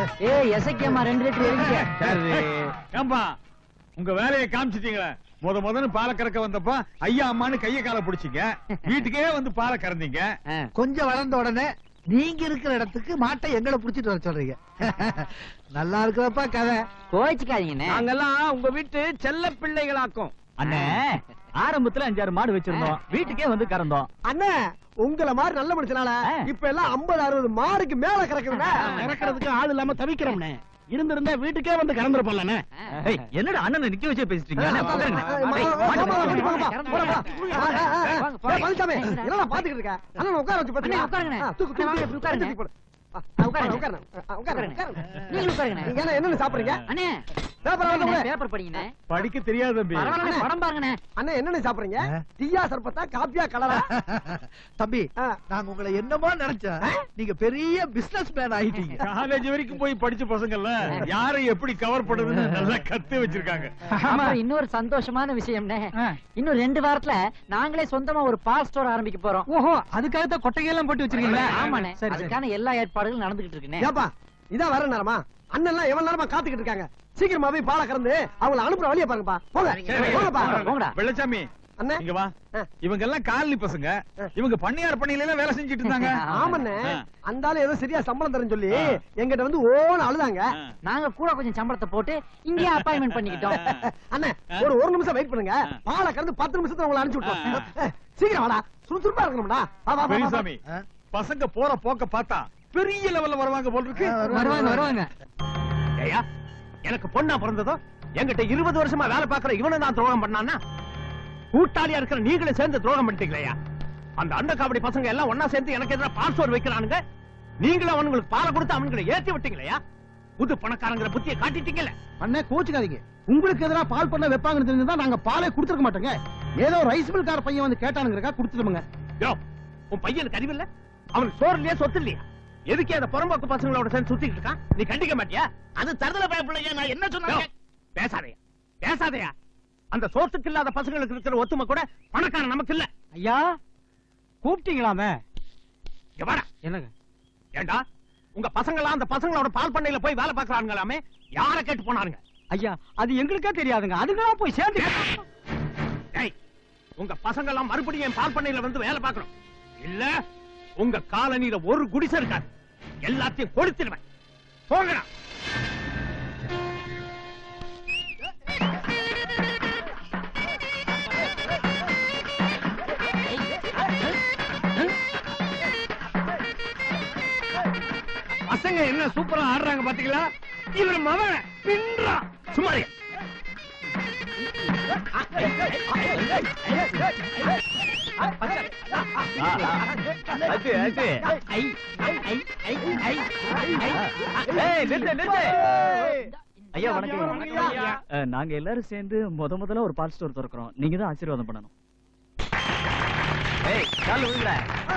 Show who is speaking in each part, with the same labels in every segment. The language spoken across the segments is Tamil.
Speaker 1: ஏய் எசக்கியம்மா ரெண்டு லிட்டர் எழுதிக்க
Speaker 2: சரி ஏம்பா உங்க வேலையை காமிச்சிட்டீங்களே முத முதன்னு பாலை கறக்க வந்தப்ப ஐயா அம்மான்னு கைய காலை பிடிச்சிங்க வீட்டுக்கே வந்து பாலை கறந்தீங்க
Speaker 3: கொஞ்சம் வளர்ந்த உடனே நீங்க இருக்கிற இடத்துக்கு மாட்டை எங்களை புடிச்சிட்டு வர சொல்றீங்க நல்லா இருக்கிறப்பா கதை
Speaker 1: கோச்சிக்காதீங்கண்ணே
Speaker 4: நாங்கெல்லாம் உங்க வீட்டு செல்ல பிள்ளைகளாக்கும்
Speaker 5: அண்ணே ஆரம்பத்துல அஞ்சாறு மாடு வச்சிருந்தோம் வீட்டுக்கே வந்து கறந்தோம்
Speaker 4: அண்ணே உங்கள மாதிரி நல்ல மனுஷனால
Speaker 5: ஆ.
Speaker 4: இப்ப எல்லாம் ஐம்பது அறுபது மாடுக்கு மேல கிடக்குதுண்ணே
Speaker 6: இறக்குறதுக்கு ஆள் இல்லாம தவிக்கிறோம்னே இருந்திருந்தா வீட்டுக்கே வந்து கறந்துருப்போம்ல
Speaker 5: ஏய், என்னடா அண்ணனை நிக்க வச்சே பேசிட்டீங்க அண்ணே, உட்காருங்க. ஏய், மாட்டு வாங்க.
Speaker 4: பழனிசாமி என்னடா பாத்துக்கிட்டு இருக்க அண்ணன் உட்கார வச்சு
Speaker 1: அண்ணே, உட்காருங்கண்ணே.
Speaker 4: ஆ, தூக்கு,
Speaker 1: அண்ணே, வாங்க,
Speaker 4: தூக்கு,
Speaker 1: உட்காருங்க.
Speaker 4: தூக்கி போடு. ஆ,
Speaker 1: உட்காருங்க.
Speaker 4: உட்காருங்க. ஆ, உட்காருங்க, உட்காருங்க.
Speaker 1: நீங்களும் உட்காருங்கண்ணே
Speaker 4: நீங்க என்ன என்னென்ன சாப்பிடுறீங்க
Speaker 1: அண்ணே
Speaker 4: பேப்பர் வந்து கூட.
Speaker 1: பேப்பர் படிங்கண்ணே
Speaker 2: படிக்க தெரியாது தம்பி
Speaker 1: பரவாயில்ல படம் பாருங்கண்ணே
Speaker 4: அண்ணன் என்னென்ன சாப்பிடுறீங்க
Speaker 3: ஆ.
Speaker 4: டீயா சர்பத்தா காப்பியா கலரா
Speaker 3: தம்பி
Speaker 4: ஆ.
Speaker 3: நாங்க உங்களை என்னமோ நினைச்சோம் நீங்க பெரிய பிசினஸ் மேன் ஆயிட்டீங்க
Speaker 2: காலேஜ் வரைக்கும் போய் படிச்ச பசங்கள்ல யாரை எப்படி கவர் பண்றதுன்னு நல்லா கத்து வச்சிருக்காங்க
Speaker 1: அப்புறம் இன்னொரு சந்தோஷமான விஷயம்னே இன்னும் ரெண்டு வாரத்துல நாங்களே சொந்தமா ஒரு பால் ஸ்டோர் ஆரம்பிக்க போறோம்
Speaker 5: ஓஹோ அதுக்காக தான் கொட்டையெல்லாம் போட்டு வச்சிருக்கீங்களா
Speaker 1: ஆமாண்ணே அதுக்கான எல்லா ஏற்பாடுகளும் நடந்துகிட்டு இருக்குண்ணே
Speaker 4: ஏப்பா இதான் வர நேரமா அண்ணன் எல்லாம் எவ்வளவு நேரமா காத்துக்கிட்டு இருக்காங்க சீக்கிரமா போய் பாலை கறந்து அவங்கள அனுப்புற வழியை பாருங்கப்பா போங்க போங்கப்பா
Speaker 1: போங்கடா.
Speaker 2: வெள்ளச்சாமி
Speaker 4: அண்ணே
Speaker 2: இங்க வா
Speaker 4: ஆ.
Speaker 2: இவங்க எல்லாம் காலனி பசங்க இவங்க பண்ணையார் பண்ணையில எல்லாம் வேலை செஞ்சுட்டு இருந்தாங்க
Speaker 4: ஆமாண்ணே
Speaker 2: ஆ.
Speaker 4: அந்த ஆளு ஏதோ சரியா சம்பளம் தரேன்னு சொல்லி
Speaker 2: ஆ.
Speaker 4: எங்கிட்ட வந்து ஓன்னு அழுதாங்க
Speaker 2: ஆ.
Speaker 1: நாங்க கூட கொஞ்சம் சம்பளத்தை போட்டு இங்கேயே அப்பாயின்மெண்ட் பண்ணிக்கிட்டோம்
Speaker 4: அண்ணே ஒரு ஒரு நிமிஷம் வெயிட் பண்ணுங்க
Speaker 2: ஆ.
Speaker 4: பாலை கறந்து பத்து நிமிஷத்துல உங்களை அனுப்பிச்சு
Speaker 2: ஆ.
Speaker 4: விட்டோம் சீக்கிரம் வாடா சுறுசுறுப்பா இருக்கணும்டா வா, வா, வா, வா, வா.
Speaker 2: பெரியசாமி
Speaker 3: ஆ.
Speaker 2: பசங்க போற போக்க பார்த்தா பெரிய லெவல்ல வருவாங்க போல இருக்கு
Speaker 3: ஆ, வருவாங்க,
Speaker 1: வருவாங்க
Speaker 6: ஐயா எனக்கு பொண்ணா பிறந்ததோ என்கிட்ட இருபது வருஷமா வேலை பாக்குற இவனை தான் துரோகம் பண்ணானா கூட்டாளியா இருக்கிற நீங்களே சேர்ந்து துரோகம் பண்ணிட்டீங்களா அந்த அண்ட காவடி பசங்க எல்லாம் ஒன்னா சேர்ந்து எனக்கு எதிராக பாஸ்வேர்ட் வைக்கிறானுங்க நீங்களும் அவனுங்களுக்கு பாலை கொடுத்து அவனுங்களை ஏத்தி விட்டீங்களா புது பணக்காரங்கிற புத்தியை காட்டிட்டீங்கல்ல
Speaker 7: அண்ணே கோச்சுக்காதீங்க உங்களுக்கு எதிரா பால் பண்ண வைப்பாங்கன்னு தெரிஞ்சிருந்தா நாங்க பாலே கொடுத்துருக்க மாட்டோங்க ஏதோ ரைஸ் மில் கார பையன் வந்து கேட்டானுங்கறக்கா கொடுத்துட்டோமுங்க
Speaker 6: யோ உன் பையனுக்கு அறிவில்ல அவனுக்கு சோறு இல்லையா சொத்து இல்லையா எதுக்கே அந்த புறம்போக்கு பசங்களோட சேர்ந்து சுத்திட்டு இருக்கான் நீ கண்டிக்க மாட்டியா
Speaker 7: அது தருதல பயப்பிள்ளையா நான் என்ன
Speaker 6: யோ,
Speaker 7: சொன்னேன்
Speaker 6: பேசாதயா பேசாதயா அந்த சோத்துக்கு இல்லாத பசங்களுக்கு இருக்கிற ஒத்துமை கூட பணக்காரன் நமக்கு இல்ல
Speaker 5: ஐயா கூப்பிட்டீங்களாமே
Speaker 6: இங்க வாடா
Speaker 5: என்னங்க
Speaker 6: ஏண்டா உங்க பசங்களா அந்த பசங்களோட பால் பண்ணையில போய் வேலை பாக்குறாங்களாமே யார கேட்டு போனாருங்க
Speaker 5: ஐயா அது எங்களுக்கே தெரியாதுங்க அதுங்களா போய் சேர்ந்து
Speaker 6: டேய் உங்க பசங்க எல்லாம் மறுபடியும் என் பால் பண்ணையில வந்து வேலை பார்க்கணும் இல்ல உங்க காலனியில ஒரு குடிசை இருக்காது எல்லாத்தையும் கொடுத்துடுவேன் போங்கடா பசங்க என்ன சூப்பரா ஆடுறாங்க பாத்தீங்களா இவர் மவன் பின்றா சும்மா இரு.
Speaker 5: அது அது ஐ ஐ ஐ ஐ ஐ ஏய் நிறுத்து நிறுத்து ஐயா வணக்கம் அஹ், நாங்க எல்லாரும் சேர்ந்து முத முதல்ல ஒரு பால் ஸ்டோர் திறக்கிறோம் நீங்க தான் ஆசீர்வாதம் பண்ணணும் ஏய் கால் விழுங்கடா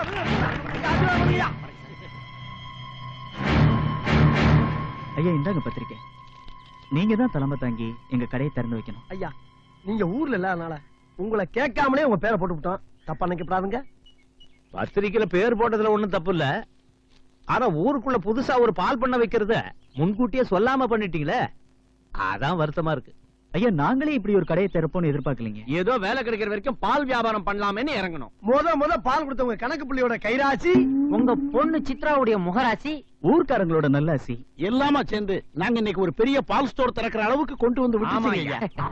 Speaker 5: ஐயா இந்தாங்க பத்திரிக்கை நீங்க தான் தலைமை தாங்கி எங்க கடையை திறந்து வைக்கணும்
Speaker 4: ஐயா நீங்க ஊர்ல இல்லாதனால உங்களை கேட்காமலே உங்க பேரை போட்டு விட்டோம் தப்பா நினைக்கப்படாதுங்க
Speaker 6: பத்திரிக்கையில பேர் போட்டதுல ஒண்ணும் தப்பு இல்ல ஆனா ஊருக்குள்ள புதுசா ஒரு பால் பண்ண வைக்கிறத முன்கூட்டியே சொல்லாம பண்ணிட்டீங்களே அதான் வருத்தமா இருக்கு
Speaker 5: ஐயா நாங்களே இப்படி ஒரு கடையை திறப்போம்னு எதிர்பார்க்கலீங்க
Speaker 6: ஏதோ வேலை கிடைக்கிற வரைக்கும் பால் வியாபாரம் பண்ணலாமேன்னு இறங்கணும்
Speaker 4: முத முத பால் கொடுத்தவங்க கணக்கு புள்ளியோட கைராசி
Speaker 1: உங்க பொண்ணு சித்ராவுடைய முகராசி
Speaker 5: ஊர்க்காரங்களோட நல்லாசி
Speaker 7: எல்லாமா சேர்ந்து நாங்க இன்னைக்கு ஒரு பெரிய பால் ஸ்டோர் திறக்கிற அளவுக்கு கொண்டு வந்து
Speaker 6: ஆமா
Speaker 7: விட்டுட்டீங்க
Speaker 6: ஐயா.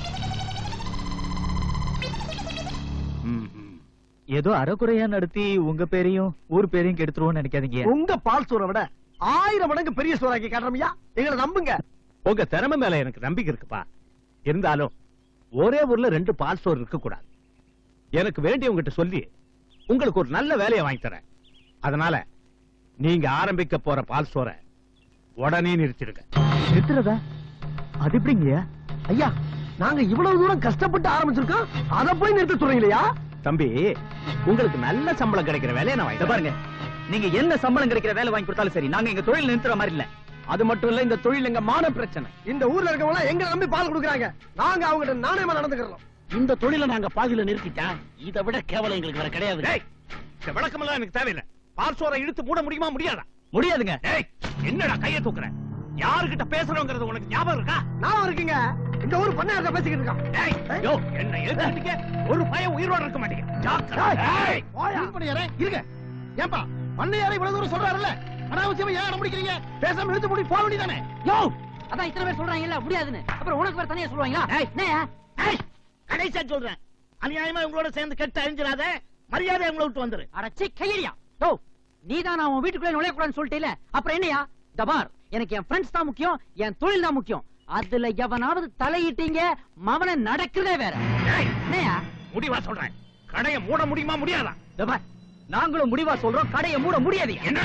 Speaker 5: ஏதோ அறக்குறையா நடத்தி உங்க பேரையும் ஊர் பேரையும் கெடுத்துருவோம்னு நினைக்காதீங்க
Speaker 4: உங்க பால் சோரை விட ஆயிரம் மடங்கு பெரிய சோறாக்கி காட்டுறோம்யா எங்களை நம்புங்க
Speaker 6: உங்க திறமை மேல எனக்கு நம்பிக்கை இருக்குப்பா இருந்தாலும் ஒரே ஊர்ல ரெண்டு பால் ஸ்டோர் இருக்க கூடாது எனக்கு வேண்டியவங்கிட்ட சொல்லி உங்களுக்கு ஒரு நல்ல வேலையை வாங்கி தரேன் அதனால நீங்க ஆரம்பிக்க போற பால் ஸ்டோரை உடனே நிறுத்திடுங்க
Speaker 5: நிறுத்துறதா அது எப்படிங்கய்யா
Speaker 4: ஐயா நாங்க இவ்வளவு தூரம் கஷ்டப்பட்டு ஆரம்பிச்சிருக்கோம் அத போய் நிறுத்த சொல்றீங்களா
Speaker 6: தம்பி உங்களுக்கு நல்ல சம்பளம் கிடைக்கிற வேலையை நான் வாங்கி
Speaker 5: இத
Speaker 6: தரேன்.
Speaker 5: பாருங்க நீங்க என்ன சம்பளம் கிடைக்கிற வேலை வாங்கி கொடுத்தாலும் சரி நாங்க எங்க தொழில் நிறுத்துற மாதிரி இல்ல
Speaker 6: அது மட்டும் இல்ல இந்த தொழில் எங்க மான பிரச்சனை
Speaker 4: இந்த ஊர்ல இருக்கவங்க எங்களை நம்பி பால் கொடுக்குறாங்க நாங்க அவங்ககிட்ட நாணயமா நடந்துக்கிறோம்
Speaker 7: இந்த தொழிலை நாங்க பாதியில நிறுத்திட்டா இதை விட கேவலம் எங்களுக்கு வேற கிடையாது
Speaker 6: டேய், இந்த விளக்கமெல்லாம் எனக்கு தேவையில்லை பால் ஸ்டோரை இழுத்து மூட முடியுமா முடியாதா
Speaker 5: முடியாதுங்க
Speaker 6: டேய் என்னடா கையை தூக்குற யாருகிட்ட பேசுறோங்கிறது உனக்கு ஞாபகம் இருக்கா
Speaker 4: நான் இருக்கீங்க இந்த ஊர் பண்ணையார்ட்ட பேசிக்கிட்டு இருக்கான்
Speaker 6: ஏய், யோ, என்ன எதிர்த்துட்டீங்க? ஒரு பையன் உயிரோட இருக்க மாட்டீங்க ஜாக்கிரதை. ஏய்,
Speaker 7: இருங்க பண்ணையாரே, இருங்க ஏன்பா பண்ணையாரே இவ்வளவு தூரம் சொல்றாருல்ல அனாவசியமா ஏன் அடம் பிடிக்கிறீங்க பேசாம இழுத்து மூடி போக வேண்டியதானே
Speaker 1: யோ அதான் இத்தனை பேர் சொல்றாங்கல்ல முடியாதுன்னு அப்புறம் உனக்கு வேற தனியா சொல்லுவாங்களா என்னய்யா?
Speaker 8: கடைசியா சொல்றேன் அநியாயமா உங்களோட சேர்ந்து கெட்டு அழிஞ்சிடாத மரியாதை உங்களை விட்டு வந்துரு
Speaker 1: அடச்சி கையடியா யோ நீதான் நான் உன் வீட்டுக்குள்ள நுழையக்கூடாதுன்னு சொல்லிட்டேல அப்புறம் என்னையா தபார் எனக்கு என் ஃப்ரெண்ட்ஸ் தான் முக்கியம் என் தொழில் தான் முக்கியம் அதுல எவனாவது தலையிட்டீங்க மவன நடக்கிறதே வேற என்னையா
Speaker 6: முடிவா சொல்றேன் கடையை மூட முடியுமா முடியாதா
Speaker 5: தபார் நாங்களும் முடிவா சொல்றோம் கடையை மூட முடியாது
Speaker 6: என்ன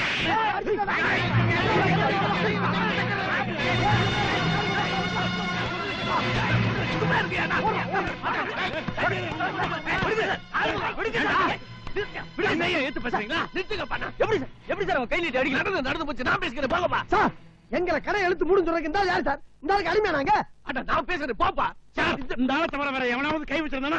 Speaker 6: என்னையா ஏத்து பேசுறீங்களா நிறுத்துங்க பண்ண
Speaker 5: எப்படி சார் எப்படி சார் அவன் கை நீட்டி அடிக்கலாம்
Speaker 6: நடந்து நடந்து போச்சு நான் பேசுகிறேன் போங்கப்பா
Speaker 4: சார் எங்களை கடை எழுத்து மூடுன்னு சொல்றதுக்கு இந்த ஆள் யாரு சார் இந்த ஆளுக்கு அடிமையா நாங்க
Speaker 6: அட நான் பேசுறேன் போப்பா சார் இந்த ஆளை தவிர வேற எவனாவது கை வச்சிருந்தானா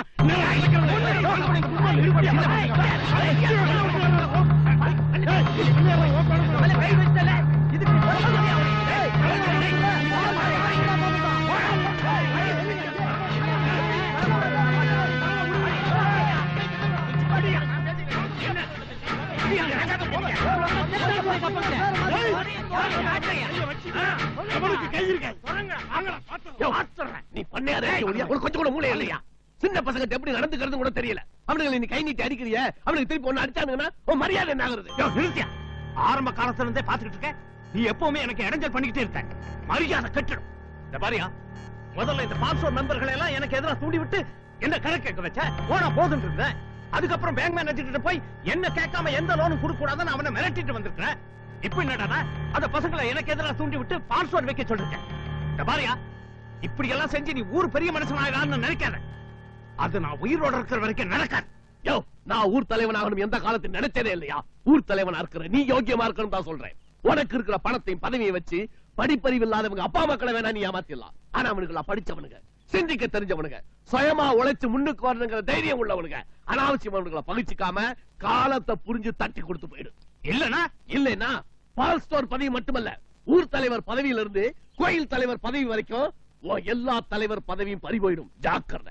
Speaker 6: நீ பண்ணையாரே உனக்கு கொஞ்சம் கூட மூளை இல்லையா சின்ன பசங்க எப்படி நடந்துக்கிறது கூட தெரியல அவனுங்களை நீ கை நீட்டி அடிக்கிறிய அவனுக்கு திருப்பி ஒண்ணு அடிச்சானுங்கன்னா உன் மரியாதை என்ன ஆகுறது யோ, நிறுத்தியா ஆரம்ப காலத்துல இருந்தே பாத்துக்கிட்டு இருக்க நீ எப்பவுமே எனக்கு இடைஞ்சல் பண்ணிக்கிட்டே இருக்க மரியாதை கட்டிடும் இந்த பாரியா முதல்ல இந்த பாஸ்போர்ட் நண்பர்களை எல்லாம் எனக்கு எதிராக தூண்டி விட்டு என்ன கணக்கு கேட்க வச்ச போனா போதும் இருந்தேன் அதுக்கப்புறம் பேங்க் மேனேஜர் போய் என்ன கேட்காம எந்த லோனும் கொடுக்க கூடாதுன்னு அவனை மிரட்டிட்டு வந்திருக்கிறேன் இப்ப என்னடா அந்த பசங்களை எனக்கு எதிராக தூண்டி விட்டு பாஸ்வேர்ட் வைக்க சொல்லிருக்கேன் இந்த பாரியா இப்படி எல்லாம் செஞ்சு நீ ஊர் பெரிய மனுஷன் ஆகலாம்னு நினைக்காத அது நான் உயிரோட இருக்கிற வரைக்கும் நடக்காது யோ நான் ஊர் தலைவன் ஆகணும் எந்த காலத்தில் நினைச்சதே இல்லையா ஊர் தலைவனா இருக்கிற நீ யோக்கியமா இருக்கணும் தான் சொல்றேன் உனக்கு இருக்கிற பணத்தையும் பதவியை வச்சு படிப்பறிவு இல்லாதவங்க அப்பா மக்களை வேணா நீ ஏமாத்திடலாம் ஆனா அவனுக்கு படிச்சவனுங்க சிந்திக்க தெரிஞ்சவனுங்க சுயமா உழைச்சு முன்னுக்கு வரணுங்கிற தைரியம் உள்ளவனுங்க அனாவசியம் அவனுங்களை பகிச்சுக்காம காலத்தை புரிஞ்சு தட்டி கொடுத்து போயிடு இல்லனா இல்லைன்னா பால் ஸ்டோர் பதவி மட்டுமல்ல ஊர் தலைவர் பதவியில இருந்து கோயில் தலைவர் பதவி வரைக்கும் உன் எல்லா தலைவர் பதவியும் பறி போயிடும் ஜாக்கிரதை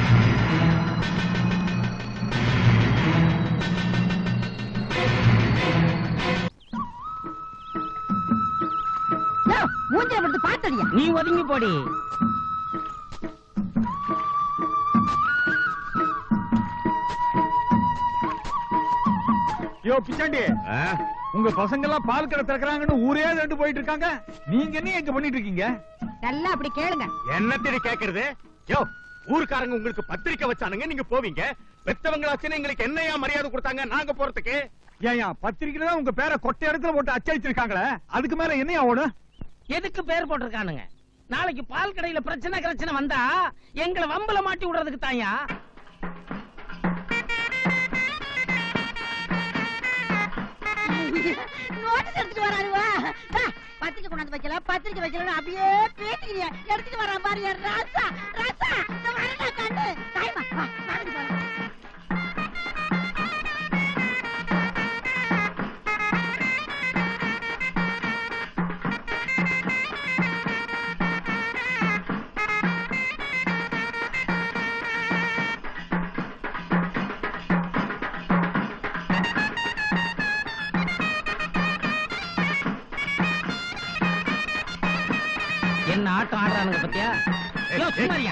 Speaker 1: மூஞ்சை படுத்து பாத்தடியா
Speaker 8: நீ ஒதுங்கி போடி
Speaker 2: யோ பிச்சாண்டி உங்க பசங்க எல்லாம் பால் கடை திறக்கறாங்கன்னு ஊரே ரெண்டு போயிட்டு இருக்காங்க நீங்க என்ன எங்க பண்ணிட்டு இருக்கீங்க
Speaker 1: நல்லா அப்படி கேளுங்க
Speaker 6: என்ன தேடி கேக்குறது யோ ஊருக்காரங்க உங்களுக்கு பத்திரிக்கை வச்சானுங்க நீங்க போவீங்க பெத்தவங்களாச்சுன்னு எங்களுக்கு என்னையா மரியாதை கொடுத்தாங்க நாங்க போறதுக்கு
Speaker 2: ஏயா பத்திரிக்கையில தான் உங்க பேரை கொட்டை இடத்துல போட்டு அச்சடிச்சிருக்காங்களே அதுக்கு மேல என்னையா ஓடும்
Speaker 8: எதுக்கு பேர் போட்டிருக்கானுங்க நாளைக்கு பால் கடையில பிரச்சனை பிரச்சனை வந்தா எங்களை வம்பல மாட்டி விடுறதுக்கு தாயா
Speaker 9: நோட்டீஸ் எடுத்துட்டு வரானுவா பத்திரிக்கை கொண்டாந்து வைக்கல பத்திரிக்கை வைக்கல அப்படியே பேசிக்கிறீங்க எடுத்துட்டு வரா பாரு என் ராசா ராசா இந்த வரடா கண்ணு தாய்மா வா வாடி போலாம்
Speaker 8: என்ன ஆட்டம் ஆடுறானுங்க பத்தியா யோ, சும்மாரியா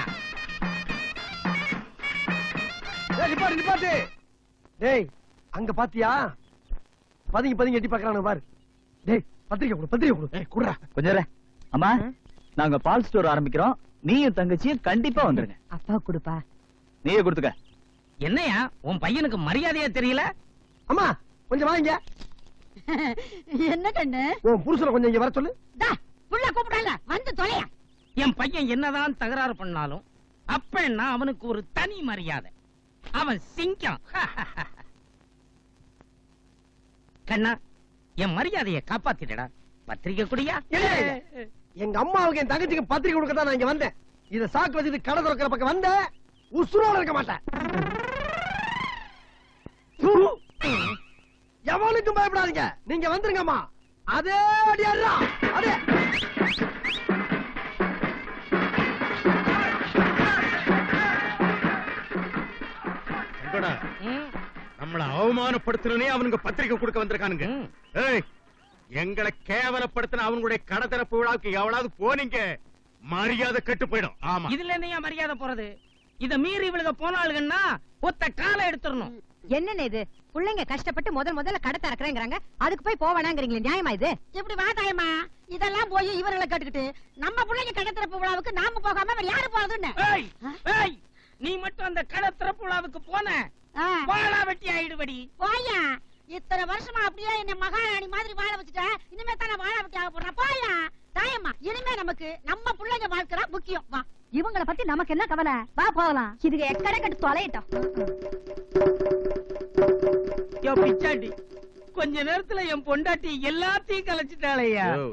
Speaker 4: ஏய், நிப்பாட்டு நிப்பாட்டு டேய் அங்க பாத்தியா பதுங்கி பதுங்கி எட்டி பாக்குறானு பாரு டேய் பத்திரிக்கை கொடு பத்திரிக்கை கொடு ஏய் குடுறா
Speaker 5: கொஞ்சம் இரு. அம்மா நாங்க பால் ஸ்டோர் ஆரம்பிக்கிறோம் நீயும் தங்கச்சியும் கண்டிப்பா வந்துருங்க
Speaker 1: அப்பா கொடுப்பா
Speaker 5: நீயே கொடுத்துக்க
Speaker 8: என்னையா உன் பையனுக்கு மரியாதையா தெரியல
Speaker 4: அம்மா கொஞ்சம் வாங்க
Speaker 9: என்ன கண்ணு
Speaker 4: உன் புருஷனை கொஞ்சம் இங்க வர சொல்லு
Speaker 9: டா புள்ள கூப்பிடல வந்து தொலையா
Speaker 8: என் பையன் என்னதான் தகராறு பண்ணாலும் அப்பன்னா அவனுக்கு ஒரு தனி மரியாதை அவன் சிங்கம் கண்ணா என் மரியாதையை காப்பாத்திட்டடா பத்திரிக்கை குடியா
Speaker 4: இல்ல, இல்ல. எங்க அம்மாவுக்கு என் தங்கச்சிக்கு பத்திரிக்கை கொடுக்க தான் நான் இங்க வந்தேன் இத சாக்கு வச்சுட்டு கடை திறக்கிற பக்கம் வந்த உசுரோட இருக்க மாட்டேன் தூ. எவனுக்கும் பயப்படாதீங்க நீங்க வந்துருங்கம்மா அதே அடியாரா
Speaker 6: சங்கடா
Speaker 8: ம்,
Speaker 6: நம்மள அவமானப்படுத்தணும்னே அவனுங்க பத்திரிக்கை கொடுக்க வந்திருக்கானுங்க
Speaker 8: ம்.
Speaker 6: ஏய் எங்களை கேவலப்படுத்தின அவங்களுடைய கடை திறப்பு விழாவுக்கு எவ்வளவு போனீங்க மரியாதை கெட்டு போயிடும் ஆமா
Speaker 8: இதுல என்னையா மரியாதை போறது இத மீறி இவளுக போனாளுங்கன்னா ஒத்த காலை எடுத்துடணும்
Speaker 9: என்னன்னு இது பிள்ளைங்க கஷ்டப்பட்டு முதல் முதல்ல கடை திறக்கிறேங்கிறாங்க அதுக்கு போய் போவேணாங்கிறீங்களே நியாயமா இது இப்படி வா தாயம்மா இதெல்லாம் போய் இவர்களை கேட்டுக்கிட்டு நம்ம பிள்ளைங்க கடை திறப்பு விழாவுக்கு நாம போகாம வேற யாரு போறதுன்னு
Speaker 8: ஏய் ஏய் நீ மட்டும் அந்த கடை திறப்பு விழாவுக்கு போன
Speaker 9: ஆ,
Speaker 8: வாழா வெட்டி ஆயிடுபடி
Speaker 9: போயா இத்தனை வருஷமா அப்படியே என்ன மகாராணி மாதிரி வாழ வச்சுட்ட இனிமே தானே வாழ விட்டு ஆக போறா போயா தாயம்மா இனிமே நமக்கு நம்ம பிள்ளைங்க வாழ்க்கை தான் முக்கியம் வா
Speaker 10: இவங்கள பத்தி நமக்கு என்ன கவலை வா போகலாம் இதுக்கு எக்கடை கட்டு தொலையிட்டோம்
Speaker 8: யோ பிச்சாண்டி கொஞ்ச நேரத்துல என் பொண்டாட்டி எல்லாத்தையும் கலைச்சிட்டாளையா
Speaker 6: ஓ,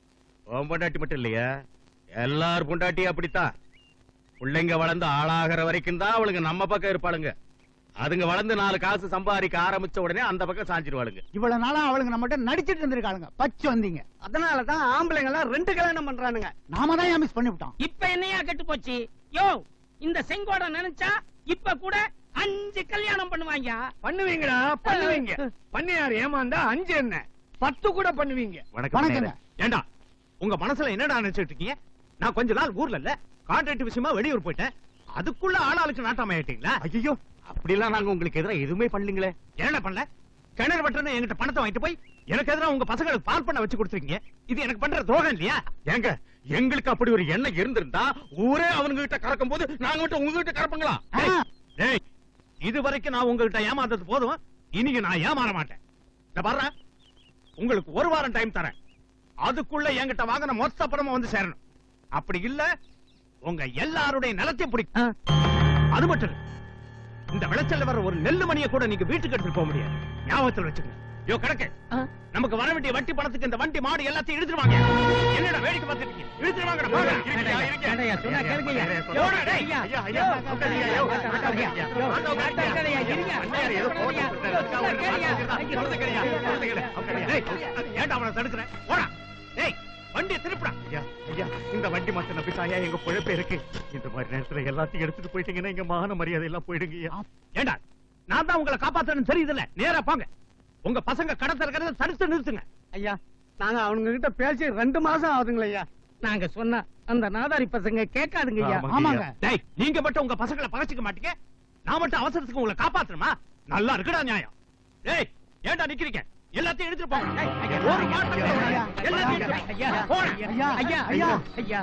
Speaker 6: உன் பொண்டாட்டி மட்டும் இல்லையா எல்லார் பொண்டாட்டியும் அப்படித்தான் பிள்ளைங்க வளர்ந்து ஆளாகிற வரைக்கும் தான் அவளுங்க நம்ம பக்கம் இருப்பாளுங்க அதுங்க வளர்ந்து நாலு காசு சம்பாதிக்க ஆரம்பிச்ச உடனே அந்த பக்கம் சாஞ்சிருவாளுங்க
Speaker 7: இவ்வளவு நாளா அவளுங்க நம்மகிட்ட நடிச்சிட்டு இருந்திருக்காளுங்க பச்சு வந்தீங்க
Speaker 4: அதனாலதான் ஆம்பளைங்க எல்லாம் ரெண்டு கல்யாணம் பண்றானுங்க
Speaker 7: நாம தான் மிஸ் பண்ணிவிட்டோம்
Speaker 8: இப்ப என்னையா கெட்டு போச்சு யோ இந்த செங்கோட நினைச்சா இப்ப கூட அஞ்சு கல்யாணம் பண்ணுவாங்க
Speaker 4: பண்ணுவீங்கடா பண்ணுவீங்க பண்ணியார் ஏமாந்தா அஞ்சு என்ன பத்து கூட பண்ணுவீங்க
Speaker 7: வணக்கங்க.
Speaker 6: ஏண்டா உங்க மனசுல என்னடா நினைச்சிட்டு இருக்கீங்க நான் கொஞ்ச நாள் ஊர்ல இல்ல கான்ட்ராக்ட் விஷயமா வெளியூர் போயிட்டேன் அதுக்குள்ள ஆளாளுக்கு நாட்டம் ஆயிட்டீங்களா ஐயோ அப்படிலாம் நாங்க உங்களுக்கு எதிரா எதுவுமே பண்ணலீங்களே என்ன பண்ணல கிணறு வெட்டுறேன்னு என்கிட்ட பணத்தை வாங்கிட்டு போய் எனக்கு எதிரா உங்க பசங்களுக்கு பால் பண்ண வச்சு கொடுத்துருக்கீங்க இது எனக்கு பண்ற துரோகம் இல்லையா ஏங்க எங்களுக்கு அப்படி ஒரு எண்ணம் இருந்திருந்தா ஊரே அவனுங்க கிட்ட கறக்கும் போது நாங்க மட்டும் உங்ககிட்ட கறப்பங்களா டேய், டேய், இது வரைக்கும் நான் உங்ககிட்ட ஏமாந்தது போதும் இன்னைக்கு நான் ஏமாற மாட்டேன் இந்த பாரு உங்களுக்கு ஒரு வாரம் டைம் தரேன் அதுக்குள்ள என்கிட்ட வாங்கின மொத்த பணமும் வந்து சேரணும் அப்படி இல்ல உங்க எல்லாருடைய நிலத்தையும் பிடிக்கும் அது மட்டும் இல்ல இந்த விளைச்சல்ல வர ஒரு நெல்லு மணியை கூட நீங்க வீட்டுக்கு எடுத்துட்டு போக முடியாது ஞாபகத்தில் வச்சுக்கங்க யோ கணக்கு நமக்கு வர வேண்டிய வட்டி பணத்துக்கு இந்த வண்டி மாடு எல்லாத்தையும் இழுத்துருவாங்க என்னடா வேடிக்கை பார்த்துட்டு இருக்கீங்க இழுத்துருவாங்க
Speaker 8: வேண்டாய்யா, வேண்டாய்யா, சொன்னா கேளுங்கய்யா. யோ, ஐயா,
Speaker 6: ஐயா ஐயா உட்காருங்க, ஐயா, உட்காருங்க, ஐயா.
Speaker 8: யோ,
Speaker 6: வாங்க, உட்காருங்க, ஐயா.
Speaker 8: உட்காருங்க, ஐயா, இருங்க.
Speaker 6: அண்ணாரு ஏதோ போட்டு கொடுத்தாரு. அதுக்காக ஒரு
Speaker 8: உட்காருங்க, ஐயா.
Speaker 6: மாட்டு கொடுத்தாரு. குழந்தைங்க, ஐயா, குழந்தைங்க, உட்காருங்க. டேய், ஏன்டா அவனை தடுக்கிறேன் போடா டேய் வண்டியை திருப்புடா ஐயா ஐயா இந்த வண்டி மத்த நம்பிட்டாயா எங்க பொழப்பே இருக்கு இந்த மாதிரி நேரத்துல எல்லாத்தையும் எடுத்துட்டு போயிட்டீங்கன்னா எங்க மான மரியாதை எல்லாம் போயிடுங்க ஐயா ஏண்டா நான் தான் உங்களை காப்பாத்தணும் தெரியுதுல்ல நேரா போங்க உங்க பசங்க கடை திறக்கிறத தடுத்து நிறுத்துங்க
Speaker 4: ஐயா நாங்க அவனுங்க கிட்ட பேசி ரெண்டு மாசம் ஆகுதுங்களா ஐயா
Speaker 8: நாங்க சொன்னா அந்த நாதாரி பசங்க கேட்காதுங்க ஐயா
Speaker 7: ஆமாங்க.
Speaker 6: டேய் நீங்க மட்டும் உங்க பசங்களை பகச்சிக்க மாட்டீங்க நான் மட்டும் அவசரத்துக்கு உங்களை காப்பாத்தணுமா நல்லா இருக்குடா நியாயம் டேய் ஏன்டா நிக்கிறீங்க எல்லாத்தையும் எடுத்துட்டு போங்க டேய், ஐயா, ஒரு மாட்டை கூட விடாதீங்க. எல்லாத்தையும் எடுத்துட்டு
Speaker 8: ஐயா,
Speaker 6: போங்க. போடா.
Speaker 8: ஐயா, ஐயா, ஐயா, ஐயா.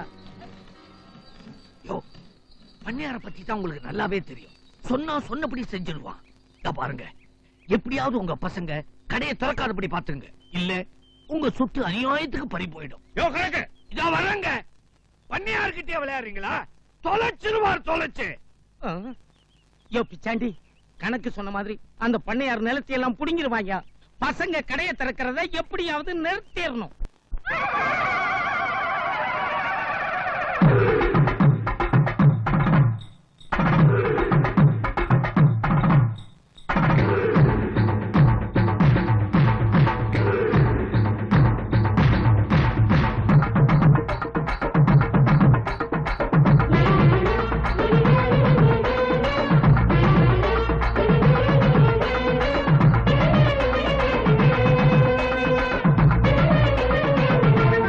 Speaker 11: யோ பண்ணையார பத்தி தான் உங்களுக்கு நல்லாவே தெரியும் சொன்னா சொன்னபடி செஞ்சிருவான் இதோ பாருங்க எப்படியாவது உங்க பசங்க கடையை திறக்காதபடி பாத்துங்க இல்ல உங்க சொத்து அநியாயத்துக்கு பறி போயிடும்
Speaker 6: யோ கணக்கு
Speaker 11: இதோ வரங்க
Speaker 6: பண்ணையார்கிட்டயே விளையாடுறீங்களா தொலைச்சிருவார் தொலைச்சு
Speaker 8: ஆ. யோ பிச்சாண்டி கணக்கு சொன்ன மாதிரி அந்த பண்ணையார் நிலத்தை எல்லாம் புடுங்கிருவாங்க பசங்க கடையை திறக்கிறத எப்படியாவது நிறுத்திடணும்
Speaker 10: ஆ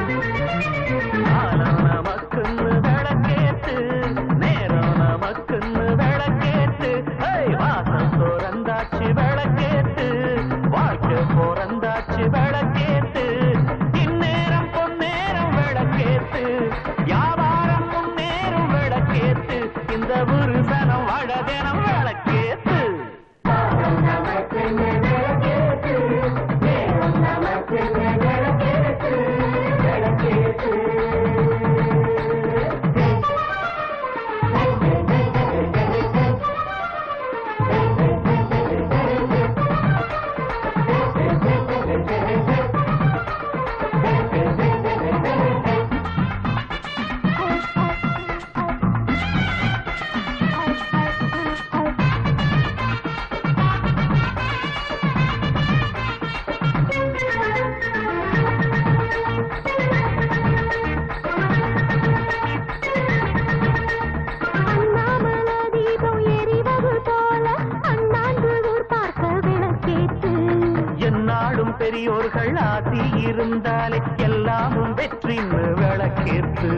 Speaker 5: வெற்றின்னு விளக்கேத்து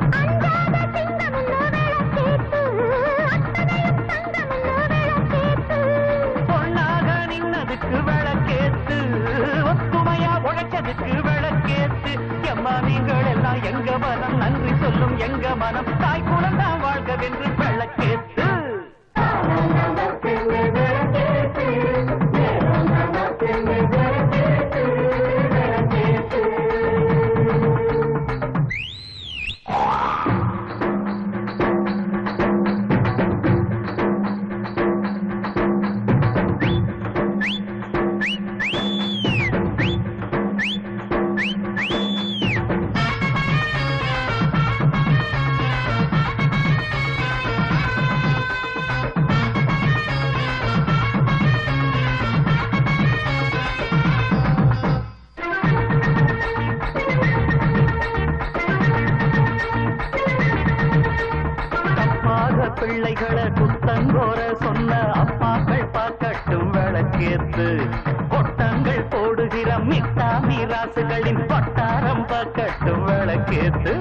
Speaker 5: பொண்ணாக நின்னதுக்கு விளக்கேத்து ஒத்துமையா உழைச்சதுக்கு விளக்கேத்து எம்மா நீங்கள் எல்லாம் எங்க மனம் நன்றி சொல்லும் எங்க மனம் தாய் குழந்தா வாழ்கவென்று விளக்கேத்து தப்பாத பிள்ளைகளை குத்தங்கோர சொன்ன அப்பாக்கள் பார்க்கட்டும் விளக்கேத்து கொட்டங்கள் போடுகிற மிட்டா மீராசுகளின் வட்டாரம் பார்க்கட்டும் விளக்கேத்து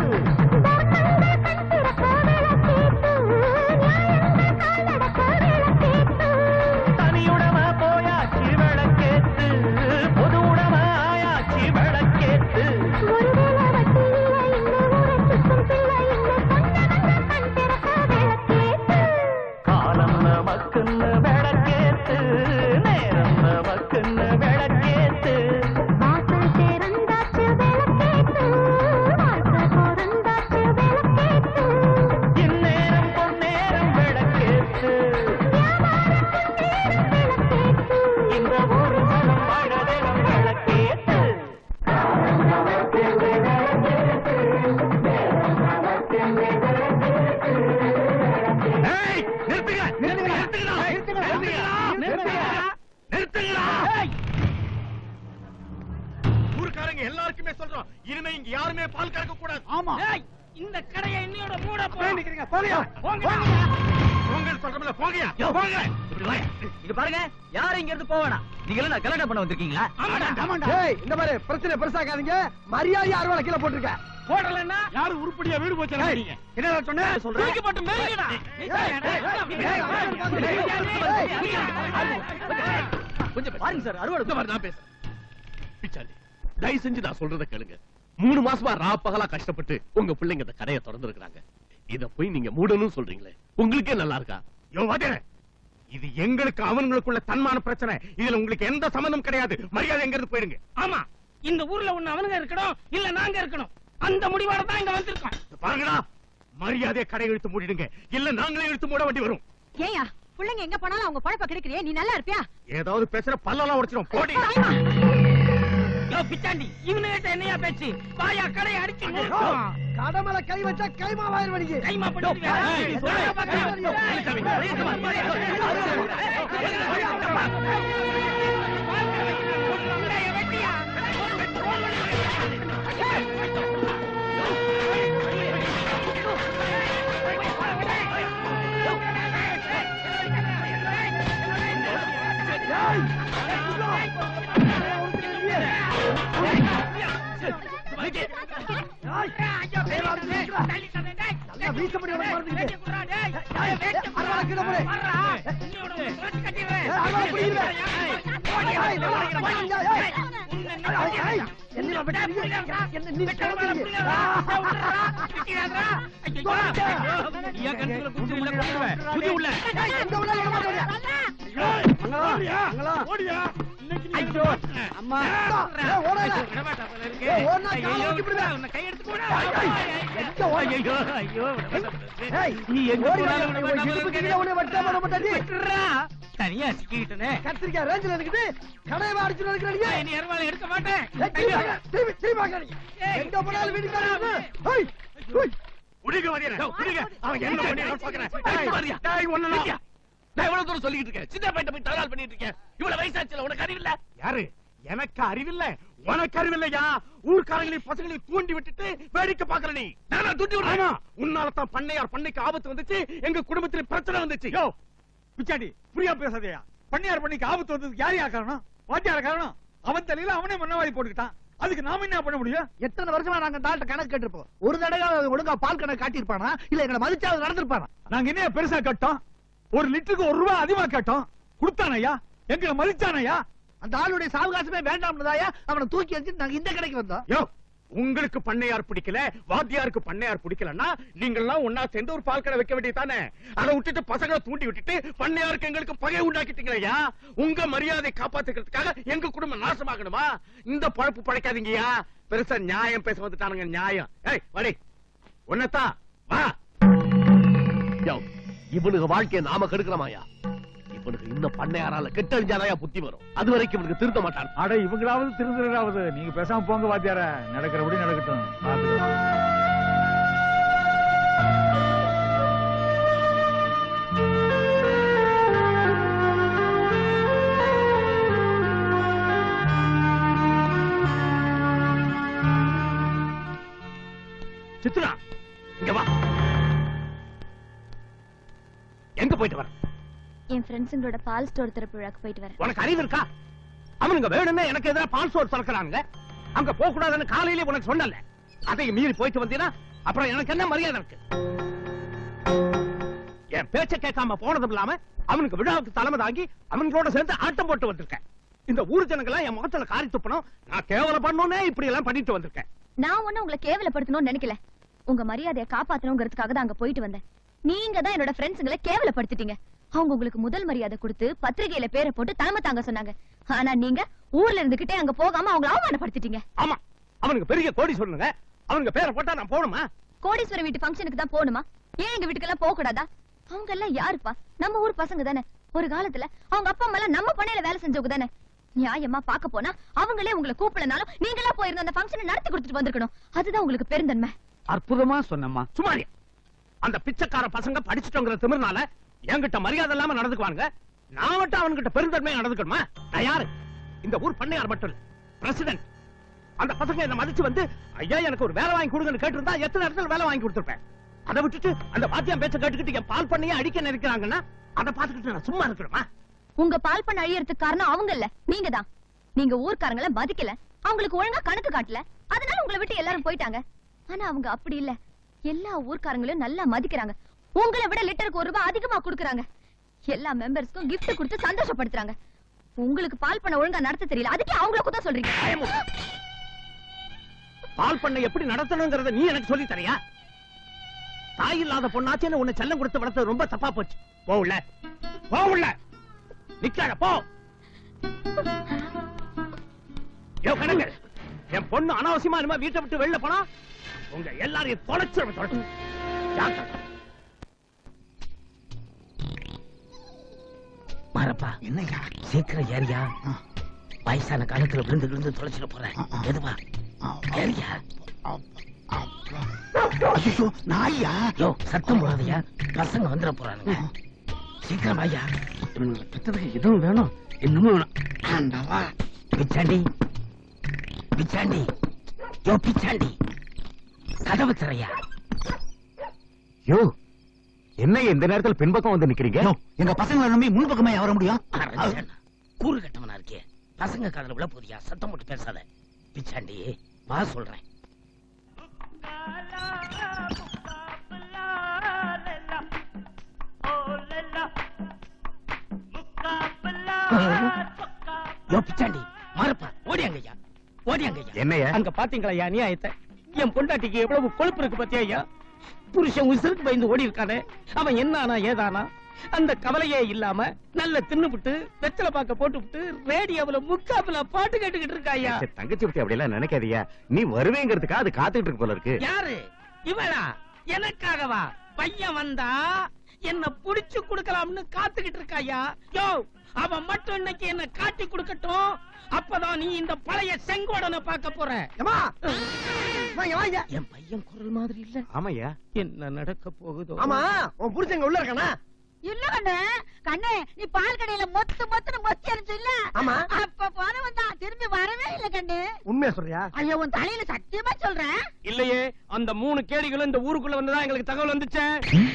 Speaker 5: தனியுடம போயாச்சு விளக்கேத்து பொது உடம ஆயாச்சு விளக்கேத்து காலம் நமக்குன்னு விளக்கேத்து நேரம் நமக்குன்னு விளக்கேத்து இந்நேரம் பொன்னேரம் விளக்கேத்து இந்த ஒரு மனம் வாழதேனம் விளக்கேத்து
Speaker 6: ஏய், நிறுத்துங்க நிறுத்துங்க நிறுத்துங்கடா நிறுத்துங்கடா நிறுத்துங்கடா ஊருக்காரங்க எல்லாருக்குமே சொல்றோம் இனிமே இங்க யாருமே பால் கறக்க கூடாது
Speaker 8: ஆமா இந்த கடையை இன்னையோட மூட
Speaker 6: நிக்கிறீங்க போங்கயா
Speaker 8: போங்க
Speaker 6: போங்க சொல்றோம்ல போங்கயா போங்க இப்படி வாயா
Speaker 5: இது பாருங்க யாரும் இங்க இருந்து போவேணா நீங்க எல்லாம் கல்யாணம் பண்ண வந்திருக்கீங்களா
Speaker 4: ஏய் இந்த மாதிரி பிரச்சனை பெருசாக்காதீங்க மரியாதை அறுவாலை கீழே போட்டுருக்க
Speaker 8: போடலன்னா
Speaker 6: யாரு உருப்படியா வீடு போச்சு
Speaker 4: என்ன சொன்ன
Speaker 8: தூக்கி போட்டு மெருகிடா
Speaker 5: கொஞ்சம் பாருங்க சார் அறுவடை
Speaker 6: இந்த மாதிரி நான் பேசுறேன் பிச்சாண்டி தயவு செஞ்சு நான் சொல்றத கேளுங்க மூணு மாசமா ரா பகலா கஷ்டப்பட்டு உங்க பிள்ளைங்க இந்த கடையை திறந்துருக்காங்க இத போய் நீங்க மூடணும் சொல்றீங்களே உங்களுக்கே நல்லா இருக்கா யோ வாதே இது எங்களுக்கு அவங்களுக்குள்ள தன்மான பிரச்சனை இதுல உங்களுக்கு எந்த சம்பந்தம் கிடையாது மரியாதை எங்க இருந்து போயிடுங்க
Speaker 8: ஆமா இந்த ஊர்ல ஒண்ணு அவனுங்க இருக்கணும் இல்ல நாங்க இருக்கணும் அந்த முடிவோட தான் இங்க வந்திருக்கோம்
Speaker 6: இத பாருங்கடா மரியாதையை கடை இழுத்து மூடிடுங்க இல்ல நாங்களே இழுத்து மூட வேண்டி வரும்
Speaker 9: ஏயா பிள்ளைங்க எங்க போனாலும் அவங்க பழப்ப கிடைக்கிறியே நீ நல்லா இருப்பியா
Speaker 6: ஏதாவது பேசுற பல்லெல்லாம் உடைச்சிடும் போடி
Speaker 8: யோ பிச்சாண்டி இவனுகிட்ட என்னையா பேச்சு வாயா கடையை அடிச்சு நொறுக்குவோம்.
Speaker 4: கடமலை கை வச்சா கைமாவாயிரம் வடிக்கு
Speaker 8: கைமா பண்ணிட்டு வேற.
Speaker 6: ஏய்,
Speaker 8: வேற பக்கம். ஏய், வெட்டியா.
Speaker 4: நல்லா வீச முடியாம மறந்துக்கிட்டு அறுவாலை கீழே போடு ஏய், அறுவாலை பிடிக்கிறேன். ஏய், நல்லா இருக்கு, வாங்கியா, ஏய். ஏய், ஏய், என்னடா வெட்டுறீங்க? என்ன நீ கிளம்புறீங்க? ஏய், எந்த உள்ள விட மாட்டேங்க. அங்களா, அங்களா. ஐயோ, அம்மா. ஏய், ஓடாத. ஏய், ஓடுனா காலை வெட்டி விடுவேன். எங்க ஓடுற? ஏய், ஓடி வா, உன் இடுப்பு கீழே உன்னை வெட்டாம விட மாட்டாடி.
Speaker 8: தனியா சிக்கிக்கிட்டனே
Speaker 4: கத்திரிக்காய் ரேஞ்சில இருக்குது கடையை அடிச்சுட்டு இருக்கிறீங்க
Speaker 8: நீ அருவாளை எடுக்க மாட்டேன்
Speaker 4: ஏய், திரும்பி பார்க்க, திரும்பி திரும்பி பார்க்காதீங்க. எங்க போனாலும் வீட்டுக்கு வராது. ஏய், ஏய்.
Speaker 6: உடிங்க வரையற உடிங்க அவன் என்ன பண்ணிடுறான்னு பாக்குறேன் டேய் டேய் ஒண்ணு நான் எவ்வளவு தூரம் சொல்லிட்டு இருக்கேன் சின்ன பையன் போய் தகராறு பண்ணிட்டு இருக்கேன் இவ்வளவு வயசாச்சுல உனக்கு அறிவில்ல யாரு எனக்கு அறிவில்ல உனக்கு அறிவில்லையா ஊர்க்காரங்களையும் பசங்களையும் தூண்டி விட்டுட்டு வேடிக்கை பாக்குற நீ நானா தூண்டி விடுறேன் உன்னால தான் பண்ணையார் பண்ணைக்கு ஆபத்து வந்துச்சு எங்க குடும்பத்துல பிரச்சனை வந்துச்சு
Speaker 2: யோ பிச்சாண்டி புரியா பேசாதயா பண்ணையார் பண்ணிக்கு ஆபத்து வந்ததுக்கு யார் யார் காரணம் வாத்தியார் காரணம் அவன் தலையில அவனே மண்ணவாதி போட்டுக்கிட்டான் அதுக்கு நாம என்ன பண்ண முடியும்
Speaker 3: எத்தனை வருஷமா நாங்க இந்த ஆள்கிட்ட கணக்கு கேட்டிருப்போம் ஒரு தடவை ஒழுங்கா பால் கணக்கு காட்டியிருப்பானா இல்ல எங்களை மதிச்சாவது நடந்திருப்பானா
Speaker 2: நாங்க என்ன பெருசா கேட்டோம் ஒரு லிட்டருக்கு ஒரு ரூபாய் அதிகமா கேட்டோம் கொடுத்தானய்யா எங்களை மதிச்சானய்யா
Speaker 3: அந்த ஆளுடைய சாவகாசமே வேண்டாம்னதாயா அவனை தூக்கி எறிஞ்சிட்டு நாங்க இந்த கடைக்கு வந்தோம்
Speaker 6: யோ உங்களுக்கு பண்ணையார் பிடிக்கல வாத்தியாருக்கு பண்ணையார் பிடிக்கலன்னா நீங்க எல்லாம் ஒன்னா சேர்ந்து ஒரு பால் கடை வைக்க வேண்டியதானே அதை விட்டுட்டு பசங்களை தூண்டி விட்டுட்டு பண்ணையாருக்கு எங்களுக்கு பகை உண்டாக்கிட்டீங்களா உங்க மரியாதை காப்பாத்துக்கிறதுக்காக எங்க குடும்பம் நாசமாகணுமா இந்த பழப்பு பழைக்காதீங்கயா பெருசா நியாயம் பேச வந்துட்டானுங்க நியாயம் ஏய் வடி உன்னத்தான் வா
Speaker 11: யோ, இவனுக்கு வாழ்க்கையை நாம கெடுக்கிறோமாயா இவனுக்கு இந்த பண்ணையாரால கெட்டறிஞ்சாதாயா புத்தி வரும் அது வரைக்கும் இவனுக்கு திருத்த மாட்டான்
Speaker 2: அட இவங்களாவது திருந்துறாவது நீங்க பேசாம போங்க வாத்தியார நடக்கிறபடி நடக்கட்டும் பாத்துக்கலாம்.
Speaker 6: சித்ரா இங்க வா எங்க போயிட்டு வர
Speaker 10: என் ஃப்ரெண்ட்ஸுங்களோட பால் ஸ்டோர் திறப்பு விழாக்கு போயிட்டு வரேன்
Speaker 6: உனக்கு அறிவு இருக்கா அவனுங்க வேணும்னே எனக்கு எதிராக பால் சோறு திறக்கிறானுங்க அங்க போக கூடாதுன்னு காலையிலே உனக்கு சொன்னல அதை மீறி போயிட்டு வந்தீங்கன்னா அப்புறம் எனக்கு என்ன மரியாதை இருக்கு என் பேச்ச கேட்காம போனதும் இல்லாம அவனுக்கு விழாவுக்கு தலைமை தாங்கி அவங்களோட சேர்ந்து ஆட்டம் போட்டு வந்திருக்கேன் இந்த ஊர் ஜனங்களா என் முகத்துல காரி துப்பணும் நான் கேவலம் பண்ணோன்னே இப்படி எல்லாம் பண்ணிட்டு வந்திருக்கேன்
Speaker 10: நான் ஒண்ணு உங்களை கேவலப்படுத்தணும்னு நினைக்கல உங்க மரியாதையை காப்பாத்தணுங்கிறதுக்காக தான் அங்க போயிட்டு வந்தேன் நீங்க தான் என்னோட ஃப்ரெண்ட்ஸுங்களை கேவலப்படுத்திட்டீங்க அவங்க உங்களுக்கு முதல் மரியாதை கொடுத்து பத்திரிகையில பேரை போட்டு தலைமை தாங்க சொன்னாங்க ஆனா நீங்க ஊர்ல இருந்துகிட்டே அங்க போகாம அவங்கள அவமானப்படுத்திட்டீங்க
Speaker 6: ஆமா அவனுக்கு பெரிய கோடி சொல்லுங்க அவனுக்கு பேரை போட்டா நான் போகணுமா
Speaker 10: கோடீஸ்வரர் வீட்டு ஃபங்க்ஷனுக்கு தான் போகணுமா ஏன் எங்க வீட்டுக்கெல்லாம் போக கூடாதா அவங்க எல்லாம் யாருப்பா நம்ம ஊர் பசங்க தானே ஒரு காலத்துல அவங்க அப்பா அம்மா எல்லாம் நம்ம பண்ணையில வேலை செஞ்சவங்க தானே நியாயமா பாக்க போனா அவங்களே உங்களை கூப்பிடனாலும் நீங்களா போயிருந்த அந்த ஃபங்க்ஷனை நடத்தி கொடுத்துட்டு வந்திருக்கணும் அதுதான் உங்களுக்கு பெருந்தன்மை
Speaker 8: அற்புதமா சொன்னம்மா
Speaker 6: சுமாரி அந்த பிச்சைக்கார பசங்க படிச்சுட்டோங்கிற திமிர்னால என்கிட்ட மரியாதை இல்லாம நடந்துக்குவானுங்க நான் மட்டும் அவன்கிட்ட பெருந்தன்மையா நடந்துக்கணுமா நான் யாரு இந்த ஊர் பண்ணையார் மட்டும் இல்ல பிரசிடென்ட் அந்த பசங்க என்ன மதிச்சு வந்து ஐயா எனக்கு ஒரு வேலை வாங்கி கொடுங்கன்னு கேட்டிருந்தா எத்தனை இடத்துல வேலை வாங்கி கொடுத்திருப்பேன் அதை விட்டுட்டு அந்த வாத்தியம் பேச்ச கேட்டுக்கிட்டு என் பால் பண்ணையே அடிக்க நினைக்கிறாங்கன்னா அதை பார்த்துக்கிட்டு நான் சும்மா இருக்கணுமா
Speaker 10: உங்க பால் பண்ண அழியறதுக்கு காரணம் அவங்க இல்ல நீங்க தான் நீங்க ஊர்க்காரங்கள மதிக்கல அவங்களுக்கு ஒழுங்கா கணக்கு காட்டல அதனால உங்களை விட்டு எல்லாரும் போயிட்டாங்க ஆனா அவங்க அப்படி இல்ல எல்லா ஊர்க்காரங்களையும் நல்லா மதிக்கிறாங்க உங்களை விட லிட்டருக்கு ஒரு ரூபாய் அதிகமா கொடுக்கறாங்க எல்லா மெம்பர்ஸ்க்கும் gift கொடுத்து சந்தோஷப்படுத்துறாங்க உங்களுக்கு பால் பண்ண ஒழுங்கா நடத்த தெரியல அதுக்கே அவங்கள குத்தம் சொல்றீங்க
Speaker 6: பால் பண்ணை எப்படி நடத்தணுங்கிறத நீ எனக்கு சொல்லி தரியா தாய் இல்லாத பொண்ணாச்சேன்னு உன்னை செல்லம் கொடுத்து வளர்த்தது ரொம்ப தப்பா போச்சு போ உள்ள போ உள்ள நிக்காத போ யோ கணக்கு என் பொண்ணு அனாவசியமா இனிமே வீட்டை விட்டு வெளில போனா உங்க எல்லாரையும் தொலைச்சு தொலைச்சு ஜாக்கிரதை
Speaker 11: மாறப்பா
Speaker 8: என்னையா
Speaker 11: சீக்கிரம் ஏறியா வயசான காலத்துல விழுந்து விழுந்து தொலைச்சிட போறேன் எதுவா ஏறியா
Speaker 8: ஐயோ நாயா
Speaker 11: யோ சத்தம் போடாதயா பசங்க வந்துட போறானுங்க சீக்கிரம் ஐயா இவனுங்களை பெற்றதுக்கு எதுவும் வேணும் இன்னமும் வேணும்
Speaker 8: ஆண்டவா
Speaker 11: பிச்சாண்டி பிச்சாண்டி யோ பிச்சாண்டி கதவு திறையா
Speaker 6: யோ என்ன இந்த நேரத்துல பின்பக்கம் வந்து நிக்கிறீங்க
Speaker 8: எங்க பசங்களை நம்பி முன்பக்கமா வர முடியும்
Speaker 11: கூறு கட்டவனா இருக்கே பசங்க காதல விழ போதியா சத்தம் போட்டு பேசாத பிச்சாண்டி வா சொல்றேன் யோ பிச்சாண்டி மாறப்பா ஓடியாங்கய்யா ஓடியாங்கய்யா
Speaker 6: என்னையா
Speaker 8: அங்க பாத்தீங்களா ஐயா அநியாயத்தை என் பொண்டாட்டிக்கு எவ்வளவு கொழுப்பு இருக்கு பத்தியா ஐயா புருஷன் உசுருக்கு பயந்து ஓடி இருக்கானே அவன் என்னானா ஏதானா அந்த கவலையே இல்லாம நல்ல தின்னுபிட்டு வெத்தலை பாக்க போட்டுவிட்டு ரேடியோவுல முக்காப்புல பாட்டு கேட்டுக்கிட்டு இருக்கா ஐயா
Speaker 6: தங்கச்சி பத்தி அப்படி எல்லாம் நினைக்காதீங்க நீ வருவேங்கிறதுக்கா அது காத்துட்டு இருக்கு போல இருக்கு
Speaker 8: யாரு இவளா எனக்காகவா பையன் வந்தா என்ன புடிச்சு கொடுக்கலாம்னு காத்துக்கிட்டு இருக்காயா யோ அவன் மட்டும் இன்னைக்கு என்ன காட்டி கொடுக்கட்டும் அப்பதான் நீ இந்த பழைய செங்கோடனை பார்க்க போற என் பையன் குரல் மாதிரி இல்ல
Speaker 6: ஆமாய்யா
Speaker 8: என்ன நடக்க போகுதோ
Speaker 3: ஆமா உன் புருஷங்க உள்ள இருக்கானா
Speaker 9: இல்ல கண்ணு கண்ணு நீ பால் கடையில மொத்து மொத்துன்னு மொத்தி அடிச்சு இல்ல
Speaker 3: ஆமா.
Speaker 9: அப்ப போனவன் தான் திரும்பி வரவே இல்ல கண்ணு
Speaker 3: உண்மையா சொல்றியா
Speaker 9: ஐயோ உன் தலையில சத்தியமா சொல்றேன்
Speaker 8: இல்லையே அந்த மூணு கேடிகளும் இந்த ஊருக்குள்ள வந்ததா எங்களுக்கு தகவல் வந்துச்சே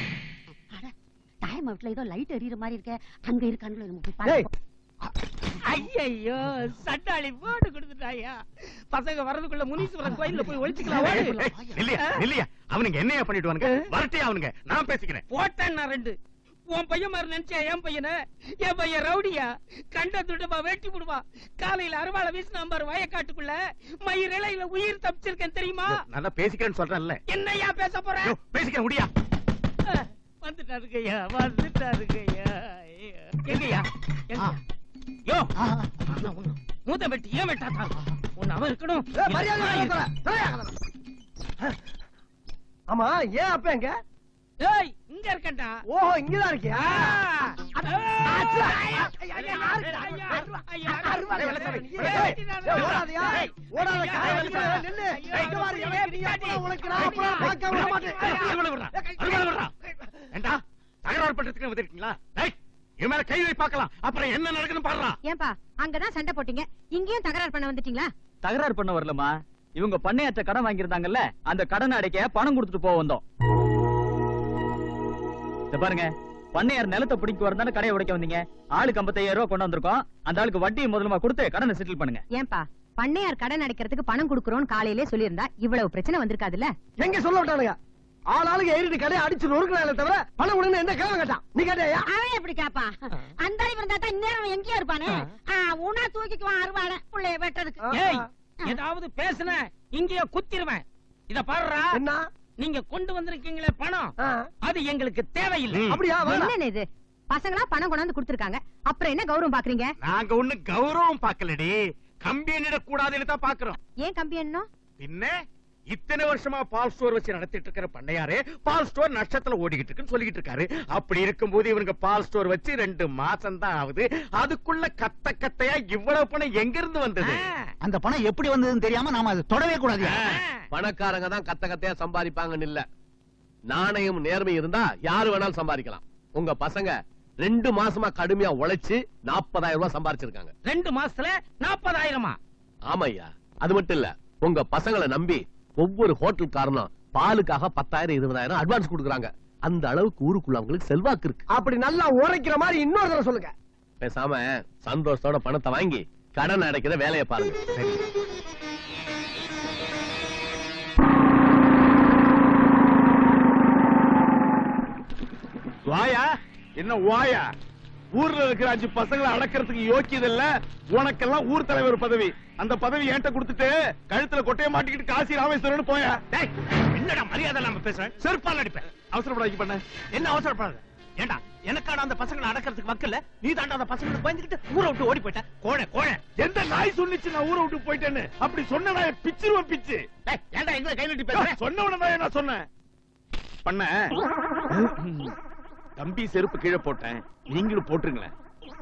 Speaker 9: தாயம்மா வீட்டுல ஏதோ லைட் எரியற மாதிரி இருக்க அங்க இருக்கானுங்களோ நம்ம போய்
Speaker 3: டேய்
Speaker 9: பாருங்க
Speaker 8: ஐயையோ சட்டாளி போட்டு கொடுத்துட்டாயா பசங்க வரதுக்குள்ள முனீஸ்வரன் கோயில்ல போய் ஒளிச்சுக்கலாம்
Speaker 6: ஏய்,
Speaker 8: ஓடு.
Speaker 6: ஏய், நில்லையா நில்லையா அவனுங்க என்னையா பண்ணிடுவானுங்க வரட்டே அவனுங்க நான் பேசிக்கிறேன்
Speaker 8: போட்டேன் நான் ரெண்டு உன் பையன் மாதிரி நினைச்சா என் பையனை என் பையன் ரவுடியா கண்ட துடுப்பா வெட்டி விடுவா காலையில அருவாளை வீசினா பாரு வயக்காட்டுக்குள்ள மயிர் இலையில உயிர் தப்பிச்சிருக்கேன் தெரியுமா
Speaker 6: நல்லா பேசிக்கிறேன்னு சொல்றேன்ல
Speaker 8: என்னையா பேச போற
Speaker 6: யோ, பேசிக்கிறேன் முடியா
Speaker 8: அஹ், வந்துட்டாருங்கய்யா வந்துட்டாருங்கய்யா ஐயா. எங்கய்யா எங்க யோ மூத்த வெட்டி ஏன் வெட்டாத்தா உன்னை அவன் இருக்கணும்
Speaker 4: ஆமா ஏன் அப்ப எங்க
Speaker 8: ஏய் இங்க இருக்கேன்டா
Speaker 4: ஓஹோ இங்கதான் இருக்கியா ஓடாதயா ஓடாத காய வலிக்கிறாங்க நில்லு இங்க வாரு, எனக்கு நீ அப்புறம் உனக்கு நான் அப்புறம் பார்க்க விட மாட்டேன்
Speaker 6: அருவாளை விடுறா, அருவாளை விடுறா. ஏண்டா தகராறு பண்றதுக்கு வந்திருக்கீங்களா டேய், இவன் மேல கை வை பார்க்கலாம் அப்புறம் என்ன நடக்குன்னு பாடுறா
Speaker 9: ஏன்பா அங்கதான் சண்டை போட்டீங்க இங்கேயும் தகராறு பண்ண வந்துட்டீங்களா
Speaker 5: தகராறு பண்ண வரலமா இவங்க பண்ணையாற்ற கடன் வாங்கியிருந்தாங்கல்ல அந்த கடன் அடைக்க பணம் கொடுத்துட்டு போக வந்தோம் இத பாருங்க பண்ணையார் நிலத்தை பிடிக்க வரதானே கடையை உடைக்க வந்தீங்க ஆளுக்கு 55000 ரூபாய் கொண்டு வந்திருக்கோம் அந்த ஆளுக்கு வட்டி முதலமா கொடுத்து கடனை செட்டில் பண்ணுங்க
Speaker 9: ஏன்பா பண்ணையார் கடன் அடைக்கிறதுக்கு பணம் கொடுக்கறோம்னு காலையிலே சொல்லியிருந்தா இவ்வளவு பிரச்சனை வந்திருக்காதுல்ல
Speaker 4: எங்க சொல்ல விட்டானுங்க ஆள் ஆளுக்கு ஏறிட்டு கடையை அடிச்சு நொறுக்கலாம்ல தவிர பணம் உடனே எந்த கிழமை கேட்டான் நீ கேட்டியா
Speaker 9: அவன் எப்படி கேப்பா அந்த அறிவு இருந்தா தான் இந்நேரம் எங்கேயோ இருப்பானே உனா தூக்கிக்குவான் அருவாளை புள்ளைய வெட்டதுக்கு
Speaker 8: ஏய் ஏதாவது பேசுன இங்கேயே குத்திருவேன் இத பாருடா
Speaker 4: என்ன
Speaker 8: நீங்க கொண்டு வந்திருக்கீங்களே பணம்
Speaker 4: ஆ.
Speaker 8: அது எங்களுக்கு தேவையில்லை
Speaker 4: அப்படியா வேணாம்.
Speaker 9: என்னன்னு இது பசங்களா பணம் கொண்டாந்து கொடுத்திருக்காங்க அப்புறம் என்ன கௌரவம் பாக்குறீங்க
Speaker 6: நாங்க ஒண்ணு கௌரவம் பார்க்கலடி கம்பி கூடாதுன்னு தான் பாக்குறோம்
Speaker 9: ஏன் கம்பி எண்ணம்
Speaker 6: பின்ன இத்தனை வருஷமா பால் ஸ்டோர் வச்சு நடத்திட்டு இருக்கிற பண்ணையாரு பால் ஸ்டோர் நஷ்டத்துல ஓடிக்கிட்டு இருக்குன்னு சொல்லிக்கிட்டு இருக்காரு அப்படி இருக்கும்போது இவனுக்கு பால் ஸ்டோர் வச்சு ரெண்டு மாசம் தான் ஆகுது அதுக்குள்ள கத்த கத்தையா இவ்வளவு பணம் எங்க இருந்து வந்தது
Speaker 3: அந்த பணம் எப்படி வந்ததுன்னு தெரியாம நாம அதை தொடவே கூடாது
Speaker 12: பணக்காரங்க தான் கத்த கத்தையா சம்பாதிப்பாங்கன்னு இல்ல நாணயம் நேர்மை இருந்தா யாரு வேணாலும் சம்பாதிக்கலாம் உங்க பசங்க ரெண்டு மாசமா கடுமையா உழைச்சு நாற்பதாயிரம் ரூபாய் சம்பாதிச்சிருக்காங்க
Speaker 8: ரெண்டு மாசத்துல நாற்பதாயிரமா
Speaker 12: ஆமையா அது மட்டும் இல்ல உங்க பசங்களை நம்பி ஒவ்வொரு ஹோட்டல் காரணம் பாலுக்காக பத்தாயிரம் இருபதாயிரம் அட்வான்ஸ் கொடுக்குறாங்க அந்த அளவுக்கு ஊருக்குள்ள அவங்களுக்கு செல்வாக்கு இருக்கு
Speaker 4: அப்படி நல்லா உரைக்கிற மாதிரி இன்னொரு தடவை சொல்லுங்க
Speaker 12: பேசாம சந்தோஷத்தோட பணத்தை வாங்கி கடன் அடைக்கிற வேலையை பாருங்க சரி
Speaker 2: வாயா என்ன வாயா ஊர்ல இருக்கிற அஞ்சு பசங்களை அடக்கிறதுக்கு யோக்கியது இல்ல உனக்கெல்லாம் ஊர் தலைவர் பதவி அந்த பதவி என்கிட்ட கொடுத்துட்டு கழுத்துல கொட்டைய மாட்டிக்கிட்டு காசி ராமேஸ்வரன் போயா
Speaker 6: டேய், என்னடா மரியாதை இல்லாம பேசுறேன் செருப்பால் அடிப்பேன்
Speaker 2: அவசரப்படாக்கி பண்ண
Speaker 6: என்ன அவசரப்படாத ஏண்டா எனக்கான அந்த பசங்களை அடக்கிறதுக்கு வக்கல்ல நீ தாண்டா அந்த பசங்களுக்கு பயந்துகிட்டு ஊரை விட்டு ஓடி போயிட்ட கோழை கோழை
Speaker 2: எந்த நாய் சொன்னிச்சு நான் ஊரை விட்டு போயிட்டேன்னு அப்படி சொன்ன நாய பிச்சிருவேன் பிச்சு
Speaker 6: டேய், ஏன்டா எங்களை கை நீட்டி
Speaker 2: ஏய்,
Speaker 6: பேசுற
Speaker 2: சொன்ன உடனே நான் சொன்னேன் பண்ண தம்பி செருப்பு கீழே போட்டேன் நீங்களும் போட்டுருங்களேன்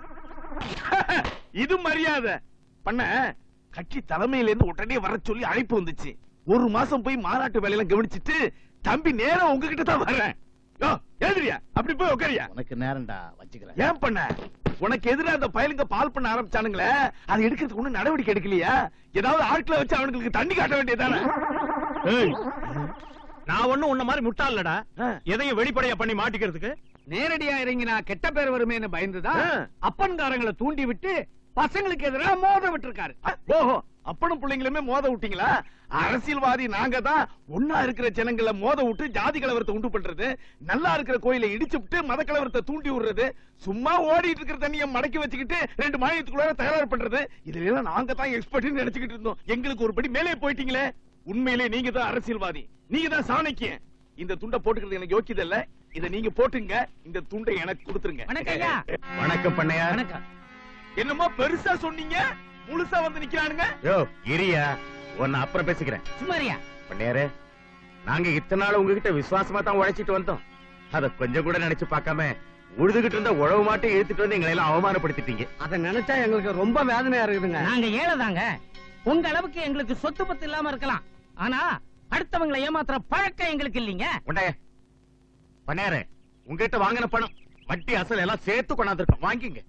Speaker 2: இது மரியாதை பண்ண கட்சி தலைமையில இருந்து உடனே வர சொல்லி அழைப்பு வந்துச்சு ஒரு மாசம் போய் மாநாட்டு வேலையெல்லாம் கவனிச்சிட்டு தம்பி நேரா உங்ககிட்ட தான் வர்றேன் யோ எழுதுறியா அப்படி போய் உட்காரியா
Speaker 3: உனக்கு நேரம்டா வச்சுக்கிறேன்
Speaker 2: ஏன் பண்ண உனக்கு எதிரா அந்த பயலுங்க பால் பண்ண ஆரம்பிச்சானுங்களே அதை எடுக்கிறதுக்கு ஒண்ணும் நடவடிக்கை எடுக்கலையா ஏதாவது ஆட்களை வச்சு அவனுங்களுக்கு தண்ணி காட்ட வேண்டியதானே
Speaker 6: ஏய், நான் ஒண்ணும் உன்ன மாதிரி முட்டாள் இல்லடா எதையும் வெளிப்படையா பண்ணி மாட்டிக்கிறதுக்கு
Speaker 11: நேரடியா இறங்கினா கெட்ட பேர் வருமேன்னு பயந்துதான்
Speaker 2: ஆ.
Speaker 11: அப்பன்காரங்களை தூண்டி விட்டு பசங்களுக்கு எதிராக மோத விட்டுருக்காரு
Speaker 2: ஓஹோ அப்பனும் பிள்ளைங்களுமே மோத விட்டீங்களா அரசியல்வாதி நாங்க தான் ஒன்னா இருக்கிற ஜனங்களை மோத விட்டு ஜாதி கலவரத்தை உண்டு பண்றது நல்லா இருக்கிற கோயிலை இடிச்சு விட்டு மத கலவரத்தை தூண்டி விடுறது சும்மா ஓடிட்டு இருக்கிற தண்ணியை மடக்கி வச்சுக்கிட்டு ரெண்டு மாநிலத்துக்குள்ள தகராறு பண்றது இதுல எல்லாம் நாங்க தான் எக்ஸ்பர்ட் நினைச்சுக்கிட்டு இருந்தோம் எங்களுக்கு ஒரு படி மேலே போயிட்டீங்களே உண்மையிலே நீங்க தான் அரசியல்வாதி நீங்க தான் சாணக்கியம் இந்த துண்டை போட்டுக்கிறது எனக்கு யோக்கியது இல்ல இத நீங்க போட்டுங்க இந்த துண்டை எனக்கு கொடுத்துருங்க
Speaker 8: வணக்கம் ஐயா.
Speaker 6: வணக்கம் பண்ணையா
Speaker 8: வணக்கம்
Speaker 2: என்னமோ பெருசா சொன்னீங்க முழுசா வந்து நிக்கிறானுங்க
Speaker 6: யோ இரியா உன்னை அப்புறம் பேசிக்கிறேன்
Speaker 8: சுமாரியா
Speaker 6: பண்ணையாரே நாங்க இத்தனை நாள் உங்ககிட்ட விசுவாசமா தான் உழைச்சிட்டு வந்தோம் அத கொஞ்சம் கூட நினைச்சு பார்க்காம உழுதுகிட்டு இருந்த உழவு மாட்டை இழுத்துட்டு வந்து எங்களை எல்லாம் அவமானப்படுத்திட்டீங்க
Speaker 11: அதை நினைச்சா எங்களுக்கு ரொம்ப வேதனையா இருக்குதுங்க
Speaker 8: நாங்க ஏழைதாங்க உங்க அளவுக்கு எங்களுக்கு சொத்து பத்து இல்லாம இருக்கலாம் ஆனா அடுத்தவங்களை ஏமாத்துற பழக்கம் எங்களுக்கு இல்லீங்க
Speaker 6: உண்டே பண்ணையாரே உங்ககிட்ட வாங்கின பணம் வட்டி அசல் எல்லாம் சேர்த்து கொண்டாந்துருக்கோம் வாங்கிங்க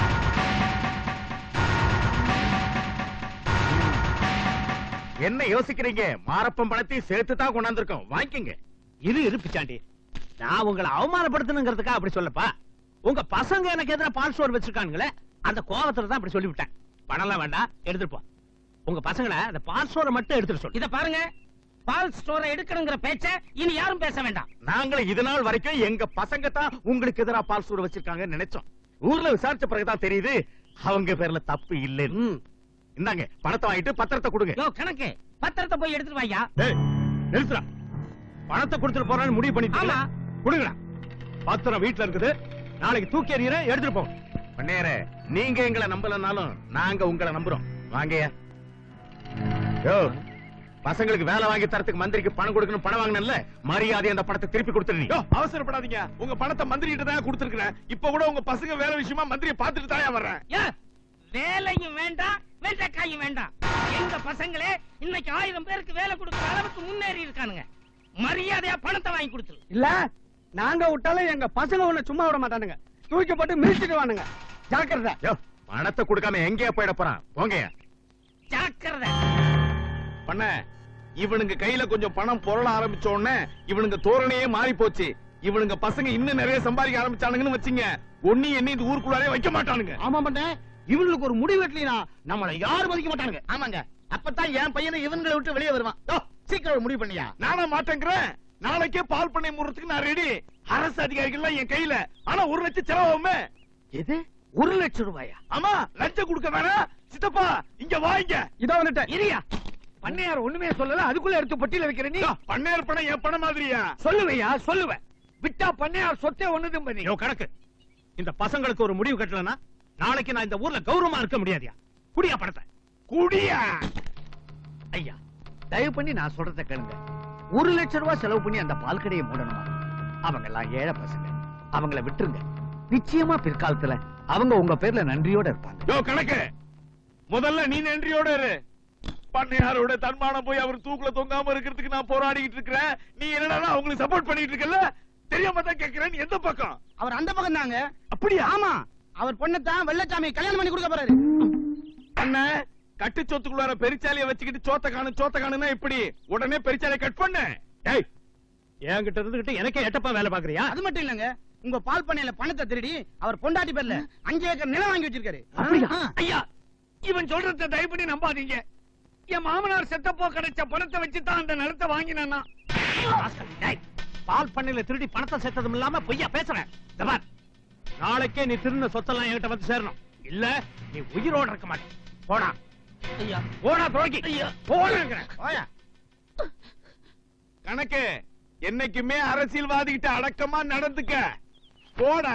Speaker 6: என்ன யோசிக்கிறீங்க மாரப்பம் பணத்தையும் சேர்த்து தான் கொண்டாந்துருக்கோம் வாங்கிங்க
Speaker 11: இது இரு பிச்சாண்டி நான் உங்களை அவமானப்படுத்தணுங்கிறதுக்காக அப்படி சொல்லப்பா உங்க பசங்க எனக்கு எதிராக பால் ஸ்டோர் வச்சிருக்கானுங்களே
Speaker 6: அந்த கோவத்துல தான் அப்படி சொல்லிவிட்டேன் பணம்லாம் வேண்டாம் எடுத்துட்டு போ உங்க பசங்களை அந்த பாஸ்போர்ட்டை மட்டும் எடுத்துட்டு சொல்லு
Speaker 8: இத பாருங்க பால் ஸ்டோரை எடுக்கணுங்கிற பேச்ச இனி யாரும் பேச வேண்டாம்
Speaker 2: நாங்களும் இது நாள் வரைக்கும் எங்க பசங்க தான் உங்களுக்கு எதிரா பால் சூடு வச்சிருக்காங்கன்னு நினைச்சோம் ஊர்ல விசாரிச்ச பிறகுதான் தெரியுது அவங்க பேர்ல தப்பு இல்லைன்னு இந்தாங்க பணத்தை வாங்கிட்டு பத்திரத்தை கொடுங்க
Speaker 8: யோ கணக்கு பத்திரத்தை போய் எடுத்துட்டு வாயா
Speaker 6: ஏய், நிறுத்துடா பணத்தை கொடுத்துட்டு போறான்னு முடிவு பண்ணிட்டு கொடுங்கடா பத்திரம் வீட்டுல இருக்குது நாளைக்கு தூக்கி எறிகிறேன் எடுத்துட்டு போங்க
Speaker 2: பண்ணேரே நீங்க எங்களை நம்பலனாலும் நாங்க உங்களை நம்புறோம் வாங்கய்யா யோ பசங்களுக்கு வேலை வாங்கி தரத்துக்கு மந்திரிக்கு பணம் கொடுக்கணும் பணம் வாங்கினல மரியாதை அந்த பணத்தை திருப்பி கொடுத்துருங்க அவசரப்படாதீங்க உங்க பணத்தை மந்திரி கிட்ட தான் கொடுத்துருக்கேன் இப்ப கூட உங்க பசங்க வேலை விஷயமா மந்திரியை பார்த்துட்டு தான் வர்றேன்
Speaker 8: யா, வேலையும் வேண்டாம் வெண்டைக்காயும் வேண்டாம் எங்க பசங்களே இன்னைக்கு ஆயிரம் பேருக்கு வேலை கொடுக்கிற அளவுக்கு முன்னேறி இருக்கானுங்க மரியாதையா பணத்தை வாங்கி கொடுத்துரு
Speaker 4: இல்ல நாங்க விட்டாலும் எங்க பசங்க உன்னை சும்மா விட மாட்டானுங்க தூக்கி போட்டு மிதிச்சிட்டு வானுங்க ஜாக்கிரதை
Speaker 2: யோ பணத்தை கொடுக்காம எங்கேயா போயிட போறான் போங்கய்யா
Speaker 8: ஜாக்கிரதை
Speaker 2: பண்ண இவனுங்க கையில கொஞ்சம் பணம் பொருள ஆரம்பிச்ச உடனே இவனுங்க தோரணையே மாறி போச்சு இவனுங்க பசங்க இன்னும் நிறைய சம்பாதிக்க ஆரம்பிச்சானுங்கன்னு வச்சுங்க ஒண்ணி என்ன இந்த ஊருக்குள்ளாரே வைக்க மாட்டானுங்க
Speaker 7: ஆமா பண்ணேன் இவங்களுக்கு ஒரு முடிவு வெட்டலினா நம்மள யாரும் மதிக்க மாட்டானுங்க
Speaker 4: ஆமாங்க அப்பதான் என் பையனை இவங்களை விட்டு வெளியே வருவான் யோ, சீக்கிரம் ஒரு முடிவு பண்ணியா
Speaker 2: நானா மாட்டேங்கிறேன் நாளைக்கே பால் பண்ணை முறதுக்கு நான் ரெடி அரசு அதிகாரிகள் என் கையில ஆனா ஒரு லட்சம் செலவாகுமே
Speaker 11: எது ஒரு லட்சம் ரூபாயா
Speaker 2: ஆமா லஞ்சம் கொடுக்க வேணாம் சித்தப்பா இங்க வாங்க
Speaker 4: இதோ வந்துட்டேன்
Speaker 11: இரியா பண்ணையார் ஒண்ணுமே சொல்லல அதுக்குள்ள எடுத்து பொட்டியில வைக்கிற நீ
Speaker 2: பண்ணையார் பணம் என் பணம் மாதிரியா
Speaker 11: சொல்லுவையா சொல்லுவேன் விட்டா பண்ணையார் சொத்தே ஒண்ணுதும் பண்ணி
Speaker 6: யோ கணக்கு இந்த பசங்களுக்கு ஒரு முடிவு கட்டலனா நாளைக்கு நான் இந்த ஊர்ல கௌரவமா இருக்க முடியாதியா குடியா பணத்தை
Speaker 2: குடியா
Speaker 11: ஐயா தயவு பண்ணி நான் சொல்றத கேளுங்க ஒரு லட்சம் ரூபாய் செலவு பண்ணி அந்த பால் கடையை மூடணுமா அவங்க எல்லாம் ஏழை பசங்க அவங்கள விட்டுருங்க நிச்சயமா பிற்காலத்துல அவங்க உங்க பேர்ல நன்றியோட இருப்பாங்க
Speaker 2: யோ கணக்கு முதல்ல நீ நன்றியோட இரு பண்ணையாரோட தன்மானம் போய் அவர் தூக்குல தொங்காம இருக்கிறதுக்கு நான் போராடிக்கிட்டு இருக்கிறேன் நீ என்னடா அவங்களுக்கு சப்போர்ட் பண்ணிட்டு இருக்கல தெரியாம தான் கேக்குறேன் நீ எந்த பக்கம்
Speaker 4: அவர் அந்த பக்கம் தாங்க
Speaker 2: அப்படியா
Speaker 4: ஆமா அவர் பொண்ணத்தான் வெள்ளச்சாமி கல்யாணம் பண்ணி கொடுக்க போறாரு
Speaker 2: அண்ணன் கட்டு சொத்துக்குள்ளார பெரிச்சாலிய வச்சுக்கிட்டு சோத்த காணு சோத்த காணுன்னா இப்படி உடனே பெரிச்சாலிய கட் பண்ணு
Speaker 6: ஏய் என்கிட்ட இருந்துகிட்டு எனக்கே எட்டப்பா வேலை பாக்குறியா
Speaker 4: அது மட்டும் இல்லங்க உங்க பால் பண்ணையில பணத்தை திருடி அவர் பொண்டாட்டி பேர்ல அஞ்சு ஏக்கர் நிலம் வாங்கி வச்சிருக்காரு ஆ.
Speaker 11: ஐயா இவன் சொல்றத தயவு பண்ணி நம்பாதீங்க என் மாமனார் செத்தப்போ கிடைச்ச பணத்தை வச்சு தான் அந்த நிலத்தை வாங்கினானா
Speaker 6: டேய், பால் பண்ணையில திருடி பணத்தை சேர்த்ததும் இல்லாம பொய்யா பேசுறேன் இந்த பார், நாளைக்கே நீ திருந்த சொத்தெல்லாம் என்கிட்ட வந்து சேரணும் இல்ல நீ உயிரோட இருக்க மாட்டே போடா
Speaker 8: ஐயா
Speaker 6: போடா துரோகி போடுங்கிறேன்
Speaker 4: போயா
Speaker 2: கணக்கு என்னைக்குமே அரசியல்வாதிகிட்ட அடக்கமா நடந்துக்க போடா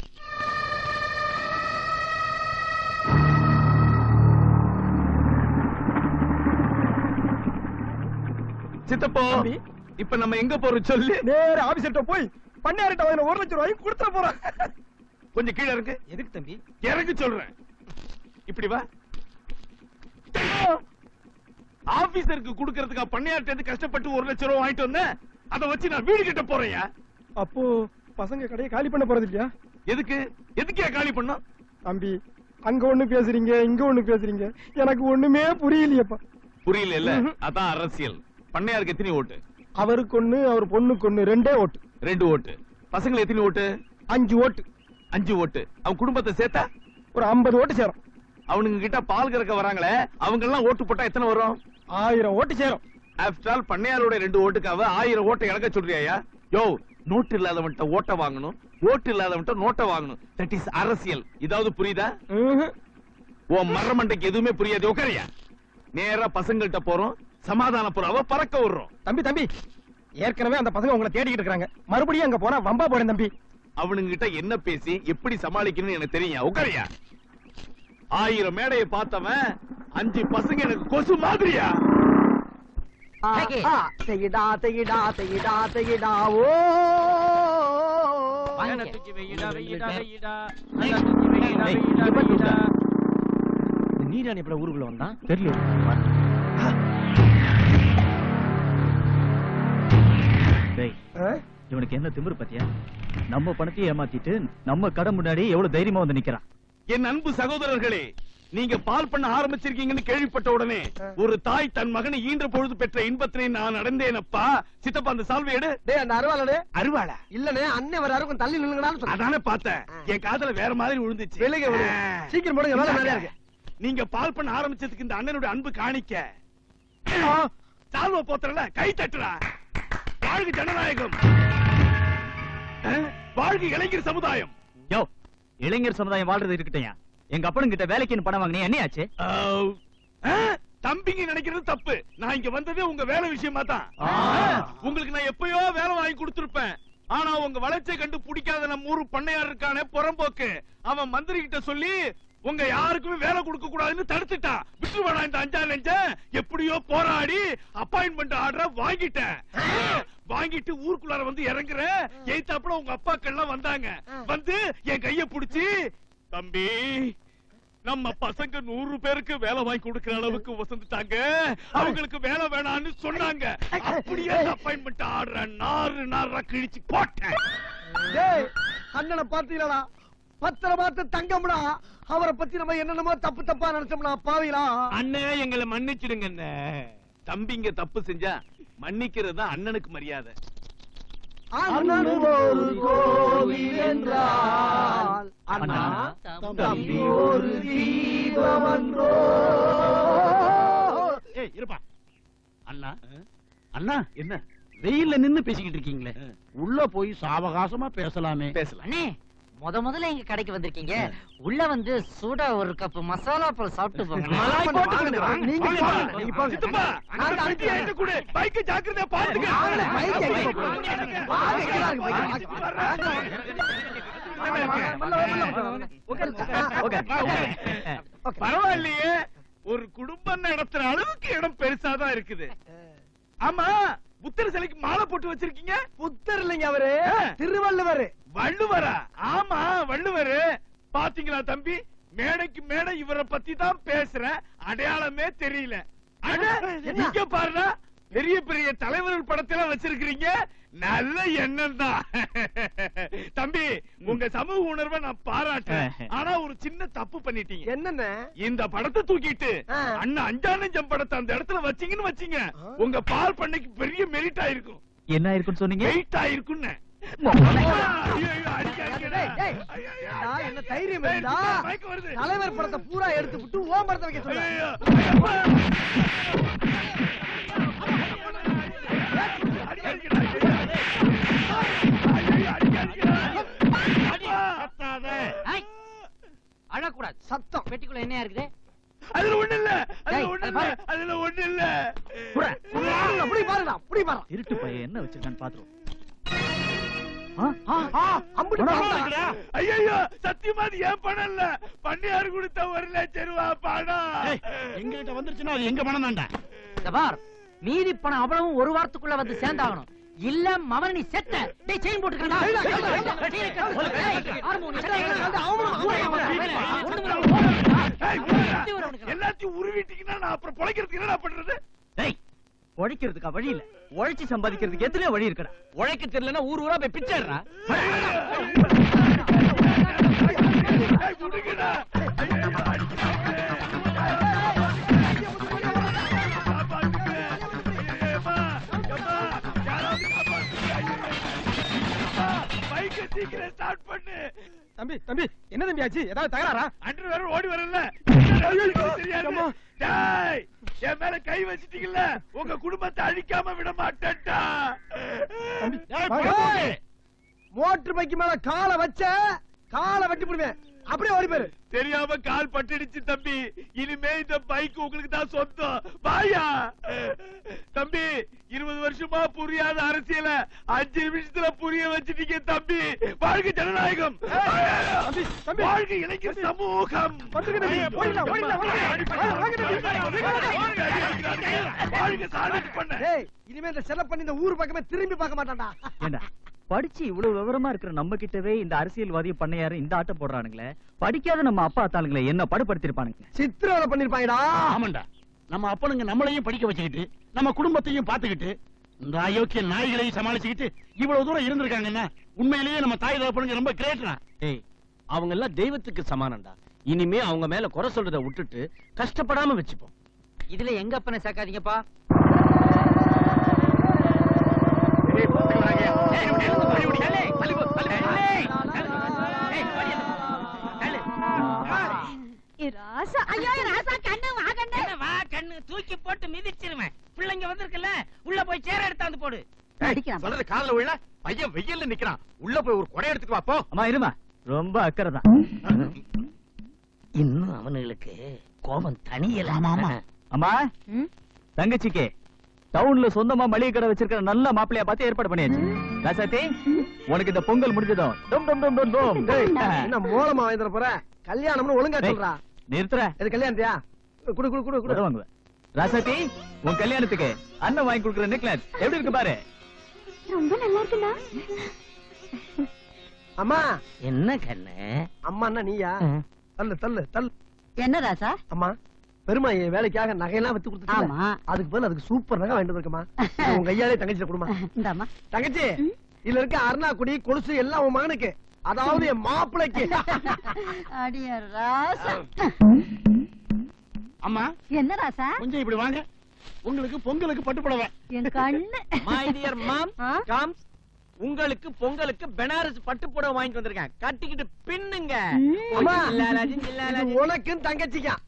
Speaker 2: சித்தப்போ இப்ப நம்ம எங்க போறோம் சொல்லு
Speaker 4: நேர ஆபீஸ்கிட்ட போய் பண்ணையார்ட்ட வாங்கின ஒரு லட்சம் ரூபாய் கொடுத்துட போறான்
Speaker 2: கொஞ்சம் கீழே இருக்கு
Speaker 4: எதுக்கு தம்பி
Speaker 2: இறங்கி சொல்றேன் இப்படி வா ஆபீசருக்கு குடுக்கறதுக்கு பண்ணையார்ட்ட இருந்து கஷ்டப்பட்டு ஒரு லட்சம் ரூபாய் வாங்கிட்டு வந்தேன் அதை வச்சு நான் வீடு கட்ட போறேன்யா
Speaker 4: அப்போ பசங்க கடையை காலி பண்ண போறது இல்லையா
Speaker 2: எதுக்கு எதுக்கே காலி பண்ணோம்
Speaker 4: தம்பி அங்க ஒண்ணு பேசுறீங்க இங்க ஒண்ணு பேசுறீங்க எனக்கு ஒண்ணுமே புரியலையப்பா
Speaker 2: புரியல இல்ல அதான் அரசியல் பண்ணையாருக்கு எத்தனை ஓட்டு
Speaker 4: அவருக்கு ஒண்ணு அவர் பொண்ணுக்கு ஒண்ணு ரெண்டே ஓட்டு
Speaker 2: ரெண்டு ஓட்டு பசங்களுக்கு எத்தனை ஓட்டு
Speaker 4: அஞ்சு ஓட்டு
Speaker 2: அஞ்சு ஓட்டு அவன் குடும்பத்தை சேர்த்தா
Speaker 4: ஒரு ஐம்பது ஓட்டு சேரும்
Speaker 2: அவனுங்க கிட்ட பால் கறக்க வராங்களே அவங்க எல்லாம் ஓட்டு போட்டா எத்தனை வரும்
Speaker 4: ஆயிரம் ஓட்டு சேரும்
Speaker 2: ஆஃப்டர் ஆல் பண்ணையாரோட ரெண்டு ஓட்டுக்காக ஆயிரம் ஓட்டை இழக்க சொல்றியா யோ நோட்டு இல்லாதவன்ட்ட ஓட்ட வாங்கணும் ஓட்டு இல்லாதவன்ட்ட நோட்டை வாங்கணும் தட் இஸ் அரசியல் இதாவது புரியுதா
Speaker 4: ம்ஹும்.
Speaker 2: உன் மரமண்டைக்கு எதுவுமே புரியாது உட்காரியா நேரா பசங்கள்ட்ட போறோம் சமாதான புறாவ பறக்க விடுறோம்
Speaker 4: தம்பி தம்பி ஏற்கனவே அந்த பசங்க உங்களை தேடிக்கிட்டு இருக்காங்க மறுபடியும் அங்க போனா வம்பா போறேன் தம்பி
Speaker 2: அவனுங்க கிட்ட என்ன பேசி எப்படி சமாளிக்கணும்னு எனக்கு தெரியும் உட்காரியா ஆயிரம் மேடையை பார்த்தவன் அஞ்சு பசங்க எனக்கு கொசு மாதிரியா
Speaker 1: செய்யடா செய்யடா செய்யடா செய்யடா ஓ
Speaker 8: தூக்கி வைடா வைடா வைடா
Speaker 6: ஏய், இங்க பாரு தூக்க. இந்த நீராணி எப்படா ஊருக்குள்ள வந்தான் தெரியல டேய் இவனுக்கு என்ன திமிரு பத்தியா நம்ம பணத்தையும் ஏமாத்திட்டு நம்ம கடை முன்னாடி எவ்வளவு தைரியமா வந்து நிக்கிறான்
Speaker 2: என் அன்பு சகோதரர்களே நீங்க பால் பண்ண ஆரம்பிச்சிருக்கீங்கன்னு கேள்விப்பட்ட உடனே ஒரு தாய் தன் மகனை ஈன்ற பொழுது பெற்ற இன்பத்தினை நான் அடைந்தேனப்பா சித்தப்பா அந்த சால்வை எடு
Speaker 7: டேய் அந்த அருவாளனே
Speaker 2: அருவாளா
Speaker 7: இல்லனே அண்ணன் வர அருக்கும் தள்ளி நில்லுங்கடான்னு சொன்னேன்
Speaker 2: அதானே பார்த்தேன் என் காதுல வேற மாதிரி விழுந்துச்சு
Speaker 7: வெளியே விடு. சீக்கிரம் போடுங்க, வேலை நிறைய இருக்கு.
Speaker 2: நீங்க பால் பண்ண ஆரம்பிச்சதுக்கு இந்த அண்ணனோட அன்பு காணிக்க சால்வ போத்துறல கை தட்டுறா வாழ்க ஜனநாயகம் அஹ், வாழ்க இளைஞர் சமுதாயம்
Speaker 5: யோ இளைஞர் சமுதாயம் வாழ்றது இருக்கட்டையா எங்க அப்பனும் கிட்ட வேலைக்குன்னு பணம் வாங்கினே என்னையாச்சு
Speaker 2: அஹ், அஹ், தம்பிங்க நினைக்கிறது தப்பு நான் இங்க வந்ததே உங்க வேலை விஷயமா தான்
Speaker 5: ஆ.
Speaker 2: உங்களுக்கு நான் எப்பயோ வேலை வாங்கி கொடுத்திருப்பேன் ஆனா உங்க வளர்ச்சியை கண்டு பிடிக்காத நம்ம ஊரு பண்ணையார் இருக்கானே புறம்போக்கு அவன் மந்திரி கிட்ட சொல்லி உங்க யாருக்குமே வேலை கொடுக்க கூடாதுன்னு தடுத்துட்டான் விட்டுருவாடா இந்த அஞ்சாறு லஞ்சம் எப்படியோ போராடி அப்பாயின்மெண்ட் ஆர்டர் வாங்கிட்டேன் வாங்கிட்டு ஊருக்குள்ளார வந்து இறங்குற எய்தாப்புல உங்க அப்பாக்கள்லாம் வந்தாங்க வந்து என் கைய புடிச்சு தம்பி நம்ம பசங்க நூறு பேருக்கு வேலை வாங்கி கொடுக்கிற அளவுக்கு வசந்துட்டாங்க அவங்களுக்கு வேலை வேணாம்னு சொன்னாங்க அப்படியே அப்பாயின்மெண்ட் ஆடுற நாறு நாரா கிழிச்சு போட்டேன்
Speaker 7: டேய் அண்ணனை பாத்தீங்களா பத்திர பார்த்து தங்கம்டா அவரை பத்தி நம்ம என்னென்னமோ தப்பு தப்பா நினைச்சோம்னா பாவிலா
Speaker 2: அண்ணே எங்களை மன்னிச்சிடுங்க அண்ணே தம்பிங்க தப்பு செஞ்சா மன்னிக்கிறது தான் அண்ணனுக்கு மரியாதை
Speaker 7: அண்ணன் ஒரு கோவில் என்றால் அண்ணா தம்பி ஒரு தீபமன்றோ
Speaker 8: ஏய் இருப்பா அண்ணா அண்ணா என்ன வெயில்ல நின்னு பேசிக்கிட்டு இருக்கீங்களே உள்ள போய் சாவகாசமா பேசலாமே
Speaker 2: பேசலாம்
Speaker 1: அண்ணே முத முதல்ல எங்க கடைக்கு வந்திருக்கீங்க உள்ள வந்து சூடா ஒரு கப் மசாலா பால் சாப்பிட்டு போங்க
Speaker 7: மலாய் போட்டுக்கிட்டு வாங்க. நீங்க போங்க, நீங்க போங்க.
Speaker 2: சித்தப்பா அந்த
Speaker 7: நான்
Speaker 2: பெட்டியை என்கிட்ட கொடு பைக்கை ஜாக்கிரதையா பாத்துக்க
Speaker 7: வாங்கண்ணே, பைக் எங்க போகுது? வாங்க, இங்க தான் இருக்கு பைக். வாங்க, வாங்க, மெல்ல வா, மெல்ல வா, வாங்க.
Speaker 5: ஓகே
Speaker 2: பரவாயில்லையே ஒரு குடும்பம் நடத்துற அளவுக்கு இடம் பெருசாதான் இருக்குது ஆமா புத்தர் சிலைக்கு மாலை போட்டு வச்சிருக்கீங்க
Speaker 7: புத்தர் இல்லைங்க அவரு
Speaker 2: ஆ.
Speaker 7: திருவள்ளுவர்
Speaker 2: வள்ளுவரா ஆமா வள்ளுவரு பாத்தீங்களா தம்பி மேடைக்கு மேடை இவரை பத்தி தான் பேசுறேன் அடையாளமே தெரியல அட,
Speaker 7: என்ன?
Speaker 2: இங்க பாருடா பெரிய பெரிய தலைவர்கள் படத்தெல்லாம் வச்சிருக்கிறீங்க நல்ல எண்ணம் தான் தம்பி உங்க சமூக உணர்வை நான் பாராட்டுறேன் ஆனா ஒரு சின்ன தப்பு பண்ணிட்டீங்க
Speaker 7: என்னென்ன
Speaker 2: இந்த படத்தை தூக்கிட்டு
Speaker 7: ஆ.
Speaker 2: அண்ணன் அஞ்சானஞ்சம் படத்தை அந்த இடத்துல வச்சீங்கன்னு வச்சீங்க உங்க பால் பண்ணைக்கு பெரிய மெரிட் ஆயிருக்கும்
Speaker 5: என்ன இருக்குன்னு சொன்னீங்க
Speaker 2: வெயிட் ஆயிருக்குன்னு ஐயோ, ஐயோ, அடிக்க, அடிக்கடா.
Speaker 7: டேய், டேய்.
Speaker 2: ஐயோ, ஐயோ.
Speaker 7: ஏண்டா, என்ன தைரியம்
Speaker 2: ஏய்,
Speaker 7: இருந்தா
Speaker 2: மயக்கம் வருது.
Speaker 7: தலைவர் படத்தை பூரா எடுத்து விட்டு ஓம் படத்தை வைக்க சொல்ல
Speaker 2: ஐயோ, ஐயப்பா. அடிக்க, அடிக்கடா, ஐயோ, அடிக்க, அடிக்கடா. அப்பா.
Speaker 1: ஐ, அழக்கூடாது
Speaker 7: சத்தம்
Speaker 1: பெட்டிக்குள்ள என்ன இருக்குது
Speaker 2: அதுல ஒண்ணு இல்ல அதுல
Speaker 1: டேய்,
Speaker 2: ஒண்ணு
Speaker 1: அது
Speaker 2: இல்ல
Speaker 1: பாரு.
Speaker 2: அதுல ஒண்ணு இல்ல
Speaker 7: பாருங்க, அப்படி பாருடா அப்படி பாரு
Speaker 5: திருட்டு பையன் என்ன வச்சிருக்கான்னு பாத்துருவோம்
Speaker 7: அம்புடி பாருடா.
Speaker 2: ஐயோ சத்தியமா அது ஏன் பணம் இல்ல பண்ணியாரு கொடுத்த ஒரு லட்சம் ரூபா பணம்
Speaker 8: எங்க கிட்ட வந்துருச்சுன்னா அது எங்க பணம் தான்டா
Speaker 1: இந்த பார் மீதி பணம் அவ்வளவும் ஒரு வாரத்துக்குள்ள வந்து சேர்ந்தாகணும் இல்ல மவன நீ செத்த டேய் செயின் போட்டுக்கடா
Speaker 7: கையில, கையில, கையில.
Speaker 2: ஏய், விடுடா. எல்லாத்தையும் உருவிட்டீங்கன்னா நான் அப்புறம் பொழைக்கிறதுக்கு என்னடா பண்றது
Speaker 5: டேய் உழைக்கிறதுக்கா வழி இல்ல உழைச்சு சம்பாதிக்கிறதுக்கு எத்தனையோ வழி இருக்குடா
Speaker 8: உழைக்க தெரியலன்னா ஊர் ஊரா போய் பிச்சைடுறா
Speaker 2: ஏய், விடுங்கடா. ஐயோ, அடிக்கிறாங்க. காப்பாத்துங்க. ஐயோ, அம்மா, அம்மா, யாராவது காப்பாத்துங்க. ஐயோ. அம்மா, பைக்கை சீக்கிரம் ஸ்டார்ட் பண்ணு
Speaker 7: தம்பி தம்பி என்ன தம்பி ஆச்சு ஏதாவது தகராறா
Speaker 2: அன்று வேற ஓடி வரல தெரியாது டேய், என் மேல கை வச்சிட்டீங்கல்ல உங்க குடும்பத்தை அழிக்காம விட மாட்டேன்டா
Speaker 7: மோட்டர் பைக்கு மேல காலை வச்ச காலை வெட்டி போடுவேன் அப்படியே ஓடி போயிரு
Speaker 2: தெரியாம கால் பட்டுடுச்சு தம்பி இனிமே இந்த பைக் உங்களுக்கு தான் சொந்தம் வாயா தம்பி இருபது வருஷமா புரியாத அரசியல அஞ்சு நிமிஷத்துல புரிய வச்சிட்டீங்க தம்பி வாழ்க ஜனநாயகம் வாழ்க இளைஞர் சமூகம்
Speaker 7: வந்துருங்க தம்பி. ஓடிடலாம், ஓடிடலாம், ஓடிடலாம். வாங்க தம்பி.
Speaker 2: வாழ்க சாதனை பண்ண
Speaker 7: டேய் இனிமே இந்த செலவு பண்ணி இந்த ஊர் பக்கமே திரும்பி பார்க்க மாட்டான்டா
Speaker 5: ஏண்டா படிச்சு இவ்வளவு விவரமா இருக்கிற நம்ம கிட்டவே இந்த அரசியல்வாதி பண்ணையாரு இந்த ஆட்டம் போடுறானுங்களே படிக்காத நம்ம அப்பா அத்தாளுங்களே என்ன படுபடுத்திருப்பானுங்க
Speaker 7: சித்திரவதை பண்ணிருப்பாங்கடா
Speaker 8: ஆமாண்டா நம்ம அப்பனுங்க நம்மளையும் படிக்க வச்சுக்கிட்டு நம்ம குடும்பத்தையும் பாத்துக்கிட்டு இந்த அயோக்கிய நாய்களையும் சமாளிச்சுக்கிட்டு இவ்வளவு தூரம் இருந்திருக்காங்கன்னா உண்மையிலேயே நம்ம தாய் தகப்பனுங்க ரொம்ப கிரேட்ரா
Speaker 6: ஏய் அவங்க எல்லாம் தெய்வத்துக்கு சமானம்டா
Speaker 11: இனிமே அவங்க மேல குறை சொல்றதை விட்டுட்டு கஷ்டப்படாம வச்சுப்போம்
Speaker 1: இதுல எங்க அப்பனை சேர்க்காதீங்கப்பா
Speaker 10: ராசா
Speaker 9: ஐயோ ராசா கண்ணு வா கண்ணு
Speaker 8: என்ன வா கண்ணு தூக்கி போட்டு மிதிச்சிருவேன் பிள்ளைங்க வந்திருக்குல்ல உள்ள போய் சேர எடுத்தாந்து போடு
Speaker 9: அடிக்கிறான்
Speaker 2: சொல்றது காதுல விழ பையன் வெயில்ல நிக்கிறான் உள்ள போய் ஒரு கொடை எடுத்துட்டு வா போ
Speaker 5: அம்மா இருமா ரொம்ப அக்கறை தான்
Speaker 11: இன்னும் அவனுங்களுக்கு கோபம் தனியல
Speaker 5: அம்மா
Speaker 9: ம்?
Speaker 5: தங்கச்சிக்கு டவுன்ல சொந்தமா மளிகை கடை வச்சிருக்கிற நல்ல மாப்பிள்ளைய பார்த்து ஏற்பாடு பண்ணியாச்சு ராசாத்தி உனக்கு இந்த பொங்கல் முடிஞ்சதும் டும் டும் டும் டும் டும்
Speaker 7: டேய், என்ன மூலமா வாங்கிட்டு போற கல்யாணம்னு ஒழுங்கா
Speaker 5: டேய்,
Speaker 7: சொல்றா
Speaker 5: நிறுத்துற
Speaker 7: இது கல்யாணத்தியா குடு குடு குடு குடு
Speaker 5: வருவாங்க ராசாத்தி உன் கல்யாணத்துக்கு அண்ணன் வாங்கி கொடுக்குற நெக்லஸ் எப்படி இருக்கு பாரு
Speaker 10: ரொம்ப நல்லா இருக்குண்ணா
Speaker 7: அம்மா
Speaker 11: என்ன கண்ணு
Speaker 7: அம்மா நீயா தள்ளு தள்ளு தள்ளு
Speaker 9: என்ன ராசா
Speaker 7: அம்மா பெருமாள் என் வேலைக்காக நகையெல்லாம் வித்து கொடுத்துட்டு
Speaker 9: ஆமா
Speaker 7: அதுக்கு பதில் அதுக்கு சூப்பர் நகை வாங்கிட்டு இருக்கமா உங்க கையாலே தங்கச்சி கொடுமா
Speaker 9: இந்தாம்மா
Speaker 7: தங்கச்சி இதுல இருக்க அருணா குடி கொலுசு எல்லாம் உன் மகனுக்கு அதாவது என் மாப்பிளைக்கு
Speaker 9: அடிய ராசா
Speaker 2: அம்மா
Speaker 9: என்ன ராசா
Speaker 2: கொஞ்சம் இப்படி வாங்க உங்களுக்கு பொங்கலுக்கு பட்டு புடவை
Speaker 9: என் கண்ணு
Speaker 11: மை டியர் மாம்
Speaker 9: ஆ?
Speaker 11: காம்ஸ் உங்களுக்கு பொங்கலுக்கு பெனாரஸ் பட்டு புடவை வாங்கிட்டு வந்திருக்கேன் கட்டிக்கிட்டு பின்னுங்க
Speaker 7: அம்மா,
Speaker 11: ஜில்லாலாஜி,
Speaker 7: இது
Speaker 11: ஜில்லாலாஜி.
Speaker 7: உனக்கும் தங்கச்சிக்கா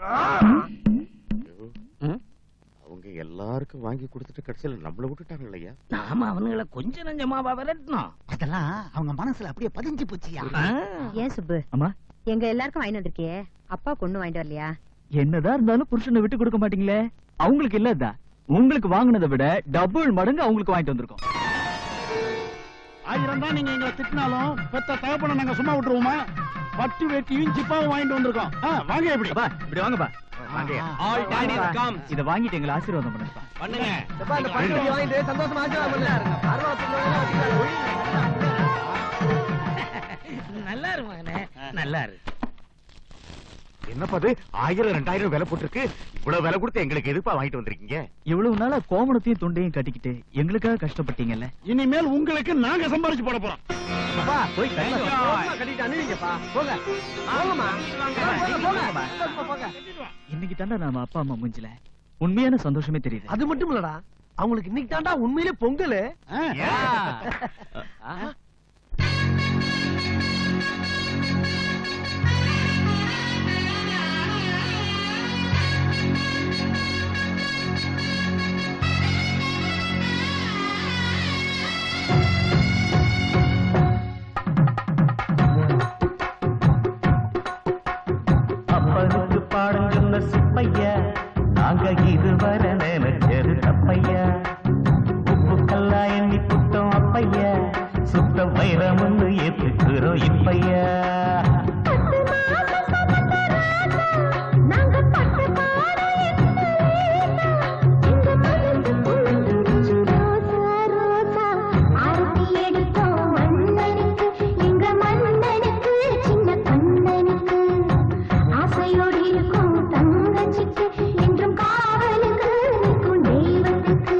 Speaker 13: அவங்க எல்லாருக்கும் வாங்கி கொடுத்துட்டு கடைசியில நம்மள விட்டுட்டாங்க இல்லையா
Speaker 11: நாம அவனுங்களை கொஞ்சம் நஞ்சமாவா விரட்டணும்
Speaker 3: அதெல்லாம் அவங்க மனசுல அப்படியே பதிஞ்சு போச்சியா
Speaker 9: ஏன் சுப்பு
Speaker 5: அம்மா
Speaker 9: எங்க எல்லாருக்கும் வாங்கிட்டு வந்திருக்கியே அப்பா கொண்டு வாங்கிட்டு வரலையா
Speaker 5: என்னதான் இருந்தாலும் புருஷனை விட்டு கொடுக்க மாட்டீங்களே அவங்களுக்கு இல்லதா உங்களுக்கு வாங்குனதை விட டபுள் மடங்கு அவங்களுக்கு வாங்கிட்டு வந்திருக்கோம்
Speaker 2: ஆயிரம் தான் நீங்க எங்களை திட்டினாலும் பெத்த தகப்பன நாங்க சும்மா விட்டுருவோமா பட்டு வேட்டியும் சிப்பாவும் வாங்கிட்டு வந்திருக்கோம் ஆ, வாங்க எப்படி
Speaker 5: அப்பா இப்படி வாங்கப்பா
Speaker 11: All daddies comes.
Speaker 5: இத வாங்கிட்டு எங்களை ஆசீர்வாதம் பண்ணுப்பா
Speaker 11: பண்ணுங்க
Speaker 7: எப்பா, இந்த பட்டு துணி வாங்கிட்டு சந்தோஷமா ஆசீர்வாதம் பண்ணு. அருணா பொண்ணு
Speaker 8: நல்லா இரு மகனே நல்லா இரு
Speaker 13: என்னப்பா அது ஆயிரம் ரெண்டாயிரம் விலை போட்டிருக்கு இவ்வளவு விலை கொடுத்து எங்களுக்கு எதுப்பா வாங்கிட்டு வந்திருக்கீங்க
Speaker 5: இவ்வளவு நாளா கோமணத்தையும் தொண்டையும் கட்டிக்கிட்டு எங்களுக்காக கஷ்டப்பட்டீங்கல்ல
Speaker 2: இனிமேல் உங்களுக்கு நாங்க சம்பாரிச்சு போட போறோம்
Speaker 7: அப்பா,
Speaker 5: போய் கட்டி வா.
Speaker 7: சந்தோஷமா கட்டிட்டு அணிவிங்கப்பா. போங்க. போங்கம்மா. போங்க, போங்க. சந்தோஷமா போங்க.
Speaker 5: இன்னைக்கு தாண்டா நாம அப்பா அம்மா மூஞ்சில உண்மையான சந்தோஷமே தெரியுது
Speaker 7: அது மட்டும் இல்லடா அவங்களுக்கு இன்னைக்கு தாண்டா உண்மையிலே பொங்கல்
Speaker 14: அப்பனுக்கு பாடம் சொன்ன சுப்பையா நாங்க இதுவரை நினைச்சது தப்பையா உப்பு கல்லா எண்ணி புட்டோம் அப்பையா சுத்த வைரம்னு ஏத்துக்கிறோம் இப்பையா
Speaker 10: என்றும் காவலுக்கு நிற்கும் தெய்வத்துக்கு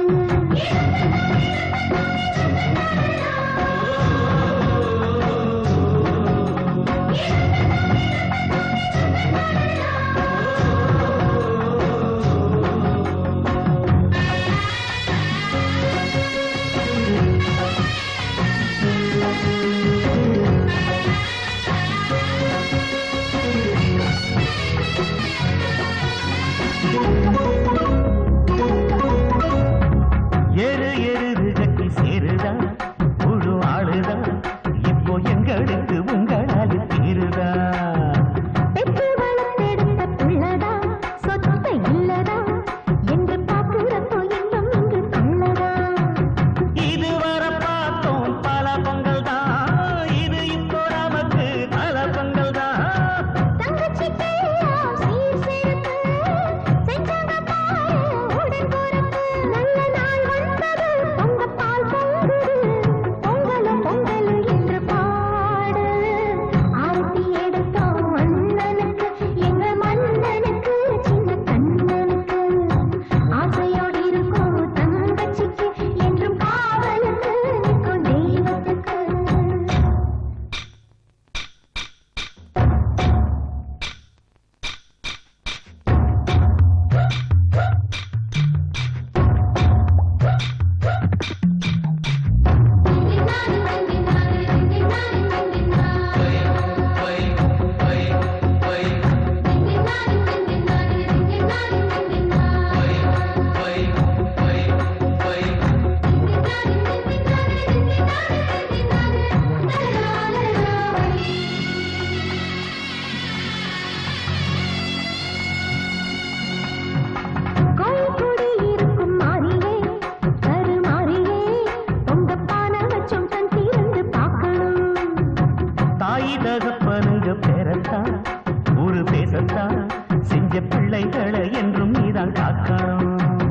Speaker 14: தகப்பனுங்க பெறத்தான் ஊரு பேசத்தான் செஞ்ச பிள்ளைகளை என்றும் நீதான் காக்கணும்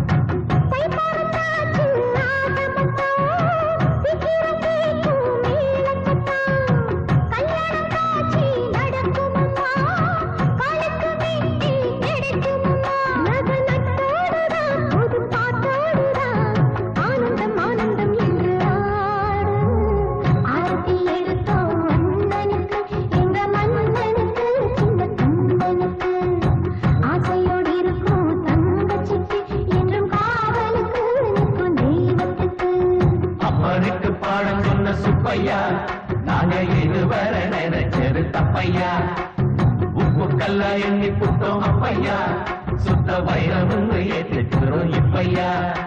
Speaker 15: ஆசையோடு இருக்கும் தங்கச்சிக்கு என்றும் காவலுக்கு நிற்கும் தெய்வத்துக்கு
Speaker 14: அப்பனுக்கு பாடம் சொன்ன சுப்பையா நாங்க இதுவரை நினைச்சது தப்பையா உப்பு கல்லா எண்ணி புட்டோம் அப்பையா சுத்த வைரம் ஏற்றுக்கிறோம் இப்பையா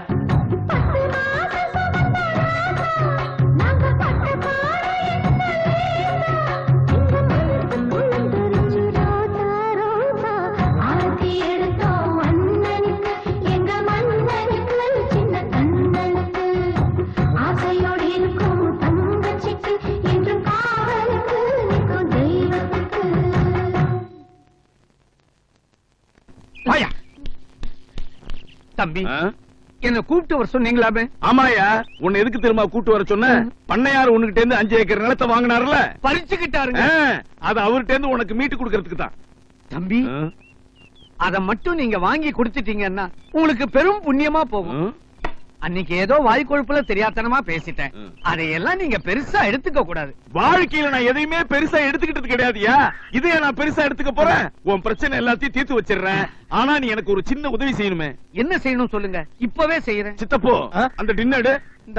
Speaker 15: ஆரத்தி எடுத்தோம் அண்ணனுக்கு எங்க மன்னனுக்கு சின்ன கண்ணனுக்கு ஆசையோடு இருக்கும் தங்கச்சிக்கு என்றும் காவலுக்கு நிற்கும் தெய்வத்துக்கு
Speaker 11: வாயா தம்பி என்ன கூப்பிட்டு வர சொன்னீங்களாமே
Speaker 2: ஆமாயா உன்னை எதுக்கு திரும்ப கூட்டு வர சொன்ன பண்ணையார் உன்கிட்ட இருந்து அஞ்சு ஏக்கர் நிலத்தை வாங்கினார்ல
Speaker 11: பறிச்சுக்கிட்டாருங்க
Speaker 2: அது அவர்கிட்ட இருந்து உனக்கு மீட்டு கொடுக்கறதுக்கு தான்
Speaker 11: தம்பி அத மட்டும் நீங்க வாங்கி கொடுத்துட்டீங்கன்னா உங்களுக்கு பெரும் புண்ணியமா போகும் அன்னைக்கு ஏதோ வாய்க்கொழுப்புல தெரியாத்தனமா பேசிட்டேன் அதையெல்லாம் நீங்க பெருசா எடுத்துக்க கூடாது
Speaker 2: வாழ்க்கையில நான் எதையுமே பெருசா எடுத்துக்கிட்டது கிடையாதுயா இதைய நான் பெருசா எடுத்துக்க போறேன் உன் பிரச்சனை எல்லாத்தையும் தீர்த்து வச்சிடுறேன் ஆனா நீ எனக்கு ஒரு சின்ன உதவி செய்யணுமே
Speaker 11: என்ன செய்யணும் சொல்லுங்க இப்பவே செய்யறேன்
Speaker 2: சித்தப்போ அந்த டின்னடு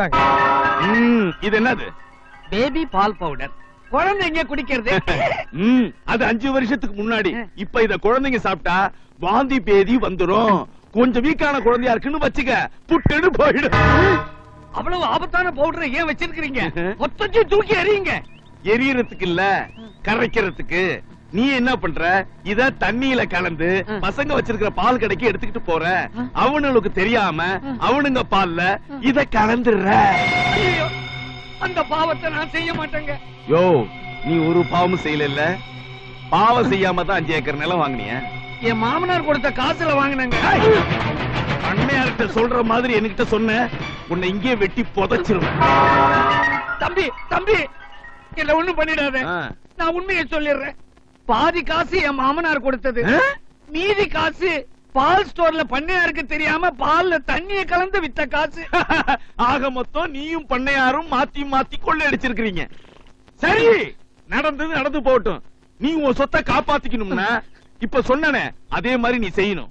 Speaker 2: இது என்னது
Speaker 11: பேபி பால் பவுடர் குழந்தைங்க குடிக்கிறது
Speaker 2: ம், அது அஞ்சு வருஷத்துக்கு முன்னாடி இப்ப இத குழந்தைங்க சாப்பிட்டா வாந்தி பேதி வந்துரும் கொஞ்சம் வீக்கான குழந்தையா இருக்குன்னு வச்சுக்க புட்டுன்னு போயிடும்
Speaker 11: அவ்வளவு ஆபத்தான பவுடரை ஏன் வச்சிருக்கீங்க மொத்தத்தையும் தூக்கி எறியுங்க
Speaker 2: எரியறதுக்கு இல்ல கரைக்கிறதுக்கு நீ என்ன பண்ற இத தண்ணியில கலந்து பசங்க வச்சிருக்கிற பால் கடைக்கு எடுத்துக்கிட்டு போற அவனுங்களுக்கு தெரியாம அவனுங்க பால்ல இத கலந்துடுற
Speaker 11: ஐயோ, அந்த பாவத்தை நான் செய்ய மாட்டேங்க
Speaker 2: யோ நீ ஒரு பாவமும் செய்யல பாவம் செய்யாம தான் அஞ்சு ஏக்கர் நிலம் வாங்கினிய
Speaker 11: என் மாமனார் கொடுத்த காசுல வாங்கினங்க
Speaker 2: அண்மையார்கிட்ட சொல்ற மாதிரி என்கிட்ட சொன்ன உன்னை இங்கே வெட்டி புதைச்சிருவேன்
Speaker 11: தம்பி தம்பி என்ன ஒண்ணும் பண்ணிடாத நான் உண்மையை சொல்லிடுறேன் பாதி காசு என் மாமனார் கொடுத்தது மீதி காசு பால் ஸ்டோர்ல பண்ணையாருக்கு தெரியாம பால்ல தண்ணிய கலந்து வித்த காசு
Speaker 2: ஆக மொத்தம் நீயும் பண்ணையாரும் மாத்தி மாத்தி கொள்ளை அடிச்சிருக்கிறீங்க சரி நடந்தது நடந்து போகட்டும் நீ உன் சொத்தை காப்பாத்திக்கணும்னா இப்ப சொன்னனே அதே மாதிரி நீ செய்யணும்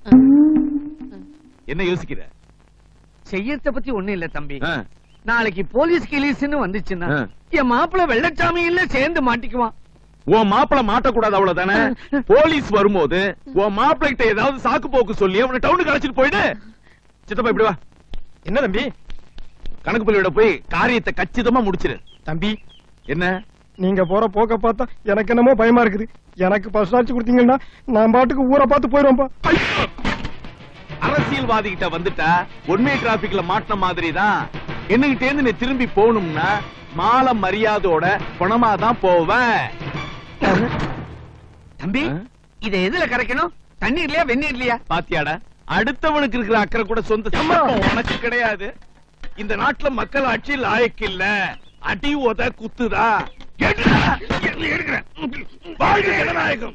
Speaker 2: என்ன யோசிக்கிற
Speaker 11: செய்யறத பத்தி ஒண்ணும் இல்ல தம்பி
Speaker 2: ஆ.
Speaker 11: நாளைக்கு போலீஸ் கிளீஸ்னு வந்துச்சுன்னா
Speaker 2: ஆ.
Speaker 11: என் மாப்பிள்ள வெள்ளச்சாமி இல்ல சேர்ந்து மாட்டிக்குவான்
Speaker 2: உன் மாப்பிள மாட்டக்கூடாது அவ்வளவுதானே போலீஸ் வரும்போது உன் மாப்பிள்ளை கிட்ட ஏதாவது சாக்கு போக்கு சொல்லி அவனை டவுனுக்கு அழைச்சிட்டு போயிடு சித்தப்பா இப்படி வா
Speaker 6: என்ன தம்பி
Speaker 2: கணக்கு பள்ளியோட போய் காரியத்தை கச்சிதமா முடிச்சிரு
Speaker 6: தம்பி
Speaker 2: என்ன
Speaker 16: நீங்க போற போக்க பார்த்தா எனக்கு என்னமோ பயமா இருக்குது எனக்கு பர்சனாலிட்டி கொடுத்தீங்கன்னா நான் பாட்டுக்கு ஊரை பார்த்து போயிடுவேன்ப்பா
Speaker 2: அரசியல்வாதி கிட்ட வந்துட்டா ஒன்மே டிராபிக்ல மாட்டின மாதிரி தான் என்னகிட்ட இருந்து நீ திரும்பி போகணும்னா மாலை மரியாதையோட பணமா தான் போவேன்
Speaker 11: தம்பி இத எதுல கரைக்கணும் தண்ணீர்லயா வெந்நீர்லயா
Speaker 2: பாத்தியாடா அடுத்தவனுக்கு இருக்கிற அக்கறை கூட சொந்த சம்பளம் உனக்கு கிடையாது இந்த நாட்டுல மக்கள் ஆட்சி லாயக்கு இல்ல அடி உத குத்துதா கேட்டுடா, என்ன எடுக்கிறேன். வாழ்க ஜனநாயகம்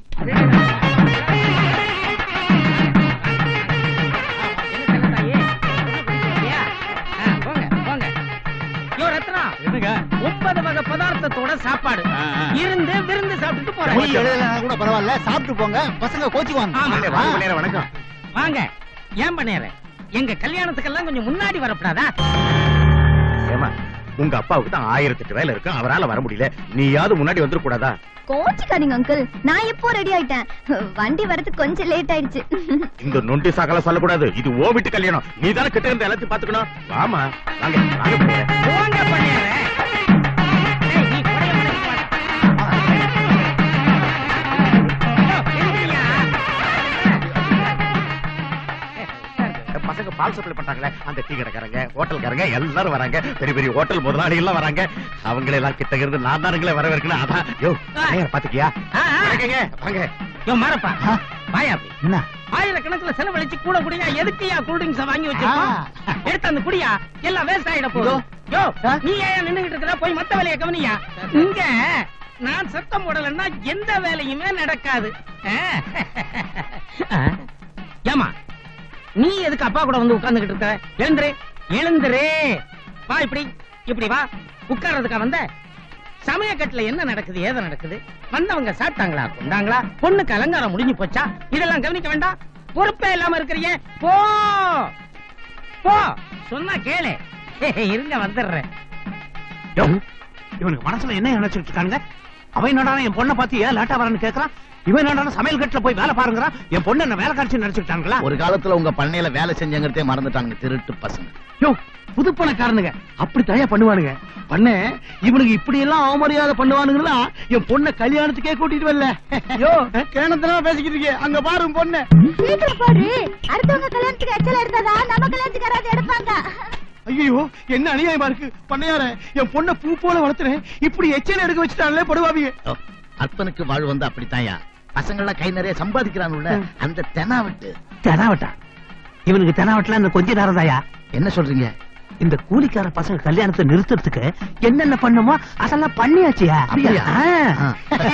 Speaker 8: போங்க போங்க யோ ரத்னா
Speaker 5: என்னங்க
Speaker 8: முப்பது வகை பதார்த்தத்தோட சாப்பாடு இருந்து விருந்து சாப்பிட்டுட்டு
Speaker 3: மொழி
Speaker 8: போறேன்
Speaker 3: எழுதலைன்னா கூட பரவாயில்ல சாப்பிட்டு போங்க பசங்க கோச்சுக்குவாங்க
Speaker 8: ஆமா.
Speaker 3: வாங்க.
Speaker 8: வாங்க,
Speaker 3: வணக்கம்
Speaker 8: வாங்க ஏன் பண்ணேற எங்க கல்யாணத்துக்கெல்லாம் கொஞ்சம் முன்னாடி வரப்படாதா
Speaker 13: ஏமா உங்க அப்பாவுக்கு தான் ஆயிரத்தெட்டு வேலை இருக்கு அவரால வர முடியல நீயாவது முன்னாடி வந்துட கூடாதா
Speaker 10: கோச்சிக்காதீங்க அங்கிள் நான் எப்போ ரெடி ஆயிட்டேன் வண்டி வரதுக்கு கொஞ்சம் லேட் ஆயிடுச்சு
Speaker 13: இந்த நொண்டி சாக்கல சொல்லக்கூடாது இது ஓ வீட்டு கல்யாணம் நீ தானே கிட்ட இருந்த எல்லாத்தையும் பாத்துக்கணும் வாமா வாங்க வாங்க பிள்ளைய.
Speaker 8: போங்க பண்ணேற ஏய், நீ கொடைய மலைக்கு வாடா. யோ, எழுந்திரியா.
Speaker 13: பசங்க பால் பால் சப்ளை பண்றாங்களே அந்த டீ கடைக்காரங்க ஹோட்டல்காரங்க எல்லாரும் வராங்க பெரிய பெரிய ஹோட்டல் முதலாளி எல்லாம் வராங்க அவங்கள எல்லாம் கிட்ட இருந்து நான் தானுங்களே வரவேற்கணும் அதான் யோ ஐயர் பாத்துக்கியா வணக்கங்க, வாங்க
Speaker 8: யோ மாரப்பா வாயா அப்படி
Speaker 3: என்ன
Speaker 8: ஆயிரக்கணக்கில் செலவழிச்சு கூட குடியா எதுக்குயா கூல் ட்ரிங்க்ஸ் வாங்கி வச்சிருக்கோம் எடுத்து அந்த குடியா எல்லாம் வேஸ்ட் ஆயிட போதும் யோ நீ ஏன் நின்னுகிட்டு இருக்கற போய் மத்த வேலையை கவனியா இங்க நான் சத்தம் போடலைன்னா எந்த வேலையுமே நடக்காது ஆ? ஆ? ஏமா நீ எதுக்கு அப்பா கூட வந்து உட்கார்ந்துகிட்டு இருக்க எழுந்துரு எழுந்துரு வா இப்படி இப்படி வா உட்கார்றதுக்கா வந்த சமயக்கட்டுல என்ன நடக்குது ஏது நடக்குது வந்தவங்க சாப்பிட்டாங்களா கொண்டாங்களா பொண்ணுக்கு அலங்காரம் முடிஞ்சு போச்சா இதெல்லாம் கவனிக்க வேண்டாம் பொறுப்பே இல்லாம இருக்கிறீங்க போ போ சொன்னா கேளு இருங்க வந்துடுறேன்
Speaker 6: யோ, இவனுக்கு மனசுல என்ன நினைச்சிட்டு இருக்கானுங்க அவன் என்னடா என் பொண்ணை பார்த்து ஏன் லேட்டா வரன்னு கேக்குறான் இவன் என்னடா சமையல் கட்டுல போய் வேலை பாருங்கிறான் என் பொண்ணு என்ன வேலை காட்சி நினைச்சுட்டாங்களா
Speaker 17: ஒரு காலத்துல உங்க பண்ணையில வேலை செஞ்சங்கிறதே மறந்துட்டாங்க திருட்டு பசங்க
Speaker 11: யோ புது பணக்காரனுங்க அப்படி தயா பண்ணுவானுங்க பண்ண இவனுக்கு இப்படி எல்லாம் அவமரியாதை பண்ணுவானுங்களா என் பொண்ணை கல்யாணத்துக்கே கூட்டிட்டு வரல யோ கேனத்தனா பேசிக்கிட்டு இருக்கே அங்க பாருங்க பொண்ணு
Speaker 15: சீக்கிரம் போடு அடுத்தவங்க கல்யாணத்துக்கு எச்சல எடுத்ததா நம்ம கல்யாணத்துக்கு யாராவது எடுப்பாங்க
Speaker 11: ஐயோ என்ன அநியாயமா இருக்கு பண்ணையார என் பொண்ணை பூ போல வளர்த்துறேன் இப்படி எச்சல் எடுக்க வச்சுட்டாங்களே படுவாவிய
Speaker 17: ஓ, அற்பனுக்கு வாழ் வந்து அப்படித்தான்யா பசங்கள்லாம் கை நிறைய சம்பாதிக்கிறானுல்ல அந்த தெனாவட்டு
Speaker 6: தெனாவட்டா இவனுக்கு தெனாவட்டல இந்த கொஞ்ச நேரம் தாயா
Speaker 17: என்ன சொல்றீங்க
Speaker 6: இந்த கூலிக்கார பசங்க கல்யாணத்தை நிறுத்துறதுக்கு என்னென்ன பண்ணுமோ அதெல்லாம் பண்ணியாச்சியா
Speaker 17: அப்படியா?
Speaker 6: ஆ.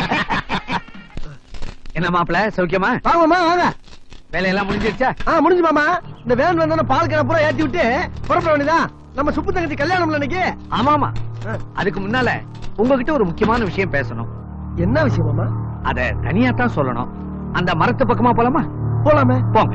Speaker 11: என்ன மாப்பிள சௌக்கியமா வாங்கம்மா வாங்க வேலையெல்லாம் முடிஞ்சிருச்சா ஆ முடிஞ்சு மாமா இந்த வேன் வந்தோட பால் கிணறு பூரா ஏத்தி விட்டு புறப்பட வேண்டியதா நம்ம சுப்பு தங்கச்சி கல்யாணம் இன்னைக்கு ஆமாமா அதுக்கு முன்னால உங்ககிட்ட ஒரு முக்கியமான விஷயம் பேசணும் என்ன விஷயம் மாமா அத தனியா தான் சொல்லணும் அந்த மரத்து பக்கமா போலாமா போலாமே போங்க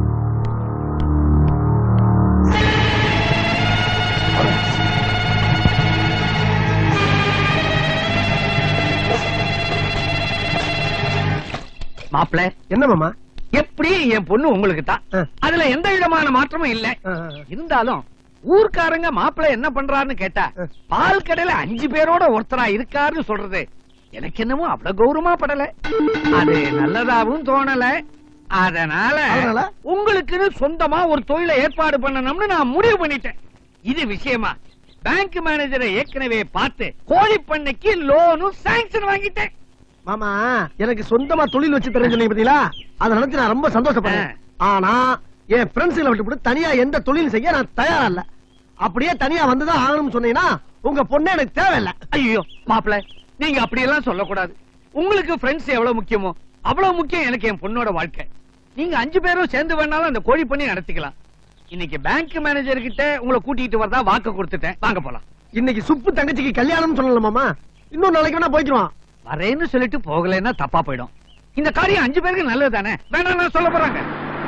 Speaker 11: மாப்பிள என்ன மாமா எப்படி என் பொண்ணு உங்களுக்கு தான் அதுல எந்த விதமான மாற்றமும் இல்ல இருந்தாலும் ஊர்க்காரங்க மாப்பிள என்ன பண்றாருன்னு கேட்டா பால் கடையில அஞ்சு பேரோட ஒருத்தரா இருக்காருன்னு சொல்றது எனக்கு என்னமோ அவ்வளவு கௌரவமா படல அது நல்லதாவும் தோணல அதனால உங்களுக்குன்னு சொந்தமா ஒரு தொழிலை ஏற்பாடு பண்ணணும்னு நான் முடிவு பண்ணிட்டேன் இது விஷயமா பேங்க் மேனேஜரை ஏற்கனவே பார்த்து கோழி பண்ணைக்கு லோனும் சாங்ஷன் வாங்கிட்டேன் மாமா எனக்கு சொந்தமா தொழில் வச்சு தரேன் சொன்னீங்க பாத்தீங்களா அதை நினைச்சு நான் ரொம்ப சந்தோஷப்படுறேன் ஆனா என் ஃப்ரெண்ட்ஸ்களை விட்டு தனியா எந்த தொழில் செய்ய நான் தயாரா இல்ல அப்படியே தனியா வந்துதான் ஆகணும்னு சொன்னீங்கன்னா உங்க பொண்ணு எனக்கு தேவையில்ல ஐயோ மாப்பிள நீங்க அப்படி எல்லாம் சொல்லக்கூடாது உங்களுக்கு ஃப்ரெண்ட்ஸ் எவ்வளவு முக்கியமோ அவ்வளவு முக்கியம் எனக்கு என் பொண்ணோட வாழ்க்கை நீங்க அஞ்சு பேரும் சேர்ந்து வேணாலும் அந்த கோழி பண்ணி நடத்திக்கலாம் இன்னைக்கு பேங்க் மேனேஜர் கிட்ட உங்களை கூட்டிட்டு வரதா வாக்கு கொடுத்துட்டேன் வாங்க போலாம் இன்னைக்கு சுப்பு தங்கச்சிக்கு கல்யாணம் சொல்லலாமா இன்னொரு நாளைக்கு வேணா போய்க்குவான் வரேன்னு சொல்லிட்டு போகலைன்னா தப்பா போயிடும் இந்த காரியம் அஞ்சு பேருக்கு நல்லது தானே வேணாம் நான் சொல்ல போறாங்க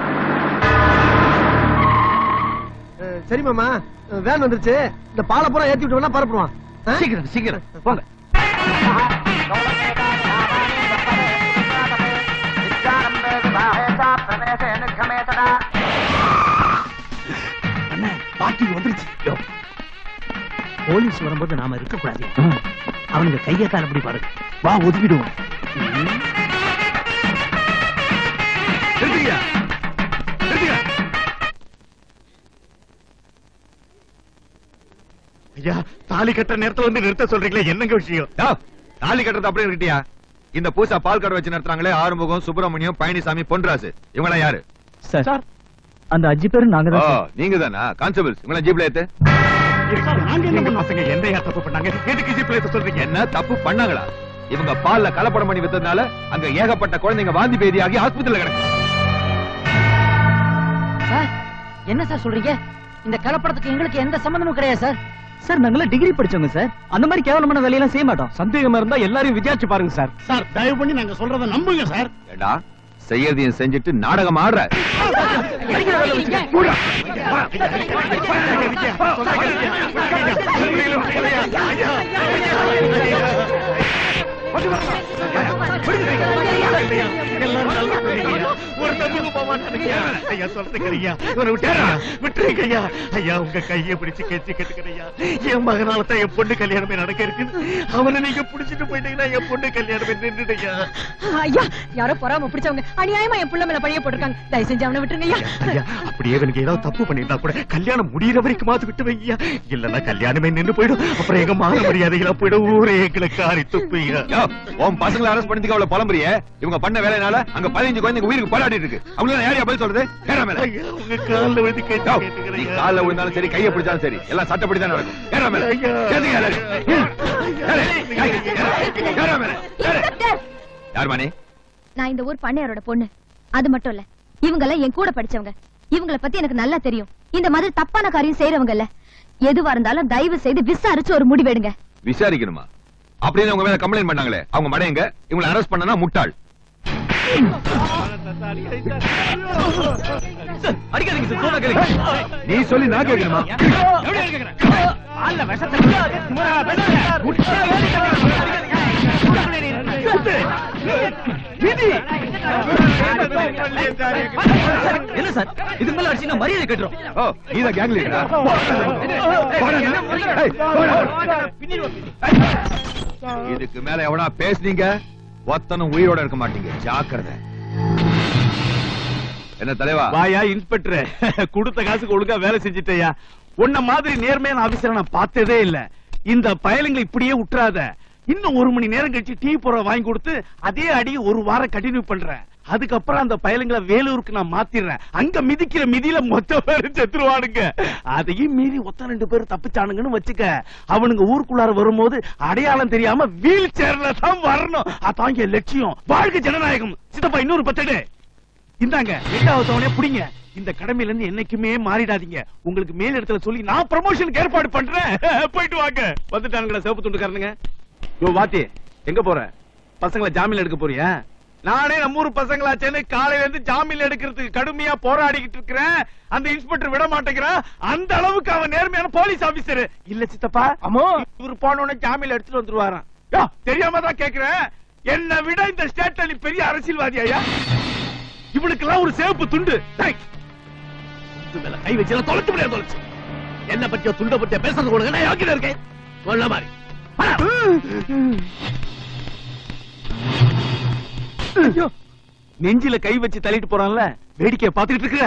Speaker 11: சரி மாமா வேன் வந்துருச்சு இந்த பாலை பூரா ஏத்தி விட்டு வேணா பரப்புவான் சீக்கிரம் சீக்கிரம் போங்க
Speaker 6: பாட்டி வந்துருச்சு யோ, போலீஸ் வரும்போது நாம இருக்க கூடாது அவனுங்க கைய கால அப்படி பாருங்க வா ஒதுக்கிடுவோம்
Speaker 2: நிறுத்துங்க நிறுத்துங்க ஐயா தாலி கட்டுற நேரத்துல வந்து நிறுத்த சொல்றீங்களே என்னங்க விஷயம் தாலி கட்டுறது அப்படியே இருக்கட்டியா இந்த பூசா பால் கடை வச்சு நடத்துறாங்களே ஆறுமுகம் சுப்பிரமணியம் பழனிசாமி பொன்ராசு இவங்கள யாரு
Speaker 5: சார் அந்த அஞ்சு பேரும் நாங்க தான் சார்.
Speaker 2: நீங்க தானா கான்ஸ்டபிள்ஸ் இவங்கள ஜீப்ல ஏத்து
Speaker 13: நாங்க என்ன பண்ணோம்?
Speaker 2: பசங்க எந்த தப்பு பண்ணாங்க எதுக்கு ஜீப்ல ஏத்த சொல்றீங்க என்ன தப்பு பண்ணாங்களா இவங்க பால்ல கலப்படம் பண்ணி வித்ததுனால அங்க ஏகப்பட்ட குழந்தைங்க வாந்தி பேதியாகி ஆஸ்பத்திரியில கிடக்கு
Speaker 1: சார் என்ன சார் சொல்றீங்க இந்த கலப்படத்துக்கு எங்களுக்கு எந்த சம்பந்தமும் கிடையாது சார்
Speaker 5: சார் நாங்களாம் டிகிரி படிச்சவங்க சார் அந்த மாதிரி கேவலமான வேலையெல்லாம் செய்ய மாட்டோம்
Speaker 6: சந்தேகமா இருந்தா எல்லாரையும் விசாரிச்சு பாருங்க சார்
Speaker 16: சார் தயவு பண்ணி நாங்க சொல்றத நம்புங்க சார்
Speaker 2: ஏடா செய்யறதையும் செஞ்சுட்டு நாடகம் ஆடுற
Speaker 16: ஒரு
Speaker 13: ஒரு தப்புக்கு போக மாட்டானுங்க ஐயா சொல்றேங்க ஐயா இவனை விட்டுறா விட்டுருங்க ஐயா ஐயா உங்க கையை பிடிச்சு கெச்சு கட்டுக்கிறேன் ஐயா என் மகனால தான் என் பொண்ணு கல்யாணமே நடக்க இருக்குது அவனை நீங்க புடிச்சிட்டு போயிட்டீங்கன்னா என் பொண்ணு கல்யாணமே நின்றுடுங்க
Speaker 18: ஐயா யாரோ பொறாம பிடிச்சவங்க அநியாயமா என் புள்ள மேல பழிய போட்டிருக்காங்க தயவு செஞ்சு அவனை விட்டுருங்க ஐயா
Speaker 13: ஐயா அப்படியே இவனுக்கு ஏதாவது தப்பு பண்ணிருந்தா கூட கல்யாணம் முடியிற வரைக்கும் மாத்து விட்டு வைங்க இல்லன்னா கல்யாணமே நின்னு போயிடும் அப்புறம் எங்க மான மரியாதைகளா போயிடும் ஊரே எங்களை காரி துப்பியா
Speaker 19: யோ, உன் பசங்களை அரெஸ்ட் பண்ணதுக்கு அவ்வளவு புலம்புறிய இவங்க பண்ண வேலைனால அங்க பதினஞ்சு குழந்தைங்க உயிருக்கு போராடிட்டு இருக்கு அவங்கள யாரையா பதில் சொல்றது ஏறா மேல
Speaker 13: உங்க கால்ல விழுந்து கேட்டு
Speaker 19: யோ, நீ கால்ல விழுந்தாலும் சரி கையை பிடிச்சாலும் சரி எல்லாம் சட்டப்படி தான் நடக்கும் ஏறா மேல ஏத்துங்க எல்லாரும். ஏறு, ஏறு, ஏறா மேல யார் மானி
Speaker 10: நான் இந்த ஊர் பண்ணையாரோட பொண்ணு அது மட்டும் இல்ல இவங்க எல்லாம் என் கூட படிச்சவங்க இவங்கள பத்தி எனக்கு நல்லா தெரியும் இந்த மாதிரி தப்பான காரியம் செய்யறவங்க இல்ல எதுவா இருந்தாலும் தயவு செய்து விசாரிச்சு ஒரு முடிவெடுங்க
Speaker 19: விசாரிக்கணுமா அப்படின்னு உங்க மேல கம்ப்ளைண்ட் பண்ணாங்களே அவங்க மடையங்க இவங்களை அரெஸ்ட் பண்ணனா முட்டாள்
Speaker 5: அடிக்காதீங்க சார் சொல்ல கேளுங்க
Speaker 19: நீ சொல்லி நான் கேட்கணுமா
Speaker 6: ஆள்ல விஷத்தை குடிக்காத. திமிரா பேசாத. முட்டா வேலை
Speaker 5: என்ன சார் இதுக்கு மேல அடிச்சு மரியாதை கட்டுறோம்
Speaker 19: ஓ நீதான் கேங் லீடரா இதுக்கு மேல எவனா பேசுனீங்க ஒத்தனும் உயிரோட இருக்க மாட்டீங்க ஜாக்கிரதை என்ன தலைவா
Speaker 2: வாயா இன்ஸ்பெக்டர் கொடுத்த காசுக்கு ஒழுங்கா வேலை செஞ்சுட்டயா உன்ன மாதிரி நேர்மையான ஆபீசரை நான் பார்த்ததே இல்ல இந்த பயலுங்களை இப்படியே விட்டுறாத இன்னும் ஒரு மணி நேரம் கழிச்சு டீ போற வாங்கி கொடுத்து அதே அடி ஒரு வாரம் கண்டினியூ பண்றேன் அதுக்கப்புறம் அந்த பயலுங்களை வேலூருக்கு நான் மாத்திடுறேன் அங்க மிதிக்கிற மிதியில மொத்த பேரும் செத்துருவானுங்க அதையும் மீறி ஒத்த ரெண்டு பேரும் தப்பிச்சானுங்கன்னு வச்சுக்க அவனுங்க ஊருக்குள்ளார வரும்போது அடையாளம் தெரியாம வீல் சேர்ல தான் வரணும் அதான் என் லட்சியம் வாழ்க ஜனநாயகம் சித்தப்பா இன்னொரு பத்தடு இந்தாங்க ரெண்டாவது தவணைய புடிங்க இந்த கடமையில இருந்து என்னைக்குமே மாறிடாதீங்க உங்களுக்கு மேல் இடத்துல சொல்லி நான் ப்ரமோஷனுக்கு ஏற்பாடு பண்றேன் போயிட்டு வாங்க வந்துட்டானுங்களா சிவப்பு துண்டுக்காரனுங்க யோ வாத்தி எங்க போற பசங்களை ஜாமீன் எடுக்க போறியா நானே நம்ம ஊர் பசங்களா சேர்ந்து காலையில இருந்து ஜாமீன் எடுக்கிறதுக்கு கடுமையா போராடிக்கிட்டு இருக்கிறேன் அந்த இன்ஸ்பெக்டர் விட மாட்டேங்கிறான் அந்த அளவுக்கு அவன் நேர்மையான போலீஸ் ஆபீசர் இல்ல சித்தப்பா அம்மா இவர் போனோட ஜாமீன் எடுத்துட்டு வந்துருவாராம் யோ, தெரியாம தான் கேக்குறேன் என்னை விட இந்த ஸ்டேட்ல நீ பெரிய அரசியல்வாதி ஐயா இவனுக்கெல்லாம் ஒரு சேவப்பு துண்டு டேய்,
Speaker 12: இது மேல கை வச்சு தொலைச்சு முடியாது தொலைச்சு என்ன பத்தியோ துண்ட பத்திய பேசுறது கொடுங்க நான் யோக்கியம் இருக்கேன் சொல்ல மாதிரி
Speaker 2: ஐயோ, நெஞ்சில கை வச்சு தள்ளிட்டு போறான்ல வேடிக்கைய பாத்துக்கிட்டு இருக்கிற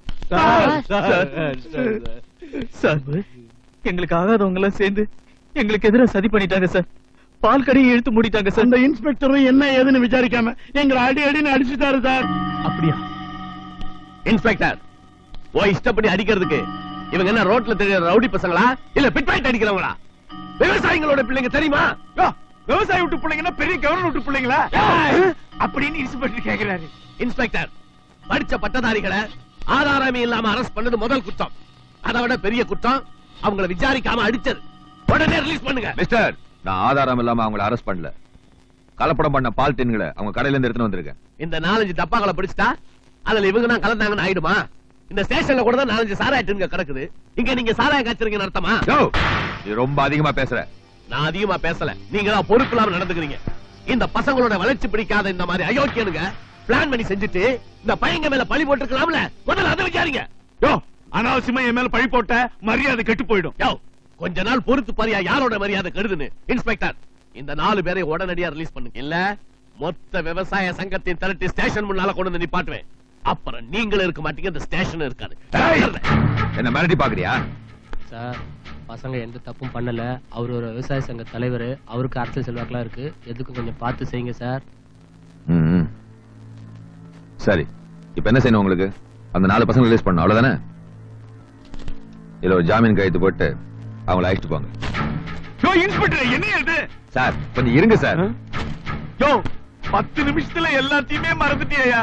Speaker 5: சார் எங்களுக்கு ஆகாதவங்க எல்லாம் சேர்ந்து எங்களுக்கு எதிராக சதி பண்ணிட்டாங்க சார் பால் கடையை இழுத்து மூடிட்டாங்க சார்
Speaker 6: அந்த இன்ஸ்பெக்டரும் என்ன ஏதுன்னு விசாரிக்காம எங்களை அடி அடின்னு அடிச்சுட்டாரு சார்
Speaker 12: அப்படியா இன்ஸ்பெக்டர் ஓ இஷ்டப்படி அடிக்கிறதுக்கு இவங்க என்ன ரோட்ல தெரியற ரவுடி பசங்களா இல்ல பிட் பாயிண்ட் அடிக்கிறவங்களா விவசாயிகளோட பிள்ளைங்க தெரியுமா
Speaker 2: யோ, விவசாய விட்டு பிள்ளைங்கன்னா பெரிய கவர்னர் விட்டு பிள்ளைங்களா அப்படின்னு இன்ஸ்பெக்டர் கேக்குறாரு
Speaker 12: இன்ஸ்பெக்டர் படிச்ச பட்டதாரிகளை ஆதாரமே இல்லாம அரெஸ்ட் பண்ணது முதல் குற்றம் அதை விட பெரிய குற்றம் அவங்கள விசாரிக்காம அடிச்சது உடனே ரிலீஸ் பண்ணுங்க
Speaker 19: மிஸ்டர் நான் ஆதாரம் இல்லாம அவங்கள அரெஸ்ட் பண்ணல கலப்படம் பண்ண பால் டின்களை அவங்க கடையில இருந்து எடுத்துட்டு வந்திருக்கேன்
Speaker 12: இந்த நாலஞ்சு டப்பாக்களை பிடிச்சிட்டா அதுல இவங்க தான் கலந்தாங்கன்னு ஆயிடுமா இந்த ஸ்டேஷன்ல கூட தான் நாலஞ்சு சாராய டின்ங்க கிடக்குது இங்க நீங்க சாராய காய்ச்சறீங்கன்னு அர்த்தமா
Speaker 19: யோ, நீ ரொம்ப அதிகமா பேசுற
Speaker 12: நான் அதிகமா பேசல நீங்க தான் பொறுப்பு இல்லாம நடந்துக்கிறீங்க இந்த பசங்களோட வளர்ச்சி பிடிக்காத இந்த மாதிரி அயோக்கியனுங்க பிளான் பண்ணி செஞ்சுட்டு இந்த பையங்க மேல பழி போட்டுருக்கலாம்ல முதல்ல அதை விசாரிங்க
Speaker 2: யோ அனாவசியமா என் மேல பழி போட்ட மரியாதை கெட்டு போயிடும்
Speaker 12: யோ கொஞ்ச நாள் பொறுத்து பாரியா யாரோட மரியாதை கெடுதுன்னு இன்ஸ்பெக்டர் இந்த நாலு பேரை உடனடியா ரிலீஸ் பண்ணுங்க இல்ல மொத்த விவசாய சங்கத்தின் திரட்டி ஸ்டேஷன் முன்னால கொண்டு வந்து நிப்பாட்டுவேன் அப்புறம் நீங்களும் இருக்க மாட்டீங்க இந்த ஸ்டேஷன் இருக்காது
Speaker 19: என்ன மிரட்டி பாக்குறியா
Speaker 20: சார் பசங்க எந்த தப்பும் பண்ணல அவர் ஒரு விவசாய சங்க தலைவர் அவருக்கு அரசியல் செல்வாக்கெல்லாம் இருக்கு எதுக்கும் கொஞ்சம் பார்த்து செய்யுங்க சார்
Speaker 19: ம், ம். சரி இப்ப என்ன செய்யணும் உங்களுக்கு அந்த நாலு பசங்க ரிலீஸ் பண்ணணும் அவ்வளவுதானே இதுல ஒரு ஜாமீன் கையெழுத்து போட்டு அவங்கள அழைச்சிட்டு போங்க
Speaker 2: யோ இன்ஸ்பெக்டர் என்ன இது
Speaker 19: சார் கொஞ்சம் இருங்க சார்
Speaker 2: யோ பத்து நிமிஷத்துல எல்லாத்தையுமே மறந்துட்டியா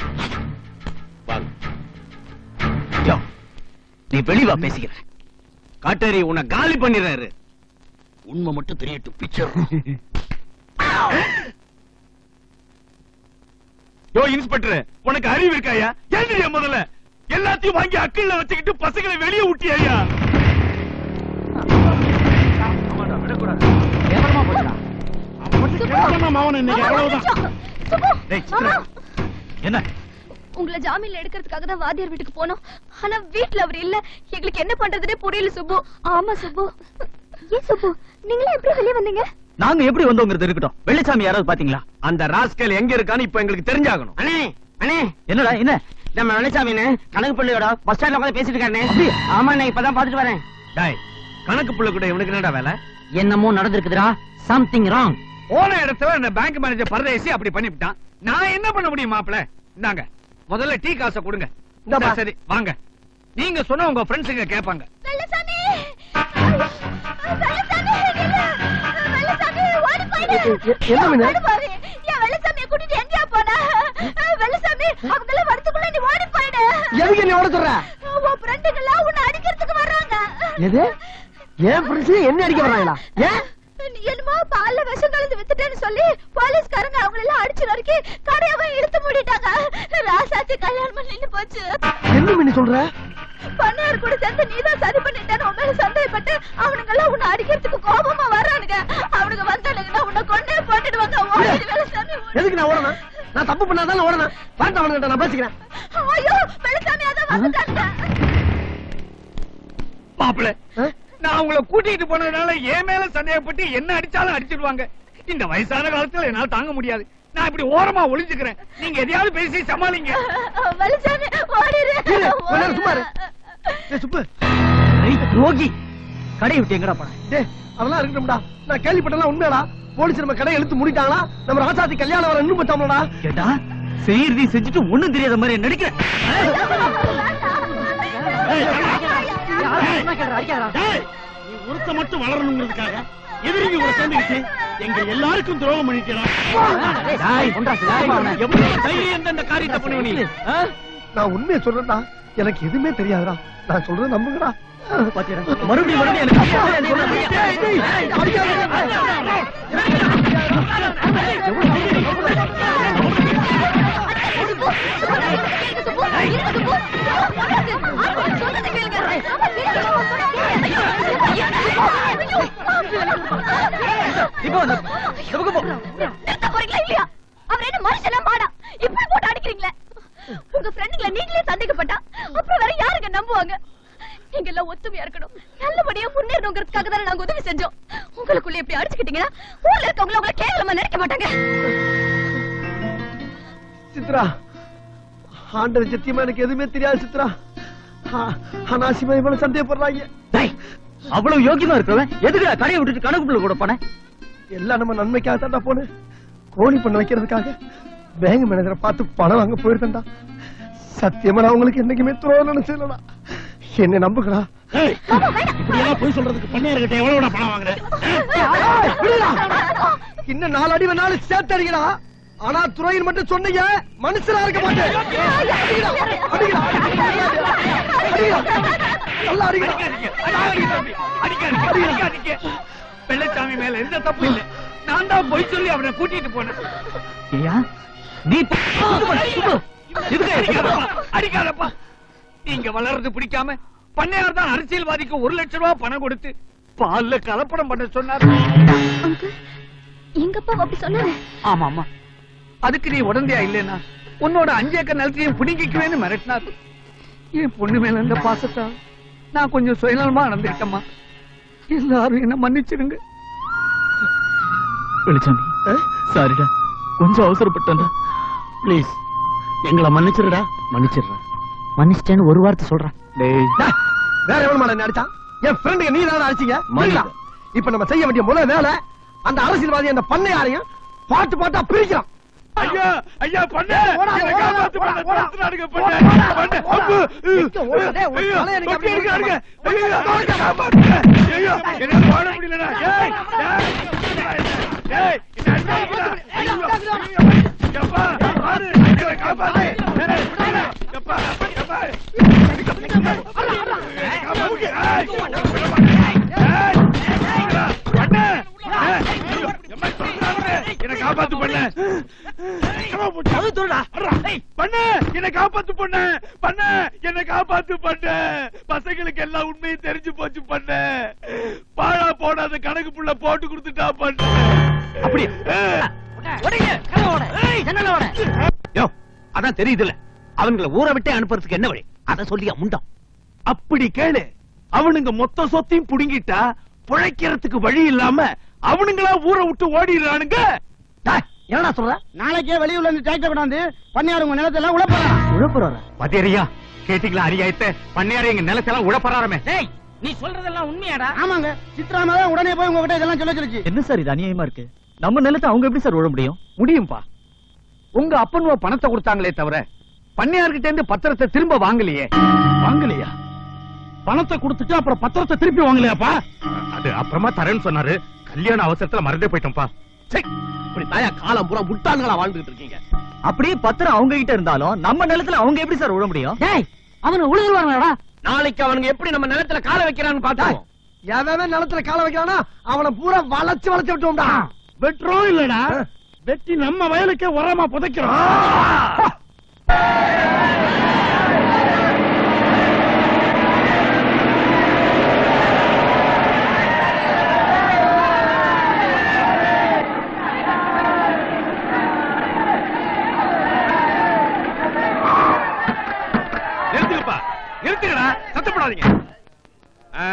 Speaker 11: யோ, நீ வெளிவா பேசிக்கிற காட்டேரி உன்னை காலி பண்ணிடுறாரு உண்மை மட்டும் தெரியட்டும் பிக்சர்
Speaker 2: யோ இன்ஸ்பெக்டர் உனக்கு அறிவு இருக்காயா ஏந்திரியா முதல்ல எல்லாத்தையும் வாங்கி அக்கிள்ல வச்சுக்கிட்டு பசங்களை வெளியே விட்டியா
Speaker 6: மாவன் இன்னைக்கு அவ்வளவுதான்
Speaker 5: டேய், சித்ரா. என்ன
Speaker 10: உங்களை ஜாமீன்ல எடுக்கிறதுக்காக தான் வாத்தியார் வீட்டுக்கு போனோம் ஆனா வீட்ல அவர் இல்ல எங்களுக்கு என்ன பண்றதுனே புரியல சுப்பு ஆமா சுப்பு ஏன் சுப்பு நீங்களே எப்படி வெளியே வந்தீங்க
Speaker 5: நாங்க எப்படி வந்தோங்கிறது இருக்கட்டும் வெள்ளிசாமி யாராவது பாத்தீங்களா அந்த ராஸ்கல் எங்க இருக்கான்னு இப்ப எங்களுக்கு தெரிஞ்சாகணும்
Speaker 8: அண்ணே அண்ணே
Speaker 5: என்னடா என்ன
Speaker 8: நம்ம வெள்ளச்சாமின்னு கணக்கு பிள்ளையோட பஸ் ஸ்டாண்ட்ல உட்காந்து பேசிட்டு இருக்கானே ஆமா நான் இப்பதான் பாத்துட்டு வரேன்
Speaker 6: டாய் கணக்கு புள்ள கூட இவனுக்கு என்னடா வேலை
Speaker 1: என்னமோ நடந்திருக்குதுடா சம்திங் ராங்
Speaker 6: போன இடத்துல அந்த பேங்க் மேனேஜர் பரதேசி அப்படி பண்ணிவிட்டான் நான் என்ன பண்ண முடியும் மாப்பிள இந்தாங்க முதல்ல டீ காசை கொடுங்க
Speaker 7: இந்தாப்பா.
Speaker 6: சரி வாங்க நீங்க சொன்ன உங்க ஃப்ரெண்ட்ஸுங்க கேட்பாங்க
Speaker 10: வெள்ளசாமி வெள்ளசாமி நில்லு. வெள்ளசாமி ஓடி போயிடு
Speaker 7: என்ன மீனு?
Speaker 10: அடப்பாவி, என் வெள்ளசாமியை கூட்டிட்டு எங்கேயா போன வெள்ளசாமி அவங்கள வரதுக்குள்ள நீ ஓடி போயிடு
Speaker 7: எதுக்கு நீ ஓட சொல்ற
Speaker 10: உன் ஃப்ரெண்டுங்கெல்லாம் உன்னை அடிக்கிறதுக்கு வர்றாங்க
Speaker 7: எது ஏன் ஃப்ரெண்ட்ஸ் என்ன அடிக்க வராங்களா ஏன்
Speaker 10: நீ என்னமோ பால்ல விஷம் கலந்து வித்துட்டேன்னு சொல்லி போலீஸ்காரங்க அவங்கள எல்லாம் அடிச்சு நறுக்கி கடையவ இழுத்து மூடிட்டாங்க ராசாத்தி கல்யாணம் பண்ணி போச்சு
Speaker 7: என்ன மீன் சொல்ற
Speaker 10: பண்ணையார் கூட சேர்ந்து நீதான் சரி பண்ணிட்டேன்னு உன் மேல சந்தேகப்பட்டு அவனுங்க எல்லாம் உன்னை அடிக்கிறதுக்கு கோபமா வர்றானுங்க அவனுங்க வந்தானுங்கன்னா உன்னை கொண்டே போட்டுடுவாங்க ஓடிடு வெள்ளசாமி
Speaker 7: எதுக்கு நான் ஓடணும் நான் தப்பு பண்ணாதான் ஓடணும் பார்த்து அவனுங்கிட்ட நான் பேசிக்கிறேன்
Speaker 10: ஐயோ வெள்ளசாமி அதான் வந்துட்டாங்க
Speaker 6: மாப்பிள நான் உங்களை கூட்டிட்டு போனதுனால என் மேல சந்தேகப்பட்டு என்ன அடிச்சாலும் அடிச்சிடுவாங்க இந்த வயசான காலத்துல என்னால தாங்க முடியாது நான் இப்படி ஓரமா ஒளிஞ்சுக்கிறேன் நீங்க எதையாவது பேசி சமாளிங்க
Speaker 10: வெள்ளசாமி ஓடிடு
Speaker 7: இரு, கொஞ்ச நேரம் சும்மா இரு. டேய், சுப்பு
Speaker 5: ரோகி கடை விட்டு எங்கடா போன
Speaker 7: டேய் அதெல்லாம் இருக்கட்டும்டா நான் கேள்விப்பட்டலாம் உண்மையாடா போலீஸ் நம்ம கடை இழுத்து மூடிட்டாங்களா நம்ம ராசாத்தி கல்யாணம் வர இன்னும் பத்தாமலடா
Speaker 5: கேட்டா செய்யறதை செஞ்சுட்டு ஒண்ணும் தெரியாத மாதிரி நடிக்கிறேன்
Speaker 13: நீ ஒருத்த மட்டும் வளரணுங்கிறதுக்காக எதிரிங்க கூட சேர்ந்துக்கிட்டு எங்க எல்லாருக்கும் துரோகம் பண்ணிட்டா
Speaker 6: எவ்வளவு தைரியம் இந்த காரியத்தை பண்ணுவ நீ ஆ?
Speaker 7: நான் உண்மையை சொல்றேன்டா எனக்கு எதுவுமே தெரியாதுடா நான் சொல்றது நம்புங்கடா
Speaker 5: மறுபடியும் மறுபடியும் எனக்கு இப்போ அந்த இந்த பக்கம் போ.
Speaker 10: நிறுத்த போறீங்களா இல்லையா அவர் என்ன மனுஷனா மாடா இப்படி போட்டு அடிக்கிறீங்களே உங்க ஃப்ரெண்டுங்கள நீங்களே சந்தேகப்பட்டா அப்புறம் வேற யாருங்க நம்புவாங்க நீங்க எல்லாம் ஒத்துமையா இருக்கணும் நல்லபடியா முன்னேறணுங்கிறதுக்காக தானே நாங்க உதவி செஞ்சோம் உங்களுக்குள்ள இப்படி அடிச்சுக்கிட்டீங்கன்னா ஊர்ல இருக்கவங்கள உங்களை கேவலமா நினைக்க மாட்டாங்க
Speaker 7: சித்ரா ஆண்டர் சத்தியமா எனக்கு எதுவுமே தெரியாது சித்ரா ஆ- அனாவசியமா இவ்வளவு சந்தேகப்படுறாங்க
Speaker 5: அவ்வளவு யோகியமா இருக்கிறவன் எதுக்குடா கடையை விட்டுட்டு கணக்குள்ள கூட போன
Speaker 7: எல்லாம் நம்ம நன்மைக்காக தான்டா போனேன் கோழி பண்ண வைக்கிறதுக்காக பேங்க் மேனேஜரை பார்த்து பணம் வாங்க போயிருந்தேன்டா சத்தியமா நான் உங்களுக்கு என்னைக்குமே துரோகம் நினைச்சலடா என்ன நம்புகிறா
Speaker 13: இப்படி எல்லாம் போய் சொல்றதுக்கு பண்ணையார்கிட்ட எவ்வளவு பணம் வாங்குற
Speaker 7: இன்னும் நாலு அடி வேணாலும் சேர்த்து அடிக்கடா ஆனா துறையில் மட்டும் சொன்னீங்க மனுஷனா இருக்க மாட்டேன் அடிக்கடா, அடிக்கடா, அடிக்கடா. நல்லா அடிக்கடா.
Speaker 6: அடிக்காதீங்க. வெள்ளச்சாமி மேல எந்த தப்பு இல்ல நான் தான் பொய் சொல்லி அவனை கூட்டிட்டு போனேன்
Speaker 5: ஐயா நீ
Speaker 6: அடிக்காதப்பா, அடிக்காதப்பா நீங்க வளர்றது பிடிக்காம பண்ணையார் தான் அரசியல்வாதிக்கு ஒரு லட்சம் ரூபாய் பணம் கொடுத்து பால்ல கலப்படம் பண்ண சொன்னார்
Speaker 10: எங்க அப்பா அப்படி சொன்னாரு
Speaker 6: ஆமா ஆமா அதுக்கு நீ உடந்தையா இல்லைன்னா உன்னோட அஞ்சு ஏக்கர் நிலத்தையும் பிடிங்கிக்குவேன்னு மிரட்டினார் என் பொண்ணு மேல இருந்த பாசத்தா நான் கொஞ்சம் சுயநலமா நடந்துக்கிட்டேம்மா எல்லாரும் என்ன மன்னிச்சிருங்க
Speaker 5: வெளிச்சாமி சாரிடா கொஞ்சம் அவசரப்பட்டேன்டா ப்ளீஸ்
Speaker 13: எங்களை மன்னிச்சிருடா மன்னிச்சிடுறேன்
Speaker 1: மன்னிச்சிட்டேன்னு ஒரு வார்த்தை சொல்றேன்
Speaker 5: டேய்
Speaker 7: டேய், வேற எவ்வளவு மாடா அடிச்சான் என் ஃப்ரெண்டுங்க நீ தானே அடிச்சீங்க புரியுதா? இப்ப நம்ம செய்ய வேண்டிய முதல் வேலை அந்த அரசியல்வாதி அந்த பண்ணையாரையும் பாட்டு பாட்டா பிரிக்கிறோம்
Speaker 2: ஐயா ஐயா பண்ணு
Speaker 7: ஓடாத,
Speaker 2: என்னை
Speaker 7: ஓடாத,
Speaker 2: காப்பாத்து
Speaker 7: ஓடாத,
Speaker 2: பண்ணு
Speaker 7: ஓடாத.
Speaker 2: துரத்துறானுங்க பண்ணு
Speaker 7: ஓடாத,
Speaker 2: பண்ணு
Speaker 7: ஓடாத.
Speaker 2: அப்பு.
Speaker 7: எங்க ஓடாத, ஒரு
Speaker 2: ஐயோ,
Speaker 7: தலை எனக்கு அப்படி
Speaker 2: தொட்டி இருக்கானுங்க.
Speaker 7: ஓடாத.
Speaker 2: ஐயோ,
Speaker 7: ஓடாத.
Speaker 2: காப்பாத்து. ஐயோ, என்னால வாழ முடியலடா. ஏய், ஏய், ஏய், என்ன அடிக்காதீங்கடா. ஐயோ, ஐயோ, எப்பா, பாரு, என்னை காப்பாத்து. ஏய், எப்பா, எப்பா. என்னை காப்பாத்து. ஏய், ஏய், பண்ணு. ஏய், ஐயோ, எம்மா, சொல்றானுங்க. என்னை காப்பாத்து பண்ணு பண்ணு என்னை காப்பாத்து பண்ண பண்ண என்னை காப்பாத்து பண்ண பசங்களுக்கு எல்லாம் உண்மையும் தெரிஞ்சு போச்சு பண்ண பாழா போடாத கணக்கு புள்ள போட்டு கொடுத்துட்டா பண்ண
Speaker 6: அப்படியா?
Speaker 1: உடைங்க, கதவை உடை. ஜன்னலை உடை.
Speaker 6: யோ அதான் தெரியுதுல்ல அவங்கள ஊரை விட்டே அனுப்புறதுக்கு என்ன வழி அத சொல்லியா முண்டம்
Speaker 2: அப்படி கேளு அவனுங்க மொத்த சொத்தையும் புடுங்கிட்டா பிழைக்கிறதுக்கு வழி இல்லாம அவனுங்களா ஊரை விட்டு ஓடிடுறானுங்க
Speaker 4: என்னடா சொல்ற நாளைக்கே வெளியூர்ல இருந்து டிராக்டர் கொண்டாந்து பண்ணையார் உங்க நிலத்தெல்லாம் உழப்பறா
Speaker 6: உழப்புறாரா பதேரியா கேட்டீங்களா அரியாயத்தை பண்ணையாரு எங்க நிலத்தெல்லாம் உழப்பறாரமே
Speaker 8: டேய் நீ சொல்றதெல்லாம் உண்மையாடா
Speaker 4: ஆமாங்க சித்ராமா தான் உடனே போய் உங்ககிட்ட இதெல்லாம் சொல்ல சொல்லுச்சு
Speaker 5: என்ன சார் இது அநியாயமா இருக்கு நம்ம நிலத்தை அவங்க எப்படி சார் உழ முடியும்
Speaker 6: முடியும்பா உங்க அப்பனுவ பணத்தை கொடுத்தாங்களே தவிர பண்ணையார்கிட்ட இருந்து பத்திரத்தை திரும்ப வாங்கலையே
Speaker 2: வாங்கலையா பணத்தை கொடுத்துட்டு அப்புறம் பத்திரத்தை திருப்பி வாங்கலையாப்பா
Speaker 6: அது அப்புறமா தரேன்னு சொன்னாரு கல்யாண அவசரத்துல மறந்தே போயிட்டோம்ப்பா
Speaker 12: இப்படி தாயா காலம் பூரா முட்டாள்களா வாழ்ந்துட்டு இருக்கீங்க
Speaker 5: அப்படியே பத்திரம் அவங்க கிட்ட இருந்தாலும் நம்ம நிலத்துல அவங்க எப்படி சார் உழ முடியும்
Speaker 1: டேய் அவனு உழுதுருவாங்கடா
Speaker 12: நாளைக்கு அவனுங்க எப்படி நம்ம நிலத்துல காலை வைக்கிறான்னு பார்த்தோம்
Speaker 7: எவன் நிலத்துல கால வைக்கிறானா அவனை பூரா வளைச்சு வளைச்சு விட்டுவோம்டா
Speaker 2: வெட்டுறோம் இல்லடா வெட்டி நம்ம வயலுக்கே உரமா புதைக்கிறோம் நிறுத்துங்கப்பா நிறுத்துங்கடா சத்தப்படாதீங்க ஆ.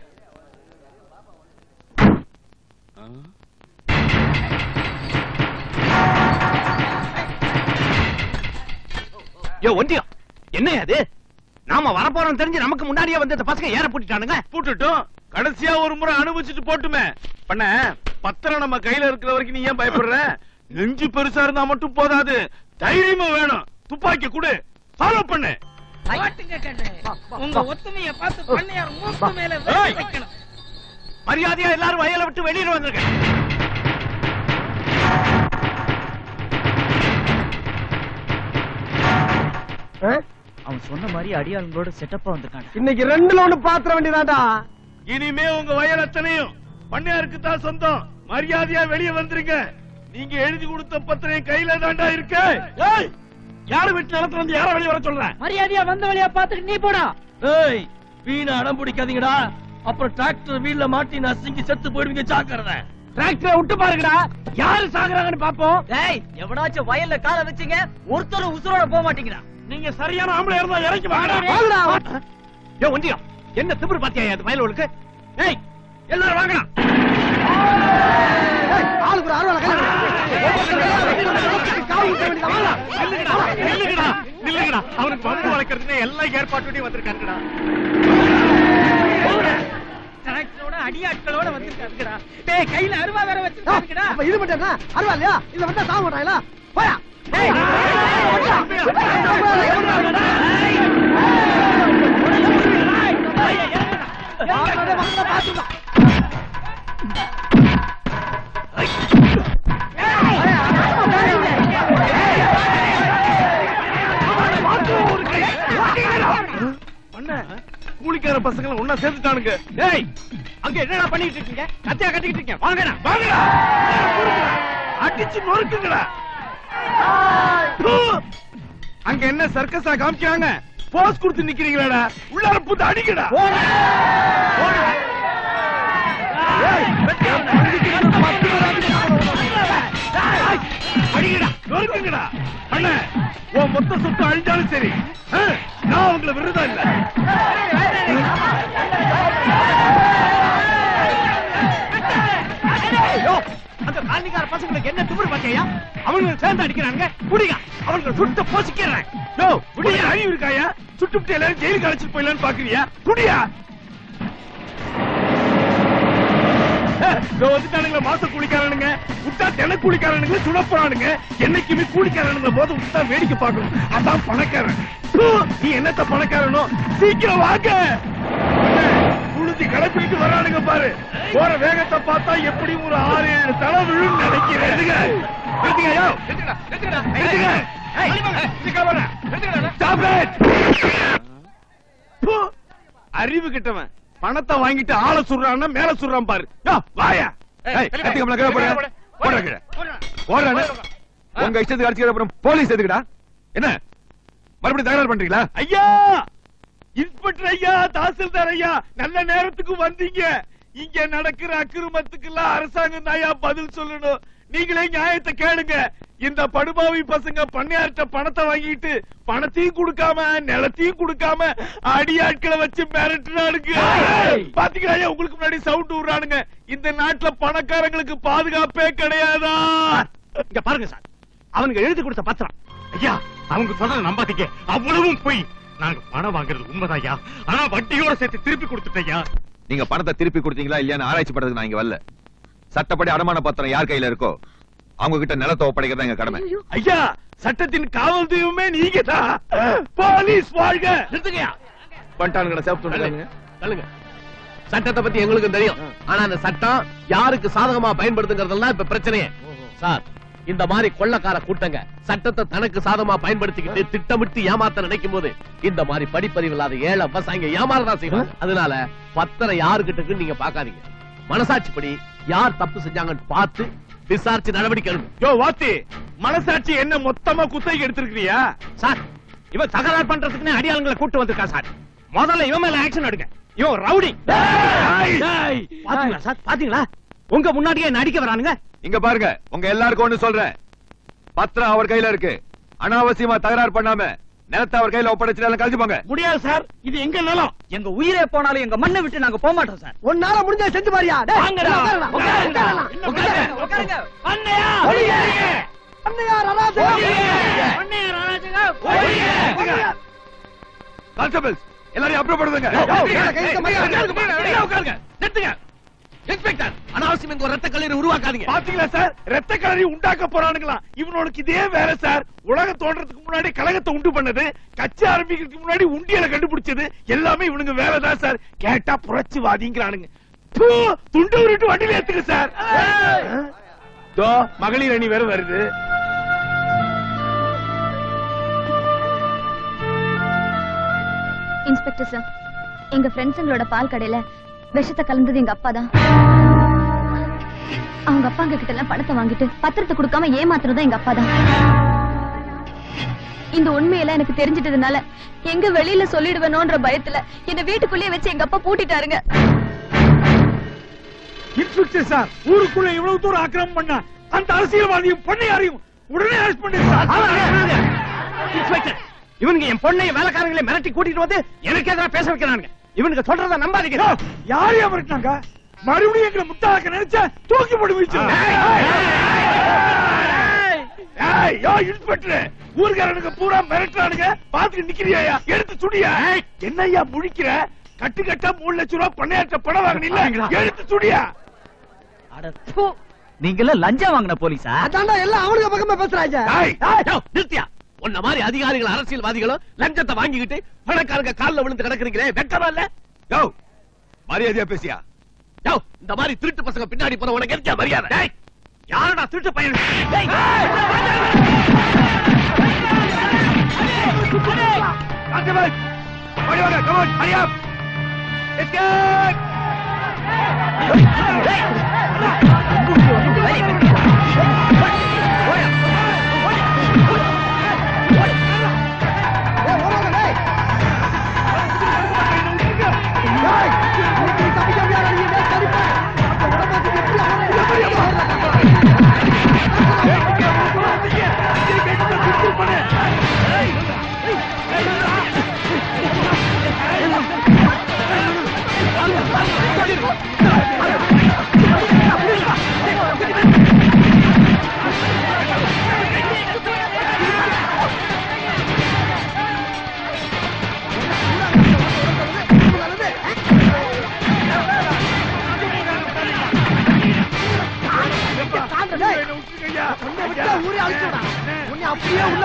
Speaker 6: யோ ஒண்டியம் என்ன அது நாம வரப்போறோம் தெரிஞ்சு நமக்கு முன்னாடியே வந்து இந்த பசங்க ஏற பூட்டிட்டானுங்க
Speaker 2: போட்டுட்டோம் கடைசியா ஒரு முறை அனுபவிச்சுட்டு போட்டுமே பண்ண பத்திரம் நம்ம கையில இருக்கிற வரைக்கும் நீ ஏன் பயப்படுற நெஞ்சு பெருசா இருந்தா மட்டும் போதாது தைரியமும் வேணும் துப்பாக்கி கொடு ஃபாலோ பண்ணு
Speaker 8: பாட்டுங்க கண்ணு உங்க ஒத்துமைய பார்த்து பண்ணையார் மூக்கு மேல வெட்டி
Speaker 2: ஏய்.
Speaker 8: வைக்கணும்
Speaker 6: மரியாதையா எல்லாரும் வயலை விட்டு வெளியில வந்துருங்க
Speaker 5: அவன் சொன்ன மாதிரி அடியாளுங்களோட செட்டப்பா வந்திருக்காங்க
Speaker 7: இன்னைக்கு ரெண்டுல ஒண்ணு பாத்திர வேண்டியதாண்டா
Speaker 2: இனிமே உங்க வயல் அத்தனையும் பண்ணையாருக்கு தான் சொந்தம் மரியாதையா வெளியே வந்துருங்க நீங்க எழுதி கொடுத்த பத்திரம் கையில தாண்டா இருக்கு ஏய் யாரு வீட்டு நிலத்துல வந்து யார வெளியே வர சொல்றேன்
Speaker 1: மரியாதையா வந்த வழியா பாத்துட்டு நீ போடா
Speaker 11: ஏய் வீணா அடம் பிடிக்காதீங்கடா அப்புறம் டிராக்டர் வீல்ல மாட்டி நசுங்கி செத்து போயிடுவீங்க ஜாக்கிரதை
Speaker 1: டிராக்டரை விட்டு பாருங்கடா யாரு சாகுறாங்கன்னு பாப்போம்
Speaker 5: டேய் எவனாச்சும் வயல்ல காலை வச்சீங்க ஒருத்தரும் உசுரோட போக மாட்டீங்கடா
Speaker 2: நீங்க சரியான ஆம்பளை இருந்தா இறங்கி வாங்கடா
Speaker 7: வாங்கடா.
Speaker 6: யோ ஒண்டியம் என்ன திமிரு பாத்தியா அது வயலுக்கு ஏய் எல்லாரும் வாங்கலாம்
Speaker 7: ஏய், ஆளுக்கு ஒரு அறுவாலை கையில காவல் ஊத்த வேண்டியதா வாங்கடா.
Speaker 6: நில்லுங்கடா நில்லுங்கடா நில்லுங்கடா அவனுக்கு பம்பு வளர்க்கறதுக்கு எல்லா ஏற்பாட்டோடய வந்திருக்காங்கடா
Speaker 8: டிராக்டரோட அடியாட்களோட வந்திருக்காங்கடா டேய் கையில அருவா வேற வச்சிருக்காங்கடா
Speaker 7: அப்ப இது மட்டும் என்ன அருவா இல்லையா இதுல வந்தா சாக மாட்டாங்களா போயா
Speaker 2: பண்ண கூலிக்கார பசங்களை ஒன்னா சேர்த்துட்டானுங்க
Speaker 6: டேய் அங்க என்னடா பண்ணிட்டு இருக்கீங்க கத்தியா கட்டிக்கிட்டு இருக்கீங்க வாங்கடா
Speaker 2: வாங்கடா அடிச்சு நொறுக்குங்கடா தூ. அங்க என்ன சர்க்கஸா காமிக்கிறாங்க போஸ் கொடுத்து நிக்கிறீங்களாடா உள்ளார புத்து அடிக்கடா அடிக்கடா நொறுக்குங்கடா அண்ணா உன் மொத்த சொத்து அழிஞ்சாலும் சரி ஆ, நான் உங்களை விருதா இல்ல
Speaker 6: யோ, அந்த காலனிக்கார பசங்களுக்கு என்ன திமிரு பாத்தியா அவனுங்க சேர்ந்து அடிக்கிறாங்க குடிங்க அவனுக்கு சுட்டு போசிக்கிறேன்
Speaker 2: யோ உடைய அறிவு இருக்காயா சுட்டுப்புட்டு எல்லாரும் ஜெயிலுக்கு அழைச்சிட்டு போயிடலான்னு பாக்குறியா குடியா வந்துட்டானுங்க மாச கூலிக்காரனுங்க விட்டா தின கூலிக்காரனுங்க சுடப்போறானுங்க என்னைக்குமே கூலிக்காரனுங்க போது விட்டா வேடிக்கை பார்க்கணும் அதான் பணக்காரன் தூ, நீ என்னத்த பணக்காரனோ சீக்கிரம் வாங்க புழுதி கிளப்பிட்டு வரானுங்க பாரு போற வேகத்தை பார்த்தா எப்படி ஒரு ஆறு ஏழு தலை விழுன்னு நினைக்கிறேன் எடுங்க. எடுங்க, யோவ். எடுங்க. Stop it. பு, அறிவு கிட்டவன் பணத்தை வாங்கிட்டு ஆளை சுடுறான்னா மேல சுடுறான் பாரு யோ, வாயா ஏய், கத்தி கம்பளம் கீழே போடு. போடுறா கீழே. போடுறானே. உங்க இஷ்டத்துக்கு அடிச்சுக்கிற அப்புறம் போலீஸ் எதுக்குடா என்ன மறுபடியும் தகராறு பண்றீங்களா ஐயா இன்ஸ்பெக்டர் ஐயா தாசில்தார் ஐயா நல்ல நேரத்துக்கு வந்தீங்க இங்க நடக்கிற அக்கிரமத்துக்கு எல்லாம் அரசாங்கம் தாயா பதில் சொல்லணும் நீங்களே நியாயத்தை கேளுங்க இந்த படுபாவி பசங்க பண்ணையார்ட்ட பணத்தை வாங்கிட்டு பணத்தையும் கொடுக்காம நிலத்தையும் கொடுக்காம அடியாட்களை வச்சு மிரட்டுறானுங்க பாத்தீங்களா ஐயா, உங்களுக்கு முன்னாடி சவுண்ட் விடுறானுங்க இந்த நாட்டுல பணக்காரங்களுக்கு பாதுகாப்பே கிடையாதா
Speaker 6: இங்க பாருங்க சார் அவனுங்க எழுதி கொடுத்த பத்திரம் ஐயா அவங்க சொல்றத நம்பாதீங்க அவ்வளவும் போய் நாங்க பணம் வாங்குறது உண்மைதான் ஐயா ஆனா வட்டியோட சேர்த்து திருப்பி கொடுத்துட்டேயா
Speaker 19: நீங்க பணத்தை திருப்பி கொடுத்தீங்களா இல்லையான்னு ஆராய்ச்சி பண்றதுக்கு நான் இங்க வரல சட்டப்படி அடமான பத்திரம் யார் கையில இருக்கோ அவங்க கிட்ட நிலத்தை ஒப்படைக்கிறது எங்க கடமை
Speaker 2: ஐயா சட்டத்தின் காவல் தெய்வமே நீங்க தான் போலீஸ் வாழ்க
Speaker 12: நிறுத்துங்கயா
Speaker 2: பண்ணிட்டானுங்க சேஃப்
Speaker 12: சொல்லுங்க சட்டத்தை பத்தி எங்களுக்கும் தெரியும் ஆனா அந்த சட்டம் யாருக்கு சாதகமா பயன்படுத்துங்கிறதெல்லாம் இப்ப பிரச்சனையே சார் இந்த மாதிரி கொள்ளக்கார கூட்டங்க சட்டத்தை தனக்கு சாதகமா பயன்படுத்திக்கிட்டு திட்டமிட்டு ஏமாத்த நினைக்கும் போது இந்த மாதிரி படிப்பறிவு இல்லாத ஏழை விவசாயிங்க ஏமாறதான் செய்வாங்க அதனால பத்திரம் யாருகிட்ட இருக்குன்னு நீங்க பாக்காதீங்க மனசாட்சிப்படி யார் தப்பு செஞ்சாங்கன்னு பார்த்து விசாரிச்சு நடவடிக்கை எடுக்கணும்.
Speaker 2: யோ வாத்தி மனசாட்சி என்ன மொத்தமா குத்தகைக்கு எடுத்திருக்கிறியா
Speaker 6: சார் இவன் தகராறு பண்றதுக்குன்னு அடியாளங்களை கூட்டு வந்திருக்கா சார் முதல்ல இவன் மேல ஆக்ஷன் எடுங்க இவன் ரவுடி பாத்தீங்களா சார் பாத்தீங்களா உங்க முன்னாடியே நடிக்க வரானுங்க
Speaker 19: இங்க பாருங்க உங்க எல்லாருக்கும் ஒண்ணு சொல்றேன் பத்திரம் அவர் கையில இருக்கு அனாவசியமா தகராறு பண்ணாம நிலத்தை அவர் கையில ஒப்படைச்சிட்டு கழிச்சு போங்க
Speaker 8: முடியாது சார் இது எங்க நிலம் எங்க உயிரே போனாலும் எங்க மண்ணை விட்டு நாங்க போக மாட்டோம் சார்
Speaker 3: உன்னால முடிஞ்ச செஞ்சு பாரியா டேய்,
Speaker 8: வாங்கடா.
Speaker 3: உட்காருடா, உட்காருடா.
Speaker 8: உட்காருங்க.
Speaker 3: உட்காருங்க.
Speaker 8: அண்ணையா
Speaker 3: ஒழிய. அண்ணையார் அராஜகம்.
Speaker 8: அண்ணையார் அராஜகம்
Speaker 19: கான்ஸ்டபிள்ஸ் எல்லாரையும் அப்புறப்படுத்துங்க
Speaker 12: உட்காருங்க நிறுத்துங்க இன்ஸ்பெக்டர் அனாவசியம் இங்க ஒரு ரத்த கல்லீரல் உருவாக்காதீங்க
Speaker 2: பாத்தீங்களா சார் ரத்த கலரி உண்டாக்க போறானுங்களா இவனோட இதே வேலை சார் உலகம் தோன்றதுக்கு முன்னாடி கழகத்தை உண்டு பண்ணது கட்சி ஆரம்பிக்கிறதுக்கு முன்னாடி உண்டியலை கண்டுபிடிச்சது எல்லாமே இவனுங்க வேலை தான் சார் கேட்டா புரட்சிவாதிங்கிறானுங்க தூ, துண்டு உருட்டு வண்டியில ஏத்துங்க சார் தோ மகளிர் அணி வேற வருது
Speaker 10: இன்ஸ்பெக்டர் சார் எங்க ஃப்ரெண்ட்ஸுங்களோட பால் கடையில விஷத்தை கலந்தது எங்க அப்பா தான் அவங்க அப்பாங்க கிட்ட எல்லாம் பணத்தை வாங்கிட்டு பத்திரத்தை கொடுக்காம ஏமாத்துறதும் எங்க அப்பா தான் இந்த உண்மையெல்லாம் எனக்கு தெரிஞ்சிட்டதுனால எங்க வெளியில சொல்லிடுவேனோன்ற பயத்துல என்ன வீட்டுக்குள்ளேயே வச்சு எங்க அப்பா பூட்டிட்டாருங்க
Speaker 8: இன்ஸ்பெக்டர் சார் ஊருக்குள்ள இவ்வளவு தூரம் ஆக்கிரமம் பண்ண அந்த அரசியல்வாதியும் பண்ணையாரையும் உடனே அரெஸ்ட் பண்ணி
Speaker 6: இன்ஸ்பெக்டர் இவனுங்க என் பொண்ணையும் வேலைக்காரங்களை மிரட்டி கூட்டிட்டு வந்து எனக்கு எதிராக பேச வைக்கிறானுங்க இவனுக்கு சொல்றத நம்பாதீங்க
Speaker 8: யாரையா மிரட்டினாங்க மறுபடியும் எங்களை முட்டாளாக்க நினைச்சா தூக்கி போட்டு வீச்சு
Speaker 2: ஏய், யோ இன்ஸ்பெக்டர் ஊர்காரனுக்கு பூரா மிரட்டுறானுங்க பாத்துட்டு நிக்கிறியா எடுத்து சுடியா என்னய்யா முழிக்கிற கட்டு கட்டா மூணு லட்சம் ரூபாய் பண்ணையாற்ற பணம் வாங்கினீங்களா எடுத்து சுடியா
Speaker 5: நீங்க எல்லாம் லஞ்சம் வாங்கின போலீஸா
Speaker 3: அதான்டா எல்லாம் அவனுக்கு பக்கமா பேசுறாங்க
Speaker 12: ஏய், யோ, நிறுத்தியா உன்ன மாதிரி அதிகாரிகள் அரசியல்வாதிகளும் லஞ்சத்தை வாங்கிக்கிட்டு பணக்காரங்க கால்ல விழுந்து கிடக்குறீங்களே வெக்கமா இல்ல
Speaker 19: யோ மரியாதையா பேசியா
Speaker 12: யோ இந்த மாதிரி திருட்டு பசங்க பின்னாடி போன உனக்கு எதுக்கா மரியாதை
Speaker 6: டேய், யாருடா திருட்டு பையன் டேய்,
Speaker 2: கான்ஸ்டபிள் ஓடி வாங்க come on hurry up escape
Speaker 3: ஊரே அழிச்சுடா உன்னை அப்படியே உள்ள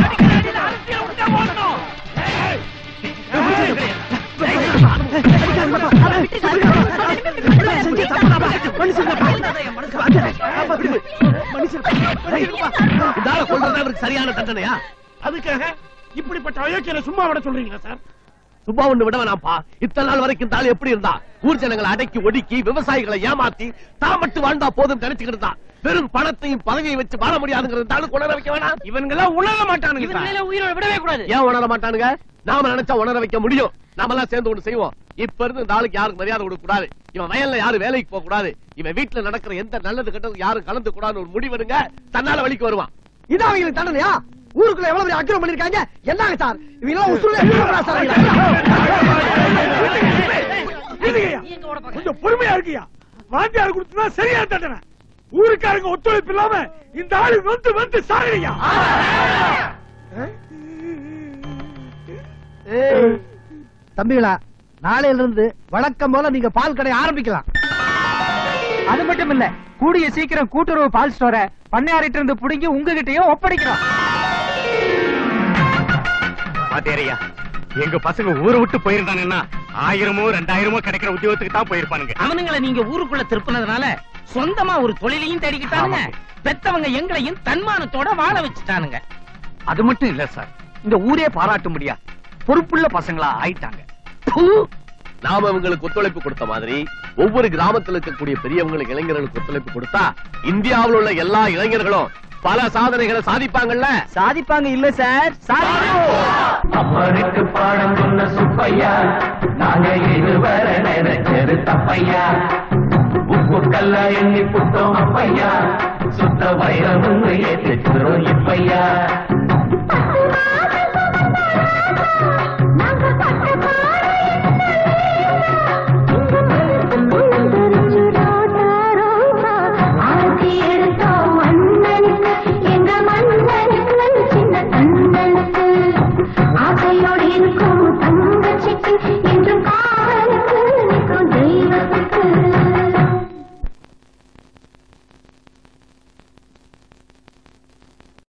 Speaker 12: இந்த ஆளை கொல்றது அவருக்கு சரியான தண்டனையா
Speaker 8: அதுக்காக இப்படிப்பட்ட அயோக்கியனை சும்மா விட சொல்றீங்களா சார்
Speaker 12: சும்மா ஒண்ணு விட வேணாம்ப்பா இத்தனை நாள் வரைக்கும் இந்த ஆள் எப்படி இருந்தா ஊர் ஜனங்களை அடக்கி ஒடுக்கி விவசாயிகளை ஏமாத்தி தான் மட்டும் வாழ்ந்தா போதும் நினைச்சுக்கிட்டு இருந்தா வெறும் பணத்தையும் பதவியை வச்சு வாழ முடியாதுங்கிறது இந்த ஆளுக்கு உணர வைக்க வேணாம்
Speaker 6: இவனுங்க எல்லாம் உணர மாட்டானுங்க சார்.
Speaker 8: உயிரோட விடவே கூடாது
Speaker 12: ஏன் உணர மாட்டானுங்க நாம நினைச்சா உணர வைக்க முடியும் நாம எல்லாம் சேர்ந்து ஒண்ணு செய்வோம் இப்ப இருந்து நாளைக்கு யாருக்கு மரியாதை கொடுக்க கூடாது இவன் வயல்ல யாரும் வேலைக்கு போக கூடாது இவன் வீட்டுல நடக்கிற எந்த நல்லது கெட்டது யாரும் கலந்து கூடாதுன்னு ஒரு முடிவெடுங்க தன்னால வழிக்கு வருவான்
Speaker 7: இதான் அவங்களுக்கு தண்டனையா ஊருக்குள்ள எவ்வளவு பெரிய அக்கிரம் பண்ணிருக்காங்க என்னங்க சார் இவங்க எல்லாம் உசுருல சார்
Speaker 4: கொஞ்சம் பொறுமையா இருக்கியா வாத்தியார் கொடுத்தா சரியா தண்டனை ஊருக்காரங்க ஒத்துழைப்பு இல்லாம இந்த ஆளு வந்து வந்து சாகுறியா
Speaker 3: தம்பிகளா நாளையில இருந்து வழக்கம் போல நீங்க பால் கடை ஆரம்பிக்கலாம்
Speaker 1: அது மட்டும் இல்ல கூடிய சீக்கிரம் கூட்டுறவு பால் ஸ்டோர பண்ணையாரிட்ட இருந்து புடுங்கி உங்ககிட்டயும் ஒப்படைக்கிறோம்
Speaker 13: பாத்தேரையா எங்க பசங்க ஊரை விட்டு போயிருந்தாங்கன்னா ஆயிரமோ ரெண்டாயிரமோ கிடைக்கிற உத்தியோகத்துக்கு தான் போயிருப்பானுங்க
Speaker 8: அவனுங்களை நீங்க ஊருக்குள்ள திருப்பினதுனால சொந்தமா ஒரு தொழிலையும் தேடிக்கிட்டானுங்க பெத்தவங்க எங்களையும் தன்மானத்தோட வாழ வச்சுட்டானுங்க
Speaker 11: அது மட்டும் இல்ல சார் இந்த ஊரே பாராட்டும்படியா பொறுப்புள்ள பசங்களா ஆயிட்டாங்க
Speaker 12: நாம இவங்களுக்கு ஒத்துழைப்பு கொடுத்த மாதிரி ஒவ்வொரு கிராமத்தில் இருக்கக்கூடிய பெரியவங்களுக்கு இளைஞர்களுக்கு ஒத்துழைப்பு கொடுத்தா இந்தியாவில் உள்ள எல்லா இளைஞர்களும் பல சாதனைகளை சாதிப்பாங்கல்ல
Speaker 1: சாதிப்பாங்க இல்ல சார்
Speaker 14: அப்பனுக்கு பாடம் சொன்ன சுப்பையா நாங்க இதுவரை நினைச்சது தப்பையா உப்பு கல்ல எண்ணி புட்டோம் அப்பையா சுத்த வைரம் ஏற்றுக்கிறோம் இப்பையா
Speaker 15: நாங்க பட்ட